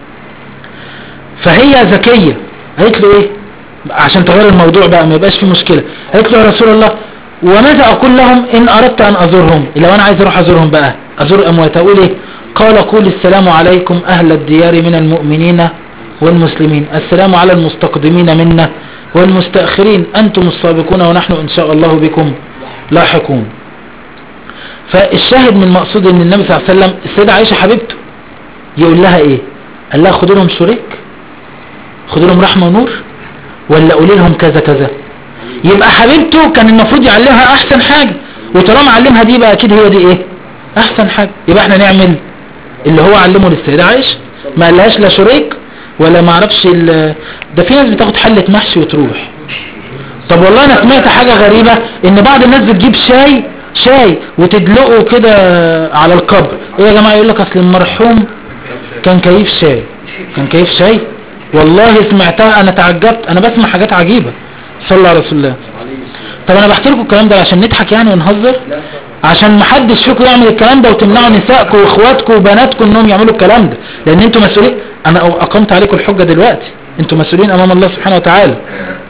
فهي ذكيه قالت له ايه عشان تغير الموضوع بقى ما يبقاش فيه مشكله قالت له يا رسول الله وماذا اقول لهم ان اردت ان ازورهم لو انا عايز اروح ازورهم بقى ازور اموات اقول ايه قال قول السلام عليكم اهل الديار من المؤمنين والمسلمين السلام على المستقدمين منا والمستأخرين أنتم السابقون ونحن إن شاء الله بكم لاحقون فالشاهد من مقصود ان النبي صلى الله عليه وسلم السيدة عائشة حبيبته يقول لها ايه قال لها خدوا لهم شريك خدوا لهم رحمة ونور ولا قولي لهم كذا كذا يبقى حبيبته كان المفروض يعلمها احسن حاجة وطالما علمها دي بقى اكيد هي دي ايه احسن حاجة يبقى احنا نعمل اللي هو علمه للسيدة عائشة ما قالهاش لا شريك ولا ما اعرفش ال- ده في ناس بتاخد حلة محشي وتروح طب والله انا سمعت حاجة غريبة ان بعض الناس بتجيب شاي شاي وتدلقه كده على القبر ايه يا جماعة يقول لك اصل المرحوم كان كيف شاي كان كيف شاي والله سمعتها انا تعجبت انا بسمع حاجات عجيبة صلى الله على رسول الله طب انا بحكي لكم الكلام ده عشان نضحك يعني ونهزر عشان محدش فيكم يعمل الكلام ده وتمنعوا نسائكم واخواتكم وبناتكم انهم يعملوا الكلام ده لان انتوا مسؤولين انا اقمت عليكم الحجة دلوقتي انتوا مسؤولين امام الله سبحانه وتعالى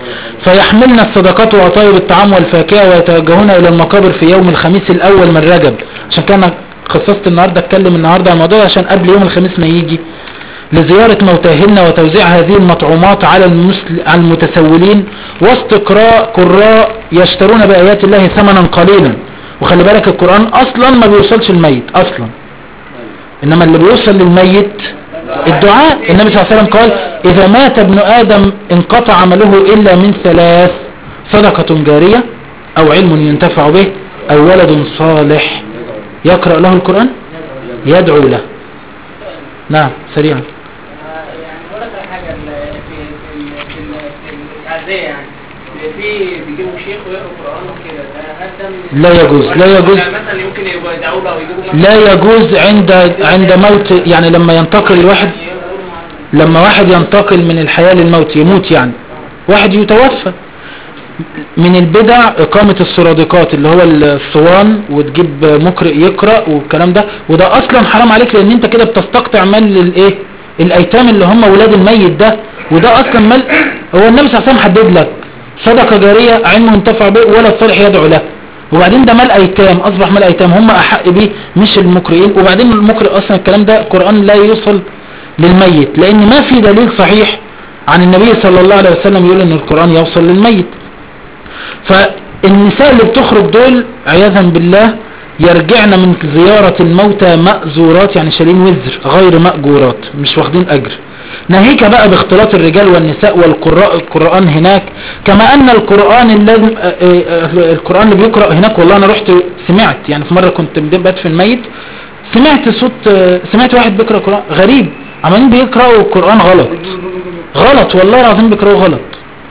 فيحملن الصدقات وأطايب الطعام والفاكهة ويتوجهون إلى المقابر في يوم الخميس الأول من رجب عشان كان أنا خصصت النهاردة اتكلم النهاردة عن الموضوع عشان قبل يوم الخميس ما يجي لزيارة موتاهن وتوزيع هذه المطعومات على, المسل... على المتسولين واستقراء قراء يشترون بآيات الله ثمنا قليلا وخلي بالك القرآن أصلا ما بيوصلش الميت أصلا إنما اللي بيوصل للميت الدعاء النبي صلى الله عليه وسلم قال إذا مات ابن آدم انقطع عمله إلا من ثلاث صدقة جارية أو علم ينتفع به أو ولد صالح يقرأ له القرآن يدعو له نعم سريعا يعني بقول لك على حاجه ال- في في في في التعزيه يعني في بيجيبوا شيخ ويقرا قران وكده ده هل ده من- لا يجوز لا يجوز يعني مثلا يمكن يبقى يدعوا له او يجيبوا مثلا لا يجوز عند عند موت يعني لما ينتقل الواحد يقولوا مع- لما واحد ينتقل من الحياة للموت يموت يعني واحد يتوفى من البدع إقامة السرادقات اللي هو الصوان وتجيب مقرئ يقرأ والكلام ده وده أصلا حرام عليك لأن أنت كده بتستقطع مال الإيه الأيتام اللي هم ولاد الميت ده وده أصلا مال هو النبي صلى الله عليه وسلم حدد لك صدقة جارية علم ينتفع به ولا الصالح يدعو له وبعدين ده مال أيتام أصبح مال أيتام هم أحق به مش المقرئين وبعدين المقرئ أصلا الكلام ده القرآن لا يوصل للميت لأن ما في دليل صحيح عن النبي صلى الله عليه وسلم يقول أن القرآن يوصل للميت فالنساء اللي بتخرج دول عياذا بالله يرجعن من زيارة الموتى مأزورات يعني شايلين وزر غير مأجورات مش واخدين أجر ناهيك بقى باختلاط الرجال والنساء والقراء القرآن هناك كما أن القرآن الذي آه، آه، القرآن اللي بيقرأ هناك والله أنا رحت سمعت يعني في مرة كنت مدبت في الميت سمعت صوت آه، سمعت واحد بيقرأ قرآن غريب عمالين بيقرأوا القرآن غلط غلط والله العظيم بيقرأوا غلط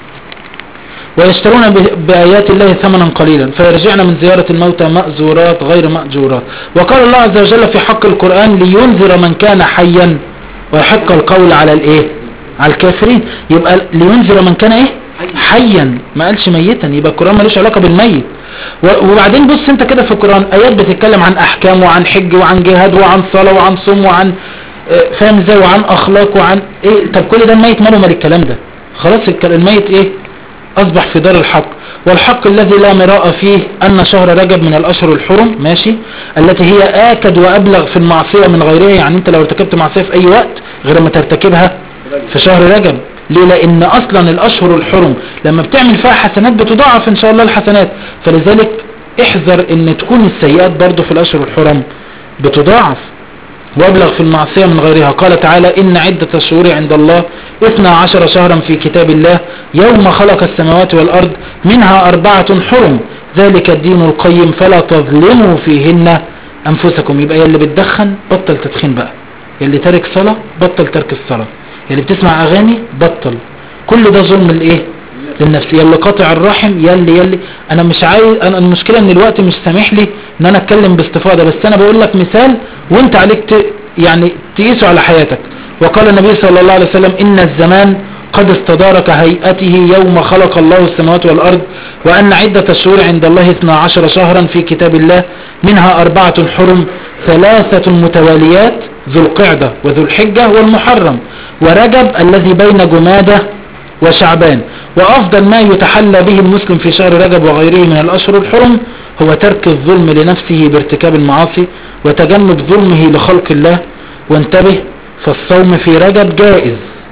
ويشترون ب- بآيات الله ثمنا قليلا فيرجعن من زيارة الموتى مأزورات غير مأجورات وقال الله عز وجل في حق القرآن لينذر من كان حيا ويحق القول على الايه على الكافرين يبقى لينذر من كان ايه حيا ما قالش ميتا يبقى القرآن ملوش علاقة بالميت و- وبعدين بص انت كده في القرآن ايات بتتكلم عن احكام وعن حج وعن جهاد وعن صلاة وعن صوم وعن آه، فاهم ازاي وعن اخلاق وعن ايه طب كل ده الميت ماله مال الكلام ده خلاص الك- الميت ايه أصبح في دار الحق والحق الذي لا مراء فيه أن شهر رجب من الأشهر الحرم ماشي التي هي آكد وأبلغ في المعصية من غيرها يعني أنت لو ارتكبت معصية في أي وقت غير ما ترتكبها في شهر رجب ليه لأن أصلا الأشهر الحرم لما بتعمل فيها حسنات بتضاعف إن شاء الله الحسنات فلذلك احذر أن تكون السيئات برضو في الأشهر الحرم بتضاعف وابلغ في المعصية من غيرها قال تعالى إن عدة الشهور عند الله اثنا عشر شهرا في كتاب الله يوم خلق السماوات والأرض منها أربعة حرم ذلك الدين القيم فلا تظلموا فيهن أنفسكم يبقى يلي بتدخن بطل تدخين بقى يلي تارك صلاة بطل ترك الصلاة يلي بتسمع أغاني بطل كل ده ظلم الإيه للنفس يلي قاطع الرحم يلي يلي انا مش عايز انا المشكله ان الوقت مش سامح لي ان انا اتكلم باستفاضه بس انا بقول لك مثال وانت عليك ت... يعني تقيسه على حياتك وقال النبي صلى الله عليه وسلم ان الزمان قد استدار كهيئته يوم خلق الله السماوات والارض وان عده الشهور عند الله 12 شهرا في كتاب الله منها اربعه حرم ثلاثه متواليات ذو القعده وذو الحجه والمحرم ورجب الذي بين جماده وشعبان وأفضل ما يتحلى به المسلم في شهر رجب وغيره من الأشهر الحرم هو ترك الظلم لنفسه بارتكاب المعاصي وتجنب ظلمه لخلق الله وانتبه فالصوم في رجب جائز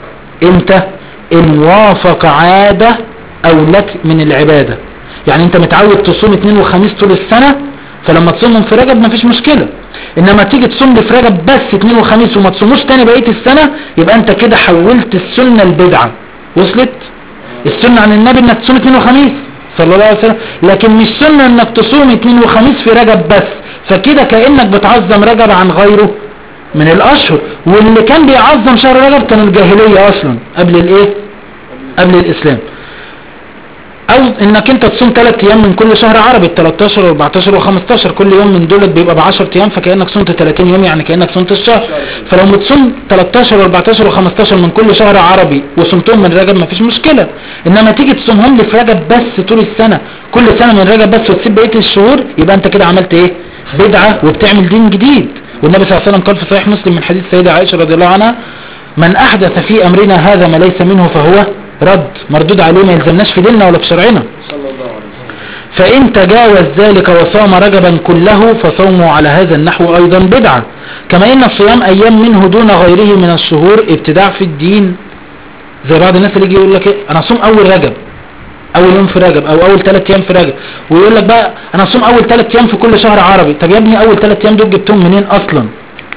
امتى ان وافق عادة او لك من العبادة يعني انت متعود تصوم اثنين وخميس طول السنة فلما تصومهم في رجب مفيش مشكلة انما تيجي تصوم لي في رجب بس اثنين وخميس وما تصوموش تاني بقية السنة يبقى انت كده حولت السنة البدعة وصلت السنة عن النبي انك تصوم اثنين وخميس صلى الله عليه وسلم لكن مش سنة انك تصوم اثنين وخميس في رجب بس فكده كأنك بتعظم رجب عن غيره من الاشهر واللي كان بيعظم شهر رجب كان الجاهلية اصلا قبل الايه قبل الاسلام او انك انت تصوم 3 ايام من كل شهر عربي 13 و14 و15 كل يوم من دولت بيبقى ب 10 ايام فكانك صمت 30 يوم يعني كانك صمت الشهر فلو بتصوم 13 و14 و15 من كل شهر عربي وصمتهم من رجب مفيش مشكله انما تيجي تصومهم لي في رجب بس طول السنه كل سنه من رجب بس وتسيب بقيه الشهور يبقى انت كده عملت ايه بدعه وبتعمل دين جديد والنبي صلى الله عليه وسلم قال في صحيح مسلم من حديث سيدة عائشه رضي الله عنها من احدث في امرنا هذا ما ليس منه فهو رد مردود عليه ما يلزمناش في ديننا ولا في شرعنا صلى الله عليه وسلم فإن تجاوز ذلك وصام رجبا كله فصومه على هذا النحو أيضا بدعة كما إن الصيام أيام منه دون غيره من الشهور ابتداع في الدين زي بعض الناس اللي يجي يقول لك إيه أنا أصوم أول رجب أول يوم في رجب أو أول ثلاث أيام في رجب ويقول لك بقى أنا أصوم أول ثلاث أيام في كل شهر عربي طب يا ابني أول ثلاث أيام دول جبتهم منين أصلا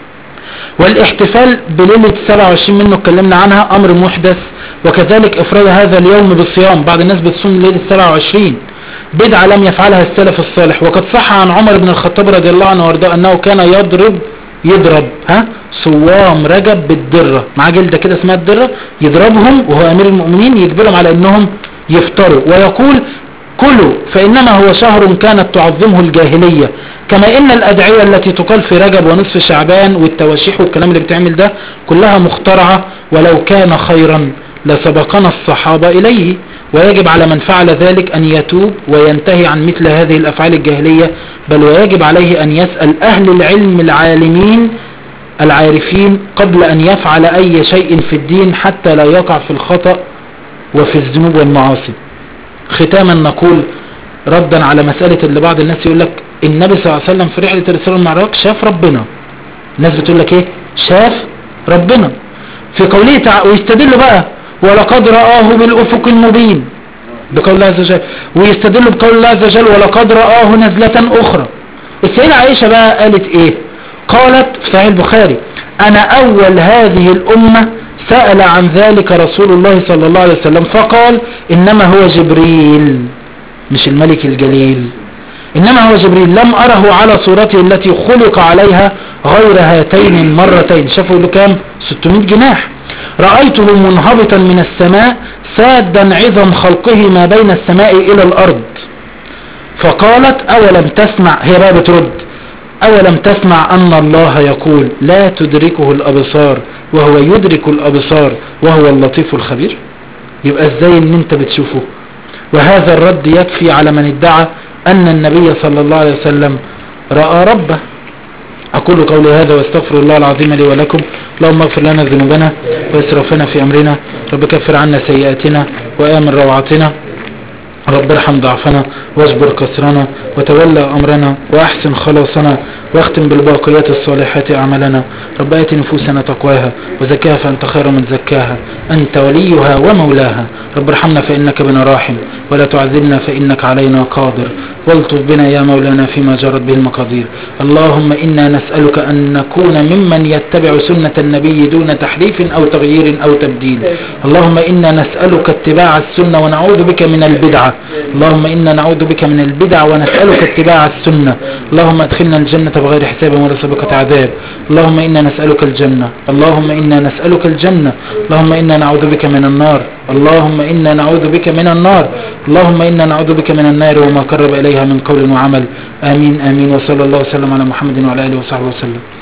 والاحتفال بليلة 27 منه اتكلمنا عنها أمر محدث وكذلك إفراد هذا اليوم بالصيام بعض الناس بتصوم ليلة 27 بدعة لم يفعلها السلف الصالح وقد صح عن عمر بن الخطاب رضي الله عنه وارضاه أنه كان يضرب يضرب ها صوام رجب بالدرة مع جلدة كده اسمها الدرة يضربهم وهو أمير المؤمنين يجبرهم على أنهم يفطروا ويقول كلوا فإنما هو شهر كانت تعظمه الجاهلية كما إن الأدعية التي تقال في رجب ونصف شعبان والتواشيح والكلام اللي بتعمل ده كلها مخترعة ولو كان خيرا لسبقنا الصحابة إليه ويجب على من فعل ذلك أن يتوب وينتهي عن مثل هذه الأفعال الجاهلية بل ويجب عليه أن يسأل أهل العلم العالمين العارفين قبل أن يفعل أي شيء في الدين حتى لا يقع في الخطأ وفي الذنوب والمعاصي ختاما نقول ردا على مسألة اللي بعض الناس يقول لك النبي صلى الله عليه وسلم في رحلة الرسول المعراج شاف ربنا الناس بتقول لك ايه شاف ربنا في قوله تعالى ويستدل بقى ولقد رآه بالأفق المبين بقول الله عز وجل ويستدل بقول الله عز وجل ولقد رآه نزلة أخرى السيدة عائشة بقى قالت ايه قالت في صحيح البخاري أنا أول هذه الأمة سأل عن ذلك رسول الله صلى الله عليه وسلم فقال إنما هو جبريل مش الملك الجليل إنما هو جبريل لم أره على صورته التي خلق عليها غير هاتين المرتين شافوا له كام 600 جناح رأيته منهبطا من السماء سادا عظم خلقه ما بين السماء إلى الأرض فقالت أولم تسمع هي بقى بترد أولم تسمع أن الله يقول لا تدركه الأبصار وهو يدرك الأبصار وهو اللطيف الخبير يبقى ازاي ان انت بتشوفه وهذا الرد يكفي على من ادعى أن النبي صلى الله عليه وسلم رأى ربه أقول قولي هذا واستغفر الله العظيم لي ولكم اللهم اغفر لنا ذنوبنا واسرافنا في أمرنا رب كفر عنا سيئاتنا وآمن روعتنا رب ارحم ضعفنا واجبر كسرنا وتولى أمرنا وأحسن خلاصنا واختم بالباقيات الصالحات أعمالنا رب آت نفوسنا تقواها وزكاها فأنت خير من زكاها أنت وليها ومولاها رب ارحمنا فإنك بنا راحم ولا تعذبنا فإنك علينا قادر والطف بنا يا مولانا فيما جرت به المقادير اللهم إنا نسألك أن نكون ممن يتبع سنة النبي دون تحريف أو تغيير أو تبديل اللهم إنا نسألك اتباع السنة ونعوذ بك من البدعة اللهم إنا نعوذ بك من البدع ونسألك اتباع السنة اللهم ادخلنا الجنة بغير حساب ولا سابقة عذاب اللهم إنا نسألك الجنة اللهم إنا نسألك الجنة اللهم إنا نعوذ بك من النار اللهم إنا نعوذ بك من النار اللهم إنا نعوذ بك من النار وما قرب إليها من قول وعمل آمين آمين وصلى الله وسلم على محمد وعلى آله وصحبه وسلم